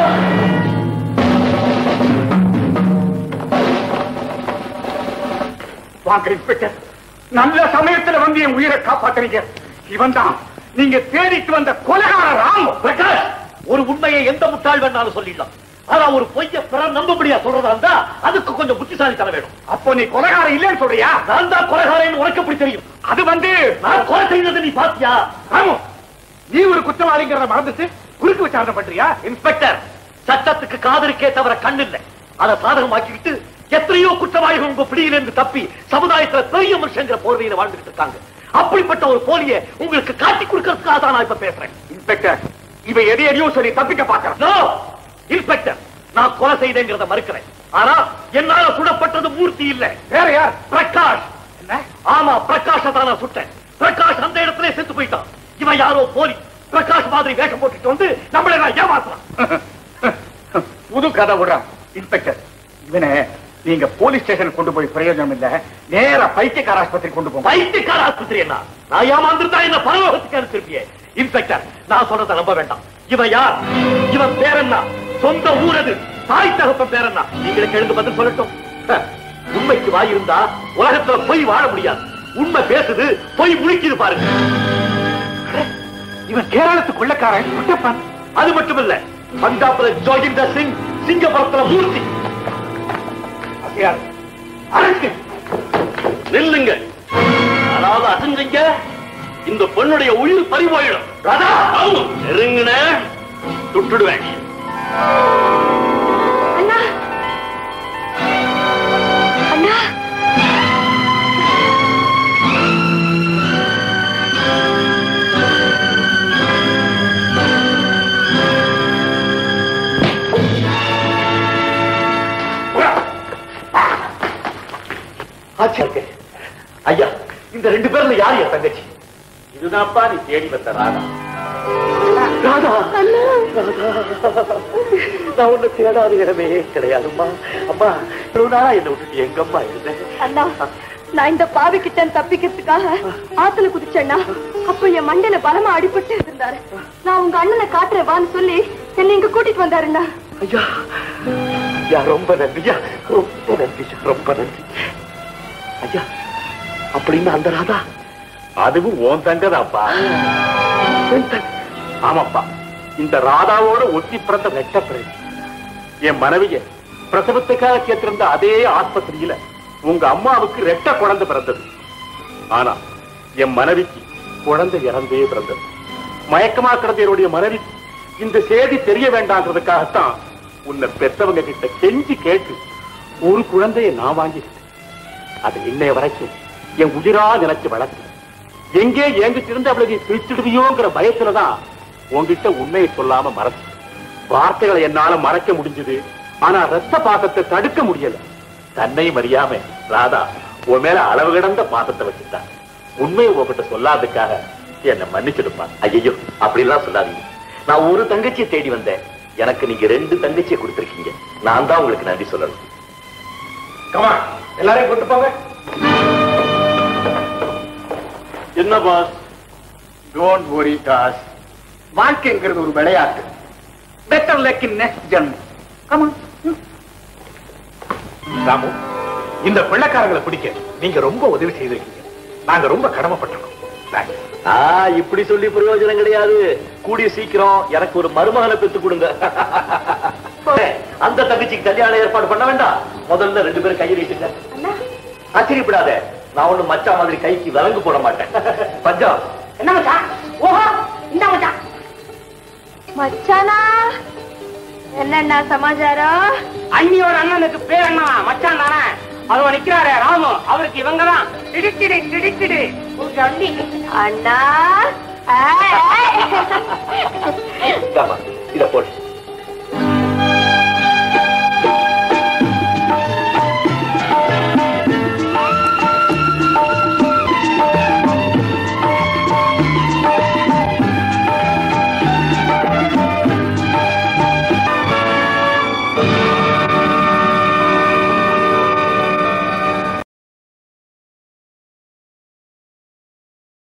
வாங்க இன்ஸ்பெக்டர் நல்ல சமயத்துல வந்து என் உயிரை காப்பாத்துறீங்க இவன் தான் நீங்க தேடிட்டு வந்த கொலைகார ராம் பிரகாஷ் ஒரு உண்மையை எந்த முட்டாள் வேணாலும் சொல்லிடலாம் ஆனா ஒரு பொய்ய பிற நம்பபடியா சொல்றதா இருந்தா அதுக்கு கொஞ்சம் புத்திசாலித்தனம் வேணும் அப்போ நீ கொலைகாரம் இல்லைன்னு சொல்றியா நான் தான் கொலைகாரன் உனக்கு எப்படி தெரியும் அது வந்து நான் கொலை செய்தது நீ பாத்தியா ராமு நீ ஒரு குற்றவாளிங்கிறத மறந்துட்டு குறுக்கு விசாரணை பண்றியா இன்ஸ்பெக்டர் சட்டத்துக்கு காதலிக்கே தவிர கண் இல்லை அதை சாதகமாக்கிக்கிட்டு எத்தனையோ குற்றவாளிகள் உங்க பிடியிலிருந்து தப்பி சமுதாயத்துல பெரிய மனுஷங்கிற போர்வையில வாழ்ந்துட்டு இருக்காங்க அப்படிப்பட்ட ஒரு போலிய உங்களுக்கு காட்டி கொடுக்கறதுக்காக தான் நான் இப்ப பேசுறேன் இன்ஸ்பெக்டர் இவ எதை எதையோ சொல்லி தப்பிக்க பாக்குறான் No! இன்ஸ்பெக்டர் நான் கொலை செய்தேங்கிறத மறுக்கிறேன் ஆனா என்னால சுடப்பட்டது மூர்த்தி இல்ல வேற யார் பிரகாஷ் என்ன ஆமா பிரகாஷ தான் நான் சுட்டேன் பிரகாஷ் அந்த இடத்துல செத்து போயிட்டான் இவன் யாரோ போலி பிரகாஷ் மாதிரி வேஷம் போட்டுட்டு வந்து நம்மளை நான் ஏமாத்துறான் புது கதை விடுறான் இன்ஸ்பெக்டர் இவனை நீங்க போலீஸ் ஸ்டேஷன் கொண்டு போய் பிரயோஜனம் இல்ல நேரா பைத்தியக்கார ஆஸ்பத்திரி கொண்டு போங்க பைத்தியக்கார ஆஸ்பத்திரி என்ன நான் ஏமாந்திருந்தா என்ன பரலோகத்துக்கு அனுப்பிச்சிருப்பியே இன்ஸ்பெக்டர் நான் சொல்றதை நம்ப வேண்டாம் இவன் யார் இவன் பேர் என்ன சொந்த ஊர் அது தாய் தகப்பன் பேர் என்ன நீங்களுக்கு எழுந்து பதில் சொல்லட்டும் ஹ, உண்மைக்கு வாய் இருந்தா உலகத்துல பொய் வாழ முடியாது உண்மை பேசுது பொய் முழிக்குது பாருங்க இவன் கேரளத்து கொள்ளக்காரன் குட்டப்பன் அது மட்டும் இல்ல பஞ்சாப்ல ஜோகிந்தர் சிங் சிங்கபுரத்துல மூர்த்தி யார் அரசு நில்லுங்க அதாவது அசைஞ்சீங்க இந்த பொண்ணுடைய உயிர் பறி போயிடும் ராதா நெருங்கின சுட்டுடுவேன் அண்ணா அண்ணா ஆச்சா இருக்கு ஐயா இந்த ரெண்டு பேர்ல யார் என் தங்கச்சி இதுதான்ப்பா நீ தேடி வந்த ராதா ராதா நான் உன்னை தேடாத இடமே கிடையாதும்மா அம்மா இவ்வளவு நாளா என்னை விட்டுட்டு எங்கம்மா இருந்தேன் அண்ணா நான் இந்த பாவி கிட்ட தப்பிக்கிறதுக்காக ஆத்துல குதிச்சேன்னா அப்ப என் மண்டையில பலமா அடிபட்டு இருந்தாரு நான் உங்க அண்ணனை காட்டுறேன் வான்னு சொல்லி என்னை இங்க கூட்டிட்டு வந்தாருண்ணா ஐயா ஐயா ரொம்ப நன்றியா ரொம்ப நன்றி ரொம்ப நன்றி ஐயா அப்படின்னு அந்த ராதா அதுவும் ஓன் தங்கதாப்பா ஆமாப்பா இந்த ராதாவோட ஒத்தி பிறந்த வெட்ட பிறகு என் மனைவிய பிரசவத்துக்காக கேட்டிருந்த அதே ஆஸ்பத்திரியில உங்க அம்மாவுக்கு ரெட்ட குழந்தை பிறந்தது ஆனா என் மனைவிக்கு குழந்தை இறந்தே பிறந்தது மயக்கமா கிடந்த என்னுடைய மனைவி இந்த செய்தி தெரிய வேண்டாங்கிறதுக்காகத்தான் உன்னை பெத்தவங்க கிட்ட கெஞ்சி கேட்டு ஒரு குழந்தையை நான் வாங்கிட்டேன் அது இன்னைய வரைக்கும் என் உயிரா நினைச்சு வளர்த்து எங்கே ஏங்கிட்டு இருந்து அவளை நீ பிரிச்சிடுவியோங்கிற பயத்துலதான் உன்கிட்ட உண்மையை சொல்லாம மறந்து வார்த்தைகளை என்னால மறைக்க முடிஞ்சது ஆனா ரத்த பாசத்தை தடுக்க முடியல தன்னையும் அறியாம ராதா உன் மேல அளவு கிடந்த பாசத்தை வச்சுட்டா உண்மையை உங்ககிட்ட சொல்லாததுக்காக என்னை மன்னிச்சிடுப்பா ஐயோ அப்படிலாம் சொல்லாதீங்க நான் ஒரு தங்கச்சியை தேடி வந்தேன் எனக்கு நீங்க ரெண்டு தங்கச்சியை கொடுத்திருக்கீங்க நான் தான் உங்களுக்கு நன்றி சொல்லணும் கமா எல்லாரையும் கொண்டு போங்க என்ன பாஸ் டோன்ட் worry தாஸ் வாழ்க்கைங்கிறது ஒரு விளையாட்டு பெட்டர் லக் இன் நெக்ஸ்ட் ஜென்மம் கமா ராமு இந்த பிள்ளைக்காரங்களை பிடிக்க நீங்க ரொம்ப உதவி செய்திருக்கீங்க நாங்க ரொம்ப கடமைப்பட்டிருக்கோம் Thanks. ஆ இப்படி சொல்லி பிரயோஜனம் கிடையாது கூடிய சீக்கிரம் எனக்கு ஒரு மருமகனை பெத்து கொடுங்க அந்த தங்கச்சிக்கு கல்யாணம் ஏற்பாடு பண்ண வேண்டாம் முதல்ல ரெண்டு பேரும் கையை நீட்டுங்க ஆச்சரியப்படாத நான் ஒண்ணு மச்சா மாதிரி கைக்கு விலங்கு போட மாட்டேன் பஞ்சம் என்ன மச்சான் ஓஹோ இந்த மச்சான் மச்சானா என்னண்ணா சமாச்சாரம் அண்ணியோட அண்ணனுக்கு பேர் என்ன மச்சான் தானே அவன் நிக்கிறாரே ராமு அவருக்கு இவங்க தான் திடுக்கிடு திடுக்கிடு உங்க அண்ணி அண்ணா